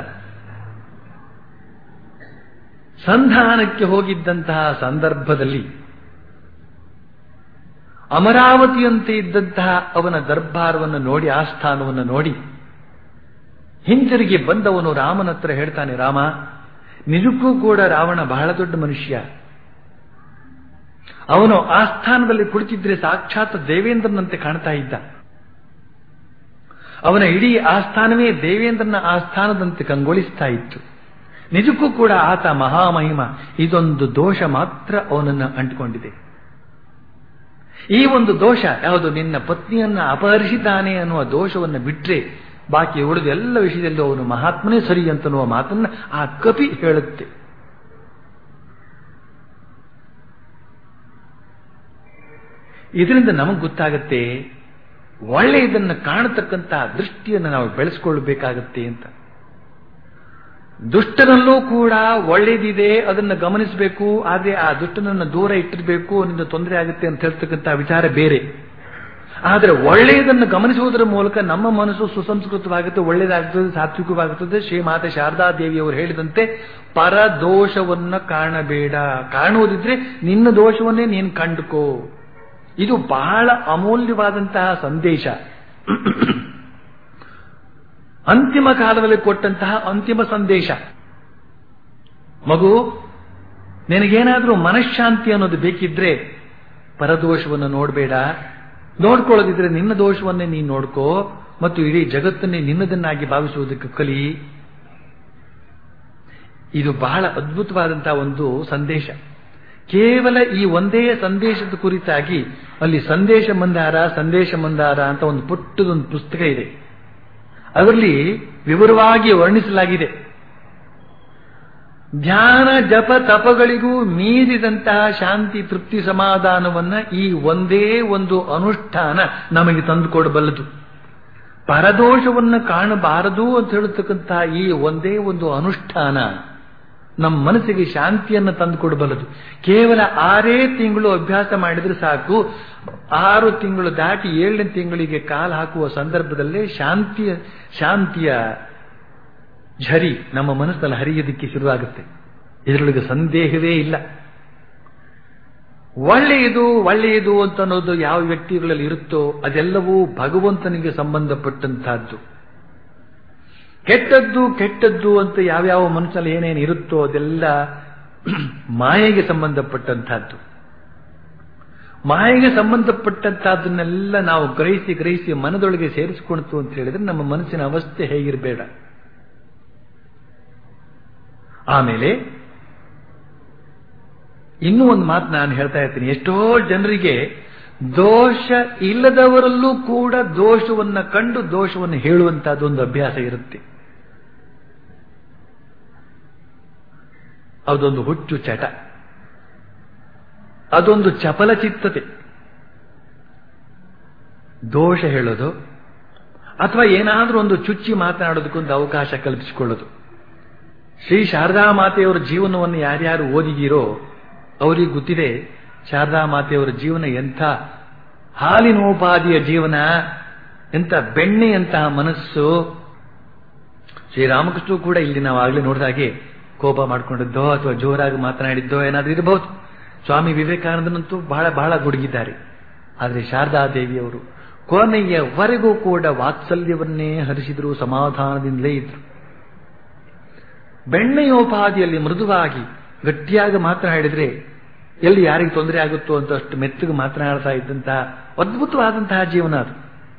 ಸಂಧಾನಕ್ಕೆ ಹೋಗಿದ್ದಂತಹ ಸಂದರ್ಭದಲ್ಲಿ ಅಮರಾವತಿಯಂತೆ ಇದ್ದಂತಹ ಅವನ ದರ್ಬಾರವನ್ನು ನೋಡಿ ಆಸ್ಥಾನವನ್ನು ನೋಡಿ ಹಿಂತಿರುಗಿ ಬಂದವನು ರಾಮನ ಹತ್ರ ಹೇಳ್ತಾನೆ ರಾಮ ನಿಜಕ್ಕೂ ಕೂಡ ರಾವಣ ಬಹಳ ದೊಡ್ಡ ಮನುಷ್ಯ ಅವನು ಆಸ್ಥಾನದಲ್ಲಿ ಕುಳಿತಿದ್ರೆ ಸಾಕ್ಷಾತ್ ದೇವೇಂದ್ರನಂತೆ ಕಾಣ್ತಾ ಇದ್ದ ಅವನ ಇಡೀ ಆಸ್ಥಾನವೇ ದೇವೇಂದ್ರನ ಆಸ್ಥಾನದಂತೆ ಕಂಗೊಳಿಸ್ತಾ ಇತ್ತು ನಿಜಕ್ಕೂ ಕೂಡ ಆತ ಮಹಾಮಹಿಮ ಇದೊಂದು ದೋಷ ಮಾತ್ರ ಅವನನ್ನು ಅಂಟಿಕೊಂಡಿದೆ ಈ ಒಂದು ದೋಷ ಯಾವುದು ನಿನ್ನ ಪತ್ನಿಯನ್ನ ಅಪಹರಿಸಿದ್ದಾನೆ ಅನ್ನುವ ದೋಷವನ್ನು ಬಿಟ್ರೆ ಬಾಕಿ ಉಳಿದ ಎಲ್ಲ ವಿಷಯದಲ್ಲೂ ಅವನು ಮಹಾತ್ಮನೇ ಸರಿ ಅಂತನ್ನುವ ಮಾತನ್ನ ಆ ಕಪಿ ಹೇಳುತ್ತೆ ಇದರಿಂದ ನಮಗೆ ಗೊತ್ತಾಗತ್ತೆ ಒಳ್ಳೆಯದನ್ನು ಕಾಣತಕ್ಕಂಥ ದೃಷ್ಟಿಯನ್ನು ನಾವು ಬೆಳೆಸ್ಕೊಳ್ಬೇಕಾಗತ್ತೆ ಅಂತ ದುಷ್ಟನಲ್ಲೂ ಕೂಡ ಒಳ್ಳೇದಿದೆ ಅದನ್ನು ಗಮನಿಸಬೇಕು ಆದ್ರೆ ಆ ದುಷ್ಟನನ್ನು ದೂರ ಇಟ್ಟಿರಬೇಕು ಅವನಿಂದ ತೊಂದರೆ ಆಗುತ್ತೆ ಅಂತ ಹೇಳ್ತಕ್ಕಂಥ ವಿಚಾರ ಬೇರೆ ಆದರೆ ಒಳ್ಳೆಯದನ್ನು ಗಮನಿಸುವುದರ ಮೂಲಕ ನಮ್ಮ ಮನಸ್ಸು ಸುಸಂಸ್ಕೃತವಾಗುತ್ತೆ ಒಳ್ಳೆಯದಾಗುತ್ತದೆ ಸಾತ್ವಿಕವಾಗುತ್ತದೆ ಶ್ರೀಮಾತೆ ಶಾರದಾ ದೇವಿಯವರು ಹೇಳಿದಂತೆ ಪರ ದೋಷವನ್ನ ಕಾಣಬೇಡ ಕಾಣುವುದಿದ್ರೆ ನಿನ್ನ ದೋಷವನ್ನೇ ನೀನು ಕಂಡುಕೋ ಇದು ಬಹಳ ಅಮೂಲ್ಯವಾದಂತಹ ಸಂದೇಶ ಅಂತಿಮ ಕಾಲದಲ್ಲಿ ಕೊಟ್ಟಂತಹ ಅಂತಿಮ ಸಂದೇಶ ಮಗು ನಿನಗೇನಾದ್ರೂ ಮನಃಶಾಂತಿ ಅನ್ನೋದು ಬೇಕಿದ್ರೆ ಪರದೋಷವನ್ನು ನೋಡಬೇಡ ನೋಡ್ಕೊಳ್ಳೋದಿದ್ರೆ ನಿನ್ನ ದೋಷವನ್ನೇ ನೀನು ನೋಡ್ಕೋ ಮತ್ತು ಇಡೀ ಜಗತ್ತನ್ನೇ ನಿನ್ನದನ್ನಾಗಿ ಭಾವಿಸುವುದಕ್ಕೆ ಕಲಿ ಇದು ಬಹಳ ಅದ್ಭುತವಾದಂತಹ ಒಂದು ಸಂದೇಶ ಕೇವಲ ಈ ಒಂದೇ ಸಂದೇಶದ ಕುರಿತಾಗಿ ಅಲ್ಲಿ ಸಂದೇಶ ಮಂದಾರ ಸಂದೇಶ ಮಂದಾರ ಅಂತ ಒಂದು ಪುಟ್ಟದೊಂದು ಪುಸ್ತಕ ಇದೆ ಅದರಲ್ಲಿ ವಿವರವಾಗಿ ವರ್ಣಿಸಲಾಗಿದೆ ಧ್ಯಾನ ಜಪ ತಪಗಳಿಗೂ ಮೀರಿದಂತಹ ಶಾಂತಿ ತೃಪ್ತಿ ಸಮಾಧಾನವನ್ನ ಈ ಒಂದೇ ಒಂದು ಅನುಷ್ಠಾನ ನಮಗೆ ತಂದುಕೊಡಬಲ್ಲದು ಪರದೋಷವನ್ನು ಕಾಣಬಾರದು ಅಂತ ಹೇಳತಕ್ಕಂತಹ ಈ ಒಂದೇ ಒಂದು ಅನುಷ್ಠಾನ ನಮ್ಮ ಮನಸ್ಸಿಗೆ ಶಾಂತಿಯನ್ನು ತಂದುಕೊಡಬಲ್ಲದು ಕೇವಲ ಆರೇ ತಿಂಗಳು ಅಭ್ಯಾಸ ಮಾಡಿದ್ರೆ ಸಾಕು ಆರು ತಿಂಗಳು ದಾಟಿ ಏಳನೇ ತಿಂಗಳಿಗೆ ಕಾಲು ಹಾಕುವ ಸಂದರ್ಭದಲ್ಲೇ ಶಾಂತಿಯ ಶಾಂತಿಯ ಝರಿ ನಮ್ಮ ಮನಸ್ಸಲ್ಲಿ ಹರಿಯೋದಕ್ಕೆ ಶುರುವಾಗುತ್ತೆ ಇದರೊಳಗೆ ಸಂದೇಹವೇ ಇಲ್ಲ ಒಳ್ಳೆಯದು ಒಳ್ಳೆಯದು ಅಂತ ಅನ್ನೋದು ಯಾವ ವ್ಯಕ್ತಿಗಳಲ್ಲಿ ಇರುತ್ತೋ ಅದೆಲ್ಲವೂ ಭಗವಂತನಿಗೆ ಸಂಬಂಧಪಟ್ಟಂತಹದ್ದು ಕೆಟ್ಟದ್ದು ಕೆಟ್ಟದ್ದು ಅಂತ ಯಾವ್ಯಾವ ಮನಸ್ಸಲ್ಲಿ ಏನೇನು ಇರುತ್ತೋ ಅದೆಲ್ಲ ಮಾಯೆಗೆ ಸಂಬಂಧಪಟ್ಟಂತಹದ್ದು ಮಾಯೆಗೆ ಸಂಬಂಧಪಟ್ಟಂತಹದನ್ನೆಲ್ಲ ನಾವು ಗ್ರಹಿಸಿ ಗ್ರಹಿಸಿ ಮನದೊಳಗೆ ಸೇರಿಸಿಕೊಳ್ತು ಅಂತ ಹೇಳಿದ್ರೆ ನಮ್ಮ ಮನಸ್ಸಿನ ಅವಸ್ಥೆ ಹೇಗಿರಬೇಡ ಆಮೇಲೆ ಇನ್ನೂ ಒಂದು ಮಾತು ನಾನು ಹೇಳ್ತಾ ಇರ್ತೀನಿ ಎಷ್ಟೋ ಜನರಿಗೆ ದೋಷ ಇಲ್ಲದವರಲ್ಲೂ ಕೂಡ ದೋಷವನ್ನ ಕಂಡು ದೋಷವನ್ನು ಹೇಳುವಂತಹದ್ದೊಂದು ಅಭ್ಯಾಸ ಇರುತ್ತೆ ಅದೊಂದು ಹುಚ್ಚು ಚಟ ಅದೊಂದು ಚಪಲ ಚಿತ್ತತೆ ದೋಷ ಹೇಳೋದು ಅಥವಾ ಏನಾದರೂ ಒಂದು ಚುಚ್ಚಿ ಮಾತನಾಡೋದಕ್ಕೊಂದು ಅವಕಾಶ ಕಲ್ಪಿಸಿಕೊಳ್ಳೋದು ಶ್ರೀ ಶಾರದಾ ಮಾತೆಯವರ ಜೀವನವನ್ನು ಯಾರ್ಯಾರು ಓದಿದೀರೋ ಅವರಿಗೆ ಗೊತ್ತಿದೆ ಶಾರದಾ ಮಾತೆಯವರ ಜೀವನ ಎಂಥ ಹಾಲಿನೋಪಾದಿಯ ಜೀವನ ಎಂಥ ಬೆಣ್ಣೆಯಂತಹ ಮನಸ್ಸು ಶ್ರೀರಾಮಕೃಷ್ಣ ಕೂಡ ಇಲ್ಲಿ ನಾವು ಆಗಲೇ ನೋಡಿದಾಗೆ ಕೋಪ ಮಾಡ್ಕೊಂಡಿದ್ದೋ ಅಥವಾ ಜೋರಾಗಿ ಮಾತನಾಡಿದ್ದೋ ಏನಾದರೂ ಇರಬಹುದು ಸ್ವಾಮಿ ವಿವೇಕಾನಂದನಂತೂ ಬಹಳ ಬಹಳ ಗುಡುಗಿದ್ದಾರೆ ಆದರೆ ಶಾರದಾ ದೇವಿಯವರು ಕೊನೆಯವರೆಗೂ ಕೂಡ ವಾತ್ಸಲ್ಯವನ್ನೇ ಹರಿಸಿದ್ರು ಸಮಾಧಾನದಿಂದಲೇ ಇದ್ರು ಬೆಣ್ಣೆಯೋಪಾದಿಯಲ್ಲಿ ಮೃದುವಾಗಿ ಗಟ್ಟಿಯಾಗಿ ಮಾತನಾಡಿದ್ರೆ ಎಲ್ಲಿ ಯಾರಿಗೆ ತೊಂದರೆ ಆಗುತ್ತೋ ಅಂತ ಅಷ್ಟು ಮೆತ್ತಗೆ ಮಾತನಾಡ್ತಾ ಇದ್ದಂತಹ ಅದ್ಭುತವಾದಂತಹ ಜೀವನ ಅದು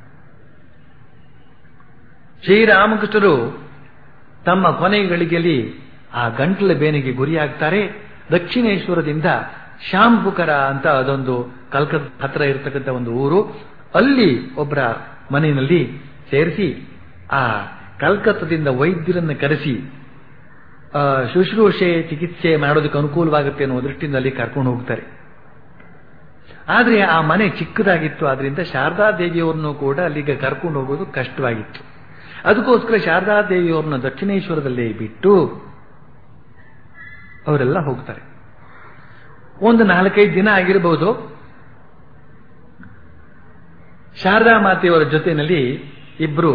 ಶ್ರೀರಾಮಕೃಷ್ಣರು ತಮ್ಮ ಕೊನೆಗಳಿಗೆಯಲ್ಲಿ ಆ ಗಂಟಲ ಬೇನೆಗೆ ಗುರಿಯಾಗ್ತಾರೆ ದಕ್ಷಿಣೇಶ್ವರದಿಂದ ಶಾಂಪುಕರ ಅಂತ ಅದೊಂದು ಕಲ್ಕತ್ತಾ ಹತ್ರ ಇರತಕ್ಕಂಥ ಒಂದು ಊರು ಅಲ್ಲಿ ಒಬ್ಬರ ಮನೆಯಲ್ಲಿ ಸೇರಿಸಿ ಆ ಕಲ್ಕತ್ತದಿಂದ ವೈದ್ಯರನ್ನು ಕರೆಸಿ ಶುಶ್ರೂಷೆ ಚಿಕಿತ್ಸೆ ಮಾಡೋದಕ್ಕೆ ಅನುಕೂಲವಾಗುತ್ತೆ ಅನ್ನೋ ದೃಷ್ಟಿಯಿಂದ ಅಲ್ಲಿ ಕರ್ಕೊಂಡು ಹೋಗ್ತಾರೆ ಆದರೆ ಆ ಮನೆ ಚಿಕ್ಕದಾಗಿತ್ತು ಆದ್ರಿಂದ ಶಾರದಾ ದೇವಿಯವ್ರನ್ನು ಕೂಡ ಅಲ್ಲಿಗೆ ಕರ್ಕೊಂಡು ಹೋಗೋದು ಕಷ್ಟವಾಗಿತ್ತು ಅದಕ್ಕೋಸ್ಕರ ಶಾರದಾ ದೇವಿಯವ್ರನ್ನ ದಕ್ಷಿಣೇಶ್ವರದಲ್ಲೇ ಬಿಟ್ಟು ಅವರೆಲ್ಲ ಹೋಗ್ತಾರೆ ಒಂದು ನಾಲ್ಕೈದು ದಿನ ಆಗಿರಬಹುದು ಶಾರದಾ ಮಾತೆಯವರ ಜೊತೆಯಲ್ಲಿ ಇಬ್ರು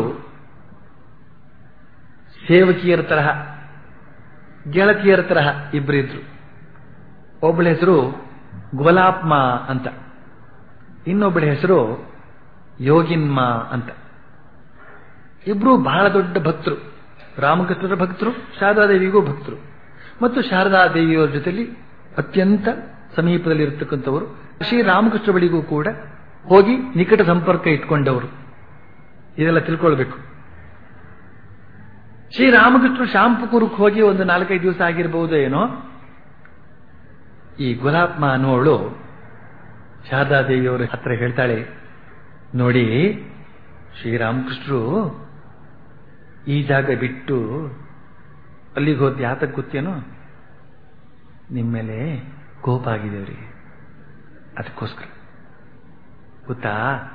ಸೇವಕಿಯರ ತರಹ ಗೆಳತಿಯರ ತರಹ ಇಬ್ಬರಿದ್ರು ಒಬ್ಬಳ ಹೆಸರು ಗುಲಾಪ್ಮ ಅಂತ ಇನ್ನೊಬ್ಬಳ ಹೆಸರು ಯೋಗಿನ್ಮ ಅಂತ ಇಬ್ರು ಬಹಳ ದೊಡ್ಡ ಭಕ್ತರು ರಾಮಕೃಷ್ಣರ ಭಕ್ತರು ಶಾರದಾದೇವಿಗೂ ಭಕ್ತರು ಮತ್ತು ಶಾರದಾದೇವಿಯವರ ಜೊತೆಲಿ ಅತ್ಯಂತ ಸಮೀಪದಲ್ಲಿ ಇರತಕ್ಕಂಥವರು ಶ್ರೀರಾಮಕೃಷ್ಣ ಬಳಿಗೂ ಕೂಡ ಹೋಗಿ ನಿಕಟ ಸಂಪರ್ಕ ಇಟ್ಕೊಂಡವರು ಇದೆಲ್ಲ ತಿಳ್ಕೊಳ್ಬೇಕು ಶ್ರೀರಾಮಕೃಷ್ಣ ಶಾಂಪುಕುರಕ್ಕೆ ಹೋಗಿ ಒಂದು ನಾಲ್ಕೈದು ದಿವಸ ಆಗಿರಬಹುದು ಏನೋ ಈ ಗುಲಾಪ್ಮ ಅನ್ನೋಳು ಶಾರದಾದೇವಿಯವರ ಹತ್ರ ಹೇಳ್ತಾಳೆ ನೋಡಿ ಶ್ರೀರಾಮಕೃಷ್ಣರು ಈ ಜಾಗ ಬಿಟ್ಟು ಅಲ್ಲಿಗೆ ಹೋದ್ ಯಾತಕ್ಕೆ ಗೊತ್ತೇನೋ ನಿಮ್ಮ ಮೇಲೆ ಕೋಪ ಆಗಿದೆ ಅವರಿಗೆ ಅದಕ್ಕೋಸ್ಕರ ಗೊತ್ತಾ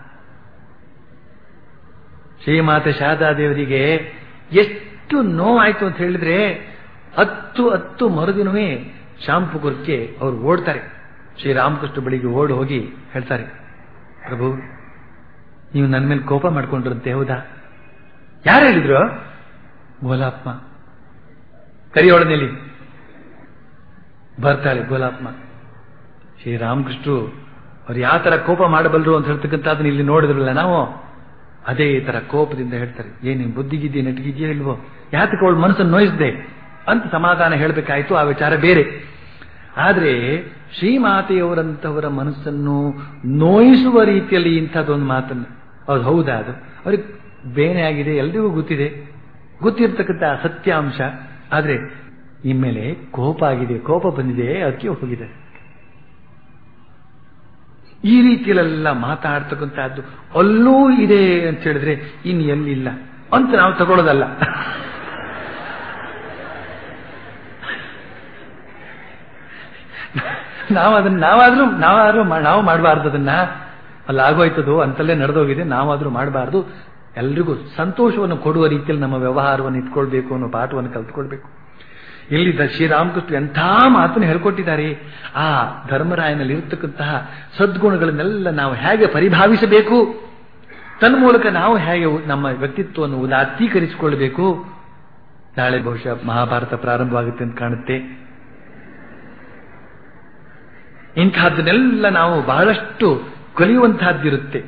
ಶ್ರೀಮಾತೆ ಶಾರದಾದೇವರಿಗೆ ಎಷ್ಟು ನೋವಾಯ್ತು ಅಂತ ಹೇಳಿದ್ರೆ ಹತ್ತು ಹತ್ತು ಮರುದಿನವೇ ಶಾಂಪುಗುರ್ಗೆ ಅವರು ಓಡ್ತಾರೆ ಶ್ರೀರಾಮಕೃಷ್ಣ ಬಳಿಗೆ ಓಡಿ ಹೋಗಿ ಹೇಳ್ತಾರೆ ಪ್ರಭು ನೀವು ನನ್ನ ಮೇಲೆ ಕೋಪ ಮಾಡ್ಕೊಂಡಿರಂತೆ ಹೌದಾ ಯಾರು ಹೇಳಿದ್ರು ಗೋಲಾಪ್ಮ ಕರಿಯೊಳನೆಲಿ ಬರ್ತಾಳೆ ಗೋಲಾಪ್ಮ ಶ್ರೀರಾಮಕೃಷ್ಣರು ಅವ್ರು ಯಾವ ತರ ಕೋಪ ಮಾಡಬಲ್ಲರು ಅಂತ ಹೇಳ್ತಕ್ಕಂಥದ್ದನ್ನ ಇಲ್ಲಿ ನೋಡಿದ್ರಲ್ಲ ನಾವು ಅದೇ ತರ ಕೋಪದಿಂದ ಹೇಳ್ತಾರೆ ಏನ್ ನಿಮ್ ಬುದ್ಧಿಗಿದ್ಯೆ ನೆಟ್ಗಿದ್ಯಾ ಇಲ್ವೋ ಯಾತಕ್ಕೆ ಅವಳು ಮನಸ್ಸನ್ನು ನೋಯಿಸಿದೆ ಅಂತ ಸಮಾಧಾನ ಹೇಳಬೇಕಾಯ್ತು ಆ ವಿಚಾರ ಬೇರೆ ಆದ್ರೆ ಶ್ರೀಮಾತೆಯವರಂತವರ ಮನಸ್ಸನ್ನು ನೋಯಿಸುವ ರೀತಿಯಲ್ಲಿ ಇಂಥದ್ದೊಂದು ಮಾತನ್ನು ಅದು ಹೌದಾ ಅದು ಅವ್ರಿಗೆ ಬೇನೆ ಆಗಿದೆ ಎಲ್ರಿಗೂ ಗೊತ್ತಿದೆ ಗೊತ್ತಿರ್ತಕ್ಕಂಥ ಸತ್ಯಾಂಶ ಆದ್ರೆ ನಿಮ್ಮ ಮೇಲೆ ಕೋಪ ಆಗಿದೆ ಕೋಪ ಬಂದಿದೆ ಅದಕ್ಕೆ ಹೋಗಿದೆ ಈ ರೀತಿಯಲ್ಲೆಲ್ಲ ಮಾತಾಡ್ತಕ್ಕಂಥದ್ದು ಅಲ್ಲೂ ಇದೆ ಅಂತ ಹೇಳಿದ್ರೆ ಇನ್ನು ಎಲ್ಲಿಲ್ಲ ಅಂತ ನಾವು ತಗೊಳ್ಳೋದಲ್ಲ ನಾವು ಅದನ್ನ ನಾವಾದ್ರೂ ನಾವಾದ್ರೂ ನಾವು ಮಾಡಬಾರ್ದು ಅದನ್ನ ಅಲ್ಲಿ ಆಗೋಯ್ತದು ಅಂತಲ್ಲೇ ನಡೆದೋಗಿದೆ ನಾವಾದ್ರೂ ಮಾಡಬಾರ್ದು ಎಲ್ರಿಗೂ ಸಂತೋಷವನ್ನು ಕೊಡುವ ರೀತಿಯಲ್ಲಿ ನಮ್ಮ ವ್ಯವಹಾರವನ್ನು ಇಟ್ಕೊಳ್ಬೇಕು ಅನ್ನೋ ಪಾಠವನ್ನು ಕಲ್ತ್ಕೊಳ್ಬೇಕು ಇಲ್ಲಿದ್ದ ಶ್ರೀರಾಮಕೃಷ್ಣ ಎಂಥ ಮಾತನ್ನು ಹೇಳ್ಕೊಟ್ಟಿದ್ದಾರೆ ಆ ಧರ್ಮರಾಯನಲ್ಲಿ ಇರತಕ್ಕಂತಹ ಸದ್ಗುಣಗಳನ್ನೆಲ್ಲ ನಾವು ಹೇಗೆ ಪರಿಭಾವಿಸಬೇಕು ತನ್ಮೂಲಕ ನಾವು ಹೇಗೆ ನಮ್ಮ ವ್ಯಕ್ತಿತ್ವವನ್ನು ಉದಾತ್ತೀಕರಿಸಿಕೊಳ್ಬೇಕು ನಾಳೆ ಬಹುಶಃ ಮಹಾಭಾರತ ಪ್ರಾರಂಭವಾಗುತ್ತೆ ಅಂತ ಕಾಣುತ್ತೆ ಇಂತಹದ್ದನ್ನೆಲ್ಲ ನಾವು ಬಹಳಷ್ಟು ಕಲಿಯುವಂತಹದ್ದಿರುತ್ತೆ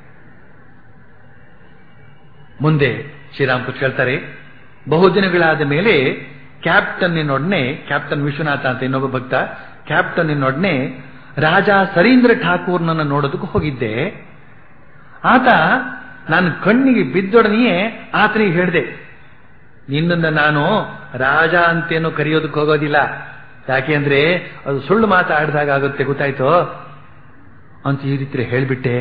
ಮುಂದೆ ಶ್ರೀರಾಮಕೃಷ್ಣ ಹೇಳ್ತಾರೆ ಬಹುದಿನಗಳಾದ ಮೇಲೆ ಕ್ಯಾಪ್ಟನ್ನಿನೊಡನೆ ಕ್ಯಾಪ್ಟನ್ ವಿಶ್ವನಾಥ ಅಂತ ಇನ್ನೊಬ್ಬ ಭಕ್ತ ಕ್ಯಾಪ್ಟನ್ನಿನೊಡನೆ ರಾಜ ಸರೀಂದ್ರ ಠಾಕೂರ್ನನ್ನು ನೋಡೋದಕ್ಕೆ ಹೋಗಿದ್ದೆ ಆತ ನಾನು ಕಣ್ಣಿಗೆ ಬಿದ್ದೊಡನೆಯೇ ಆತನಿಗೆ ಹೇಳಿದೆ ನಿನ್ನನ್ನು ನಾನು ರಾಜ ಅಂತೇನು ಕರೆಯೋದಕ್ಕೆ ಹೋಗೋದಿಲ್ಲ ಯಾಕೆಂದ್ರೆ ಅದು ಸುಳ್ಳು ಮಾತಾಡಿದಾಗ ಆಗುತ್ತೆ ಗೊತ್ತಾಯ್ತೋ ಅಂತ ಈ ರೀತಿ ಹೇಳಿಬಿಟ್ಟೆ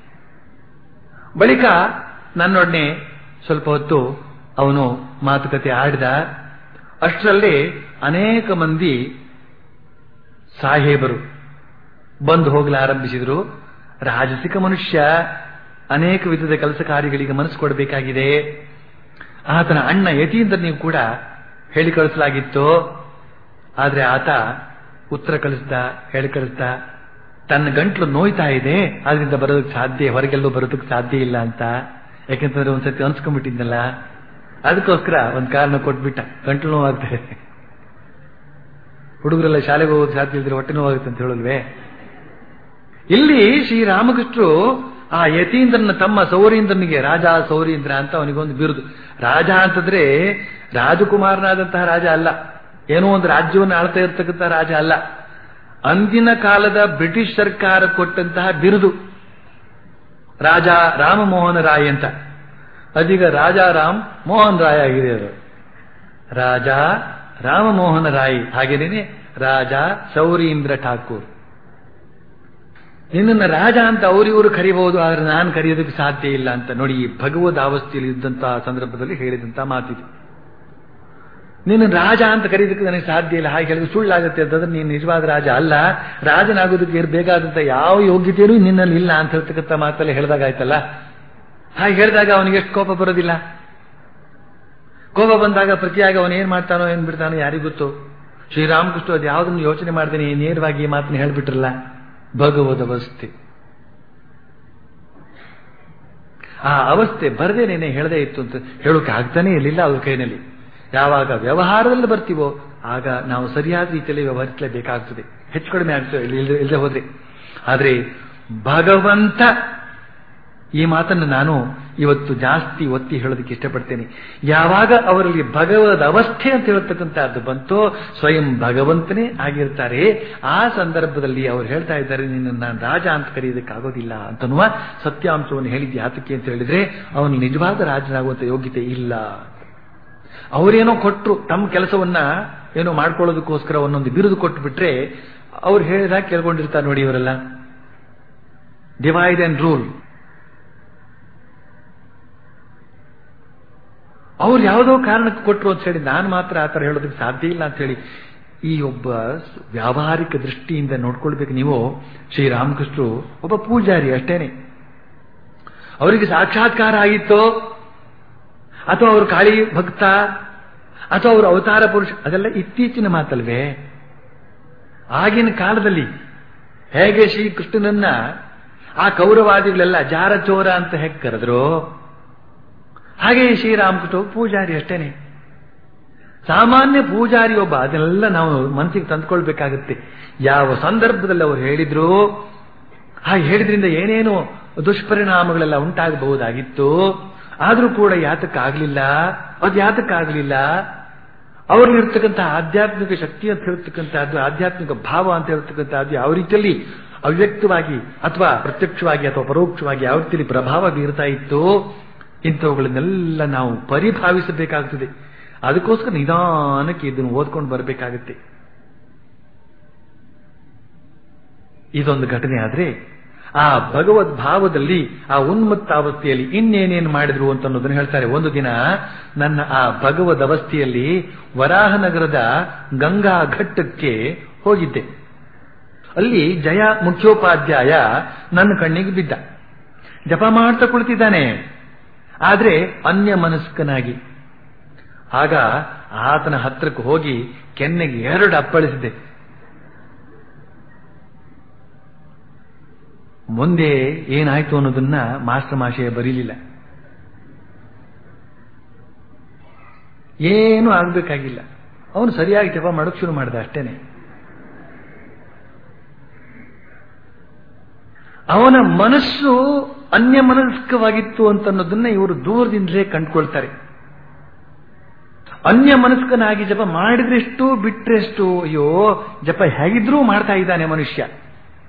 ಬಳಿಕ ನನ್ನೊಡನೆ ಸ್ವಲ್ಪ ಹೊತ್ತು ಅವನು ಮಾತುಕತೆ ಆಡಿದ ಅಷ್ಟರಲ್ಲಿ ಅನೇಕ ಮಂದಿ ಸಾಹೇಬರು ಬಂದು ಹೋಗಲಾರಂಭಿಸಿದ್ರು ರಾಜಸಿಕ ಮನುಷ್ಯ ಅನೇಕ ವಿಧದ ಕೆಲಸ ಕಾರ್ಯಗಳಿಗೆ ಮನಸ್ಸು ಕೊಡಬೇಕಾಗಿದೆ ಆತನ ಅಣ್ಣ ಯತೀಂದ್ರನಿಗೂ ಕೂಡ ಹೇಳಿ ಕಳಿಸಲಾಗಿತ್ತು ಆದ್ರೆ ಆತ ಉತ್ತರ ಕಳಿಸ್ದ ಹೇಳಿ ಕಳಿಸ್ದ ತನ್ನ ಗಂಟ್ಲು ನೋಯ್ತಾ ಇದೆ ಅದರಿಂದ ಬರೋದಕ್ಕೆ ಸಾಧ್ಯ ಹೊರಗೆಲ್ಲೂ ಬರೋದಕ್ಕೆ ಸಾಧ್ಯ ಇಲ್ಲ ಅಂತ ಯಾಕೆಂತಂದ್ರೆ ಒಂದ್ಸತಿ ಅನ್ಸ್ಕೊಂಡ್ಬಿಟ್ಟಿದ್ನಲ್ಲ ಅದಕ್ಕೋಸ್ಕರ ಒಂದ್ ಕಾರಣ ಕೊಟ್ಬಿಟ್ಟ ಗಂಟ್ಲು ನೋವಾಗ್ತಾ ಇದೆ ಹುಡುಗರೆಲ್ಲ ಶಾಲೆಗೆ ಹೋಗೋದು ಸಾಧ್ಯ ಇಲ್ದ್ರೆ ಹೊಟ್ಟೆ ನೋವಾಗುತ್ತೆ ಅಂತ ಹೇಳಲ್ವೇ ಇಲ್ಲಿ ಶ್ರೀರಾಮಕೃಷ್ಣರು ಆ ಯತೀಂದ್ರನ ತಮ್ಮ ಸೌರೀಂದ್ರನಿಗೆ ರಾಜ ಸೌರೀಂದ್ರ ಅಂತ ಅವನಿಗೊಂದು ಬಿರುದು ರಾಜ ಅಂತಂದ್ರೆ ರಾಜಕುಮಾರನಾದಂತಹ ರಾಜ ಅಲ್ಲ ಏನೋ ಒಂದು ರಾಜ್ಯವನ್ನು ಆಳ್ತಾ ಇರ್ತಕ್ಕಂಥ ರಾಜ ಅಲ್ಲ ಅಂದಿನ ಕಾಲದ ಬ್ರಿಟಿಷ್ ಸರ್ಕಾರ ಕೊಟ್ಟಂತಹ ಬಿರುದು ರಾಜ ರಾಮಮೋಹನ ರಾಯ್ ಅಂತ ಅದೀಗ ರಾಜ ರಾಮ್ ಮೋಹನ್ ರಾಯ್ ಆಗಿದೆ ಅದು ರಾಜ ರಾಮಮೋಹನ ರಾಯ್ ಹಾಗೇನೇನೆ ರಾಜ ಸೌರೀಂದ್ರ ಠಾಕೂರ್ ನಿನ್ನನ್ನು ರಾಜ ಅಂತ ಅವರಿವರು ಕರಿಬಹುದು ಆದ್ರೆ ನಾನು ಕರೆಯೋದಕ್ಕೆ ಸಾಧ್ಯ ಇಲ್ಲ ಅಂತ ನೋಡಿ ಈ ಭಗವದ್ ಅವಸ್ಥೆಯಲ್ಲಿ ಇದ್ದಂತಹ ಸಂದರ್ಭದಲ್ಲಿ ಹೇಳಿದಂತಹ ಮಾತಿದು ನೀನು ರಾಜ ಅಂತ ಕರೆಯೋದಕ್ಕೆ ನನಗೆ ಸಾಧ್ಯ ಇಲ್ಲ ಹಾಗೆ ಹೇಳಿದ್ರೆ ಸುಳ್ಳಾಗುತ್ತೆ ಅಂತಂದ್ರೆ ನೀನು ನಿಜವಾದ ರಾಜ ಅಲ್ಲ ರಾಜನಾಗೋದಕ್ಕೆ ಬೇಕಾದಂತ ಯಾವ ಯೋಗ್ಯತೆಯೂ ನಿನ್ನಲ್ಲಿ ಇಲ್ಲ ಅಂತ ಹೇಳ್ತಕ್ಕಂಥ ಮಾತಲ್ಲಿ ಹೇಳಿದಾಗ ಆಯ್ತಲ್ಲ ಹಾಗೆ ಹೇಳಿದಾಗ ಅವನಿಗೆ ಎಷ್ಟು ಕೋಪ ಬರೋದಿಲ್ಲ ಕೋಪ ಬಂದಾಗ ಪ್ರತಿಯಾಗಿ ಅವನು ಏನ್ ಮಾಡ್ತಾನೋ ಏನ್ ಬಿಡ್ತಾನೋ ಯಾರಿಗೂ ಗೊತ್ತು ಶ್ರೀರಾಮಕೃಷ್ಣ ಅದು ಯಾವುದನ್ನು ಯೋಚನೆ ಮಾಡ್ದೇನೆ ನೇರವಾಗಿ ಈ ಮಾತನ್ನ ಹೇಳ್ಬಿಟ್ರಲ್ಲ ಭಗವದ್ ಅವಸ್ಥೆ ಆ ಅವಸ್ಥೆ ಬರದೇನೇನೆ ಹೇಳದೇ ಇತ್ತು ಅಂತ ಹೇಳೋಕೆ ಆಗ್ತಾನೆ ಇರಲಿಲ್ಲ ಅವ್ರ ಕೈನಲ್ಲಿ ಯಾವಾಗ ವ್ಯವಹಾರದಲ್ಲಿ ಬರ್ತೀವೋ ಆಗ ನಾವು ಸರಿಯಾದ ರೀತಿಯಲ್ಲಿ ವ್ಯವಹರಿಸಲೇಬೇಕಾಗ್ತದೆ ಹೆಚ್ಚು ಕಡಿಮೆ ಆಗ್ತದೆ ಇಲ್ಲದೆ ಹೋದ್ರೆ ಆದ್ರೆ ಭಗವಂತ ಈ ಮಾತನ್ನು ನಾನು ಇವತ್ತು ಜಾಸ್ತಿ ಒತ್ತಿ ಹೇಳೋದಕ್ಕೆ ಇಷ್ಟಪಡ್ತೇನೆ ಯಾವಾಗ ಅವರಲ್ಲಿ ಭಗವದ್ ಅವಸ್ಥೆ ಅಂತ ಹೇಳ್ತಕ್ಕಂಥದ್ದು ಬಂತೋ ಸ್ವಯಂ ಭಗವಂತನೇ ಆಗಿರ್ತಾರೆ ಆ ಸಂದರ್ಭದಲ್ಲಿ ಅವ್ರು ಹೇಳ್ತಾ ಇದ್ದಾರೆ ನಿನ್ನ ನಾನು ರಾಜ ಅಂತ ಕರೆಯೋದಕ್ಕಾಗೋದಿಲ್ಲ ಅಂತನ್ನುವ ಸತ್ಯಾಂಶವನ್ನು ಹೇಳಿದ್ದು ಯಾತಕ್ಕೆ ಅಂತ ಹೇಳಿದ್ರೆ ಅವನು ನಿಜವಾದ ರಾಜನಾಗುವಂತ ಯೋಗ್ಯತೆ ಇಲ್ಲ ಅವರೇನೋ ಕೊಟ್ಟರು ತಮ್ಮ ಕೆಲಸವನ್ನ ಏನೋ ಮಾಡ್ಕೊಳ್ಳೋದಕ್ಕೋಸ್ಕರ ಒಂದೊಂದು ಬಿರುದು ಕೊಟ್ಟು ಬಿಟ್ರೆ ಅವ್ರು ಹೇಳಿದಾಗ ಕೇಳ್ಕೊಂಡಿರ್ತಾರೆ ನೋಡಿ ಇವರೆಲ್ಲ ಡಿವೈಡ್ ಅಂಡ್ ರೂಲ್ ಅವ್ರು ಯಾವುದೋ ಕಾರಣಕ್ಕೆ ಕೊಟ್ಟರು ಅಂತ ಹೇಳಿ ನಾನು ಮಾತ್ರ ಆ ಥರ ಹೇಳೋದಕ್ಕೆ ಸಾಧ್ಯ ಇಲ್ಲ ಅಂತ ಹೇಳಿ ಈ ಒಬ್ಬ ವ್ಯಾವಹಾರಿಕ ದೃಷ್ಟಿಯಿಂದ ನೋಡ್ಕೊಳ್ಬೇಕು ನೀವು ಶ್ರೀರಾಮಕೃಷ್ಣರು ಒಬ್ಬ ಪೂಜಾರಿ ಅಷ್ಟೇನೆ ಅವರಿಗೆ ಸಾಕ್ಷಾತ್ಕಾರ ಆಗಿತ್ತೋ ಅಥವಾ ಅವರು ಕಾಳಿ ಭಕ್ತ ಅಥವಾ ಅವರು ಅವತಾರ ಪುರುಷ ಅದೆಲ್ಲ ಇತ್ತೀಚಿನ ಮಾತಲ್ವೇ ಆಗಿನ ಕಾಲದಲ್ಲಿ ಹೇಗೆ ಶ್ರೀಕೃಷ್ಣನನ್ನ ಆ ಕೌರವಾದಿಗಳೆಲ್ಲ ಜಾರಚೋರ ಅಂತ ಹೇಗೆ ಕರೆದ್ರು ಹಾಗೆ ಶ್ರೀರಾಮಕೃಷ್ಣ ಪೂಜಾರಿ ಅಷ್ಟೇನೆ ಸಾಮಾನ್ಯ ಪೂಜಾರಿ ಒಬ್ಬ ಅದನ್ನೆಲ್ಲ ನಾವು ಮನಸ್ಸಿಗೆ ತಂದ್ಕೊಳ್ಬೇಕಾಗುತ್ತೆ ಯಾವ ಸಂದರ್ಭದಲ್ಲಿ ಅವರು ಹೇಳಿದ್ರು ಹಾಗೆ ಹೇಳಿದ್ರಿಂದ ಏನೇನು ದುಷ್ಪರಿಣಾಮಗಳೆಲ್ಲ ಉಂಟಾಗಬಹುದಾಗಿತ್ತು ಆದ್ರೂ ಕೂಡ ಯಾತಕ್ಕಾಗಲಿಲ್ಲ ಅದು ಯಾತಕ್ಕಾಗಲಿಲ್ಲ ಅವರಲ್ಲಿರ್ತಕ್ಕಂಥ ಆಧ್ಯಾತ್ಮಿಕ ಶಕ್ತಿ ಅಂತ ಹೇಳ್ತಕ್ಕಂಥದ್ದು ಆಧ್ಯಾತ್ಮಿಕ ಭಾವ ಅಂತ ಹೇಳ್ತಕ್ಕಂಥದ್ದು ಯಾವ ರೀತಿಯಲ್ಲಿ ಅವ್ಯಕ್ತವಾಗಿ ಅಥವಾ ಪ್ರತ್ಯಕ್ಷವಾಗಿ ಅಥವಾ ಪರೋಕ್ಷವಾಗಿ ಯಾವ ರೀತಿಯಲ್ಲಿ ಪ್ರಭಾವ ಬೀರ್ತಾ ಇತ್ತು ಇಂಥವುಗಳನ್ನೆಲ್ಲ ನಾವು ಪರಿಭಾವಿಸಬೇಕಾಗ್ತದೆ ಅದಕ್ಕೋಸ್ಕರ ನಿಧಾನಕ್ಕೆ ಇದನ್ನು ಓದ್ಕೊಂಡು ಬರಬೇಕಾಗುತ್ತೆ ಇದೊಂದು ಘಟನೆ ಆದ್ರೆ ಆ ಭಗವದ್ ಭಾವದಲ್ಲಿ ಆ ಉನ್ಮತ್ತ ಅವಸ್ಥೆಯಲ್ಲಿ ಇನ್ನೇನೇನು ಮಾಡಿದ್ರು ಅಂತ ಅನ್ನೋದನ್ನ ಹೇಳ್ತಾರೆ ಒಂದು ದಿನ ನನ್ನ ಆ ಭಗವದ್ ಅವಸ್ಥೆಯಲ್ಲಿ ವರಾಹನಗರದ ಗಂಗಾ ಘಟ್ಟಕ್ಕೆ ಹೋಗಿದ್ದೆ ಅಲ್ಲಿ ಜಯ ಮುಖ್ಯೋಪಾಧ್ಯಾಯ ನನ್ನ ಕಣ್ಣಿಗೆ ಬಿದ್ದ ಜಪ ಮಾಡ್ತಾ ಕುಳಿತಿದ್ದಾನೆ ಆದ್ರೆ ಅನ್ಯ ಮನಸ್ಕನಾಗಿ ಆಗ ಆತನ ಹತ್ರಕ್ಕೆ ಹೋಗಿ ಕೆನ್ನೆಗೆ ಎರಡು ಅಪ್ಪಳಿಸಿದೆ ಮುಂದೆ ಏನಾಯ್ತು ಅನ್ನೋದನ್ನ ಮಾಸ್ಟರ್ ಮಾಶಯ ಬರೀಲಿಲ್ಲ ಏನು ಆಗ್ಬೇಕಾಗಿಲ್ಲ ಅವನು ಸರಿಯಾಗಿ ಜಪ ಮಾಡೋಕ್ ಶುರು ಮಾಡಿದ ಅಷ್ಟೇನೆ ಅವನ ಮನಸ್ಸು ಅನ್ಯ ಮನಸ್ಕವಾಗಿತ್ತು ಅಂತ ಅನ್ನೋದನ್ನ ಇವರು ದೂರದಿಂದಲೇ ಕಂಡುಕೊಳ್ತಾರೆ ಅನ್ಯ ಮನಸ್ಕನಾಗಿ ಜಪ ಮಾಡಿದ್ರೆಷ್ಟು ಬಿಟ್ರೆಷ್ಟು ಅಯ್ಯೋ ಜಪ ಹೇಗಿದ್ರೂ ಮಾಡ್ತಾ ಇದ್ದಾನೆ ಮನುಷ್ಯ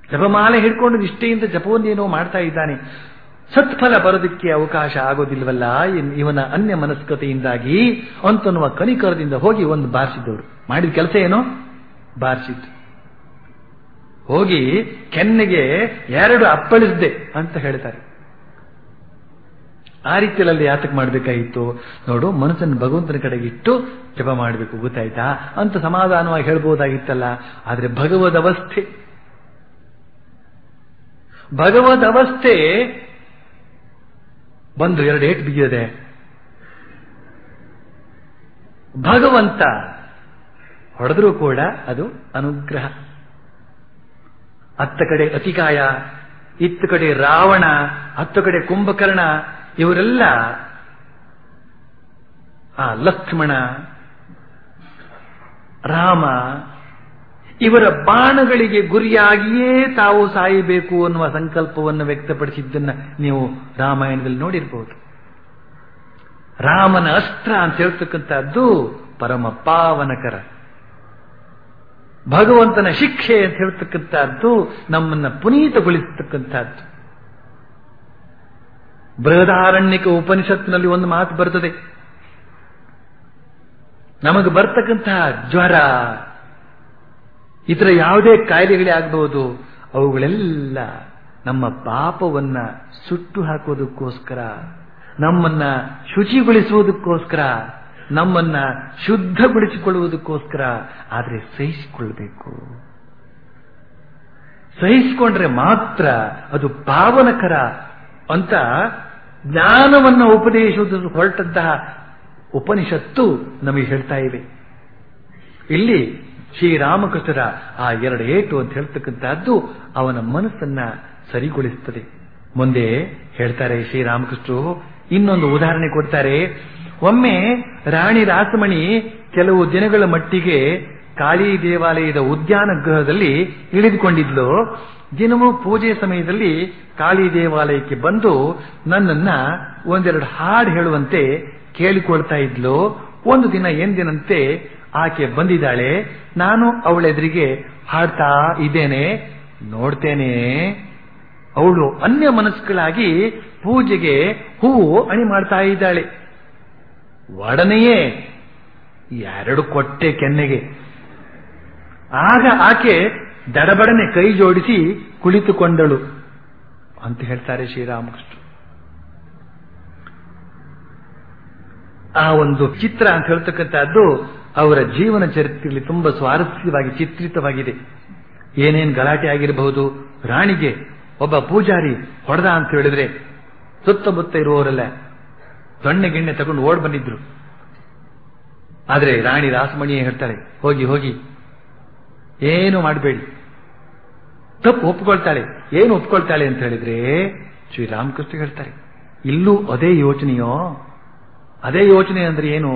ಜಪಮಾಲೆ ಹಿಡ್ಕೊಂಡು ನಿಷ್ಠೆಯಿಂದ ಜಪವನ್ನೇನೋ ಮಾಡ್ತಾ ಇದ್ದಾನೆ ಸತ್ಫಲ ಬರೋದಕ್ಕೆ ಅವಕಾಶ ಆಗೋದಿಲ್ವಲ್ಲ ಇನ್- ಇವನ ಅನ್ಯ ಮನಸ್ಕತೆಯಿಂದಾಗಿ ಅಂತನ್ನುವ ಕನಿಕರದಿಂದ ಹೋಗಿ ಒಂದು ಬಾರಿಸಿದ್ದವರು ಮಾಡಿದ ಕೆಲಸ ಏನು ಬಾರಿಸಿದ್ದು ಹೋಗಿ ಕೆನ್ನೆಗೆ ಎರಡು ಅಪ್ಪಳಿಸ್ದೆ ಅಂತ ಹೇಳ್ತಾರೆ ಆ ರೀತಿಯಲ್ಲಿ ಯಾತಕ್ಕೆ ಮಾಡಬೇಕಾಗಿತ್ತು ನೋಡು ಮನಸ್ಸನ್ನು ಭಗವಂತನ ಕಡೆಗೆ ಇಟ್ಟು ಜಪ ಮಾಡಬೇಕು ಗೊತ್ತಾಯ್ತಾ ಅಂತ ಸಮಾಧಾನವಾಗಿ ಹೇಳ್ಬೋದಾಗಿತ್ತಲ್ಲ ಆದ್ರೆ ಭಗವದ್ ಅವಸ್ಥೆ ಭಗವದ್ ಅವಸ್ಥೆ ಬಂದು ಎರಡು ಏಟ್ ಬಿಗಿಯದೆ ಭಗವಂತ ಹೊಡೆದ್ರೂ ಕೂಡ ಅದು ಅನುಗ್ರಹ ಅತ್ತ ಕಡೆ ಅತಿಕಾಯ ಇತ್ತ ಕಡೆ ರಾವಣ ಹತ್ತ ಕಡೆ ಕುಂಭಕರ್ಣ ಇವರೆಲ್ಲ ಆ ಲಕ್ಷ್ಮಣ ರಾಮ ಇವರ ಬಾಣಗಳಿಗೆ ಗುರಿಯಾಗಿಯೇ ತಾವು ಸಾಯಬೇಕು ಅನ್ನುವ ಸಂಕಲ್ಪವನ್ನು ವ್ಯಕ್ತಪಡಿಸಿದ್ದನ್ನ ನೀವು ರಾಮಾಯಣದಲ್ಲಿ ನೋಡಿರ್ಬೋದು ರಾಮನ ಅಸ್ತ್ರ ಅಂತ ಹೇಳ್ತಕ್ಕಂಥದ್ದು ಪರಮ ಪಾವನಕರ ಭಗವಂತನ ಶಿಕ್ಷೆ ಅಂತ ಹೇಳ್ತಕ್ಕಂಥದ್ದು ನಮ್ಮನ್ನ ಪುನೀತಗೊಳಿಸತಕ್ಕಂಥದ್ದು ಬೃಹದಾರಣ್ಯಕ ಉಪನಿಷತ್ತಿನಲ್ಲಿ ಒಂದು ಮಾತು ಬರ್ತದೆ ನಮಗೆ ಬರ್ತಕ್ಕಂತಹ ಜ್ವರ ಇತರ ಯಾವುದೇ ಕಾಯಿಲೆಗಳೇ ಆಗಬಹುದು ಅವುಗಳೆಲ್ಲ ನಮ್ಮ ಪಾಪವನ್ನ ಸುಟ್ಟು ಹಾಕೋದಕ್ಕೋಸ್ಕರ ನಮ್ಮನ್ನ ಶುಚಿಗೊಳಿಸುವುದಕ್ಕೋಸ್ಕರ ನಮ್ಮನ್ನ ಶುದ್ಧಗೊಳಿಸಿಕೊಳ್ಳುವುದಕ್ಕೋಸ್ಕರ ಆದರೆ ಸಹಿಸಿಕೊಳ್ಬೇಕು ಸಹಿಸಿಕೊಂಡ್ರೆ ಮಾತ್ರ ಅದು ಪಾವನಕರ ಅಂತ ಜ್ಞಾನವನ್ನ ಉಪದೇಶಿಸುವುದು ಹೊರಟಂತಹ ಉಪನಿಷತ್ತು ನಮಗೆ ಹೇಳ್ತಾ ಇವೆ ಇಲ್ಲಿ ಶ್ರೀರಾಮಕೃಷ್ಣರ ಆ ಎರಡು ಏಟು ಅಂತ ಹೇಳ್ತಕ್ಕಂತಹದ್ದು ಅವನ ಮನಸ್ಸನ್ನ ಸರಿಗೊಳಿಸುತ್ತದೆ ಮುಂದೆ ಹೇಳ್ತಾರೆ ಶ್ರೀರಾಮಕೃಷ್ಣರು ಇನ್ನೊಂದು ಉದಾಹರಣೆ ಕೊಡ್ತಾರೆ ಒಮ್ಮೆ ರಾಣಿ ರಾಸಮಣಿ ಕೆಲವು ದಿನಗಳ ಮಟ್ಟಿಗೆ ಕಾಳಿ ದೇವಾಲಯದ ಉದ್ಯಾನ ಗೃಹದಲ್ಲಿ ಇಳಿದುಕೊಂಡಿದ್ಲು ದಿನವೂ ಪೂಜೆ ಸಮಯದಲ್ಲಿ ಕಾಳಿ ದೇವಾಲಯಕ್ಕೆ ಬಂದು ನನ್ನನ್ನ ಒಂದೆರಡು ಹಾಡು ಹೇಳುವಂತೆ ಕೇಳಿಕೊಳ್ತಾ ಇದ್ಲು ಒಂದು ದಿನ ಎಂದಿನಂತೆ ಆಕೆ ಬಂದಿದ್ದಾಳೆ ನಾನು ಅವಳೆದುರಿಗೆ ಹಾಡ್ತಾ ಇದ್ದೇನೆ ನೋಡ್ತೇನೆ ಅವಳು ಅನ್ಯ ಮನಸ್ಸುಗಳಾಗಿ ಪೂಜೆಗೆ ಹೂವು ಅಣಿ ಮಾಡ್ತಾ ಇದ್ದಾಳೆ ಒಡನೆಯೇ ಎರಡು ಕೊಟ್ಟೆ ಕೆನ್ನೆಗೆ ಆಗ ಆಕೆ ದಡಬಡನೆ ಕೈ ಜೋಡಿಸಿ ಕುಳಿತುಕೊಂಡಳು ಅಂತ ಹೇಳ್ತಾರೆ ಶ್ರೀರಾಮಕೃಷ್ಣ ಆ ಒಂದು ಚಿತ್ರ ಅಂತ ಹೇಳ್ತಕ್ಕಂಥದ್ದು ಅವರ ಜೀವನ ಚರಿತ್ರೆಯಲ್ಲಿ ತುಂಬಾ ಸ್ವಾರಸ್ಯವಾಗಿ ಚಿತ್ರಿತವಾಗಿದೆ ಏನೇನ್ ಗಲಾಟೆ ಆಗಿರಬಹುದು ರಾಣಿಗೆ ಒಬ್ಬ ಪೂಜಾರಿ ಹೊಡೆದ ಅಂತ ಹೇಳಿದ್ರೆ ಸುತ್ತಮುತ್ತ ಇರುವವರೆಲ್ಲ ದೊಣ್ಣೆ ಗಿಣ್ಣೆ ತಗೊಂಡು ಓಡ್ ಬಂದಿದ್ರು ಆದ್ರೆ ರಾಣಿ ರಾಸಮಣಿಯೇ ಹೇಳ್ತಾಳೆ ಹೋಗಿ ಹೋಗಿ ಏನು ಮಾಡಬೇಡಿ ತಪ್ಪು ಒಪ್ಕೊಳ್ತಾಳೆ ಏನು ಒಪ್ಕೊಳ್ತಾಳೆ ಅಂತ ಹೇಳಿದ್ರೆ ಶ್ರೀರಾಮಕೃಷ್ಣ ಹೇಳ್ತಾರೆ ಇಲ್ಲೂ ಅದೇ ಯೋಚನೆಯೋ ಅದೇ ಯೋಚನೆ ಅಂದ್ರೆ ಏನು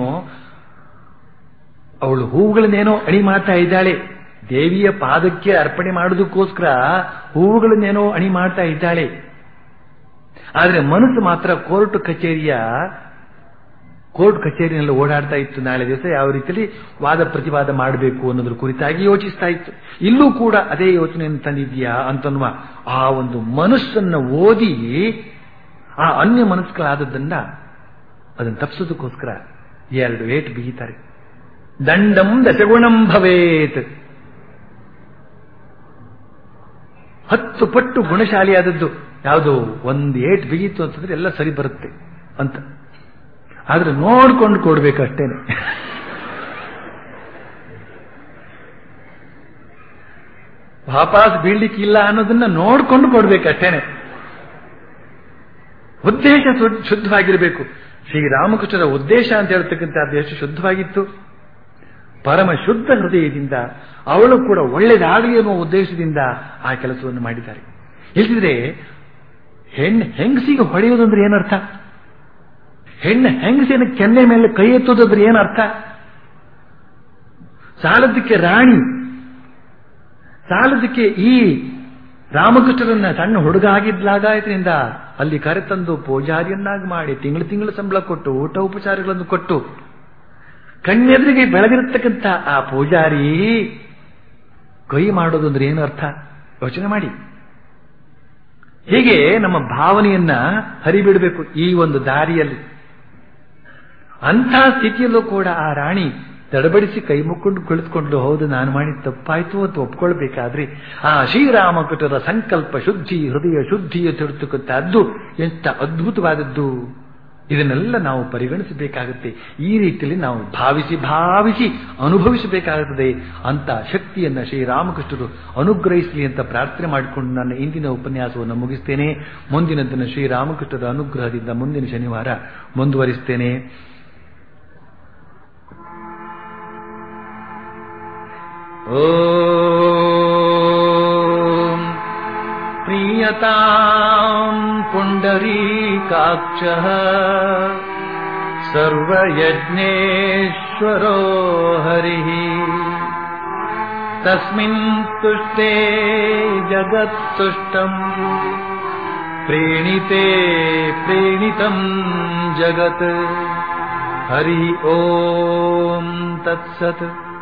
ಅವಳು ಹೂವುಗಳನ್ನೇನೋ ಅಣಿ ಮಾಡ್ತಾ ಇದ್ದಾಳೆ ದೇವಿಯ ಪಾದಕ್ಕೆ ಅರ್ಪಣೆ ಮಾಡೋದಕ್ಕೋಸ್ಕರ ಹೂವುಗಳನ್ನೇನೋ ಅಣಿ ಮಾಡ್ತಾ ಇದ್ದಾಳೆ ಆದ್ರೆ ಮನಸ್ಸು ಮಾತ್ರ ಕೋರ್ಟ್ ಕಚೇರಿಯ ಕೋರ್ಟ್ ಕಚೇರಿನಲ್ಲಿ ಓಡಾಡ್ತಾ ಇತ್ತು ನಾಳೆ ದಿವಸ ಯಾವ ರೀತಿಯಲ್ಲಿ ವಾದ ಪ್ರತಿವಾದ ಮಾಡಬೇಕು ಅನ್ನೋದ್ರ ಕುರಿತಾಗಿ ಯೋಚಿಸ್ತಾ ಇತ್ತು ಇಲ್ಲೂ ಕೂಡ ಅದೇ ಯೋಚನೆಯನ್ನು ತಂದಿದ್ಯಾ ಅಂತನ್ನುವ ಆ ಒಂದು ಮನಸ್ಸನ್ನ ಓದಿ ಆ ಅನ್ಯ ಮನಸ್ಸುಗಳಾದದ್ದನ್ನ ಅದನ್ನು ತಪ್ಪಿಸೋದಕ್ಕೋಸ್ಕರ ಎರಡು ಏಟ್ ಬಿಗಿತಾರೆ ದಂಡಂ ದಶಗುಣಂ ಭವೇತ್ ಹತ್ತು ಪಟ್ಟು ಗುಣಶಾಲಿಯಾದದ್ದು ಯಾವುದು ಒಂದು ಏಟ್ ಬಿಗಿತು ಅಂತಂದ್ರೆ ಎಲ್ಲ ಸರಿ ಬರುತ್ತೆ ಅಂತ ಆದ್ರೆ ನೋಡ್ಕೊಂಡು ಕೊಡ್ಬೇಕಷ್ಟೇನೆ ವಾಪಸ್ ಬೀಳ್ಲಿಕ್ಕಿಲ್ಲ ಅನ್ನೋದನ್ನ ನೋಡ್ಕೊಂಡು ಕೊಡ್ಬೇಕಷ್ಟೇನೆ ಉದ್ದೇಶ ಶುದ್ಧ- ಶುದ್ಧವಾಗಿರಬೇಕು ಶ್ರೀರಾಮಕೃಷ್ಣರ ಉದ್ದೇಶ ಅಂತ ಹೇಳ್ತಕ್ಕಂಥದ್ದು ಎಷ್ಟು ಶುದ್ಧವಾಗಿತ್ತು ಪರಮ ಶುದ್ಧ ಹೃದಯದಿಂದ ಅವಳು ಕೂಡ ಒಳ್ಳೆಯದಾಗಲಿ ಅನ್ನುವ ಉದ್ದೇಶದಿಂದ ಆ ಕೆಲಸವನ್ನು ಮಾಡಿದ್ದಾರೆ ಇಲ್ದಿದ್ರೆ ಹೆಣ್ಣು ಹೆಂಗಸಿಗೆ ಹೊಡೆಯೋದಂದ್ರೆ ಏನರ್ಥ ಹೆಣ್ಣು ಹೆಂಗಸಿನ ಕೆನ್ನೆ ಮೇಲೆ ಕೈ ಎತ್ತೋದಂದ್ರೆ ಏನರ್ಥ ಸಾಲದಕ್ಕೆ ರಾಣಿ ಸಾಲದಕ್ಕೆ ಈ ರಾಮಕೃಷ್ಣರನ್ನ ಸಣ್ಣ ಹುಡುಗ ಆಗಿದ್ಲಾಗಾಯತ್ರಿಂದ ಅಲ್ಲಿ ಕರೆತಂದು ಪೂಜಾರಿಯನ್ನಾಗಿ ಮಾಡಿ ತಿಂಗಳು ತಿಂಗಳು ಸಂಬಳ ಕೊಟ್ಟು ಊಟ ಉಪಚಾರಗಳನ್ನು ಕೊಟ್ಟು ಕಣ್ಣೆದುರಿಗೆ ಬೆಳೆದಿರತಕ್ಕಂಥ ಆ ಪೂಜಾರಿ ಕೈ ಮಾಡೋದು ಅಂದ್ರೆ ಏನು ಅರ್ಥ ಯೋಚನೆ ಮಾಡಿ ಹೀಗೆ ನಮ್ಮ ಭಾವನೆಯನ್ನ ಹರಿಬಿಡಬೇಕು ಈ ಒಂದು ದಾರಿಯಲ್ಲಿ ಅಂಥ ಸ್ಥಿತಿಯಲ್ಲೂ ಕೂಡ ಆ ರಾಣಿ ತಡಬಡಿಸಿ ಕೈ ಮುಕ್ಕೊಂಡು ಕುಳಿತುಕೊಂಡು ಹೌದು ನಾನು ಮಾಡಿ ತಪ್ಪಾಯ್ತು ಅಂತ ಒಪ್ಕೊಳ್ಬೇಕಾದ್ರೆ ಆ ಶ್ರೀರಾಮಕೃತರ ಸಂಕಲ್ಪ ಶುದ್ಧಿ ಹೃದಯ ಶುದ್ಧಿಯ ತಿರುತುಕಂತಹದ್ದು ಎಂತ ಅದ್ಭುತವಾದದ್ದು ಇದನ್ನೆಲ್ಲ ನಾವು ಪರಿಗಣಿಸಬೇಕಾಗುತ್ತೆ ಈ ರೀತಿಯಲ್ಲಿ ನಾವು ಭಾವಿಸಿ ಭಾವಿಸಿ ಅನುಭವಿಸಬೇಕಾಗುತ್ತದೆ ಅಂತ ಶಕ್ತಿಯನ್ನ ಶ್ರೀರಾಮಕೃಷ್ಣರು ಅನುಗ್ರಹಿಸಲಿ ಅಂತ ಪ್ರಾರ್ಥನೆ ಮಾಡಿಕೊಂಡು ನನ್ನ ಇಂದಿನ ಉಪನ್ಯಾಸವನ್ನು ಮುಗಿಸ್ತೇನೆ ಮುಂದಿನ ದಿನ ಶ್ರೀರಾಮಕೃಷ್ಣರ ಅನುಗ್ರಹದಿಂದ ಮುಂದಿನ ಶನಿವಾರ ಮುಂದುವರಿಸ್ತೇನೆ ಓಂ ಪ್ರೀಯತಾಂ ಪುಂಡರೀಕಾಕ್ಷಃ ಸರ್ವಯಜ್ಞೇಶ್ವರೋ ಹರಿಃ ತಸ್ಮಿನ್ ತುಷ್ಟೇ ಜಗತ್ತುಷ್ಟಂ ಪ್ರೇಣಿತೆ ಪ್ರೇಣಿತಂ ಜಗತ್ ಹರಿ ಓಂ ತತ್ಸತ್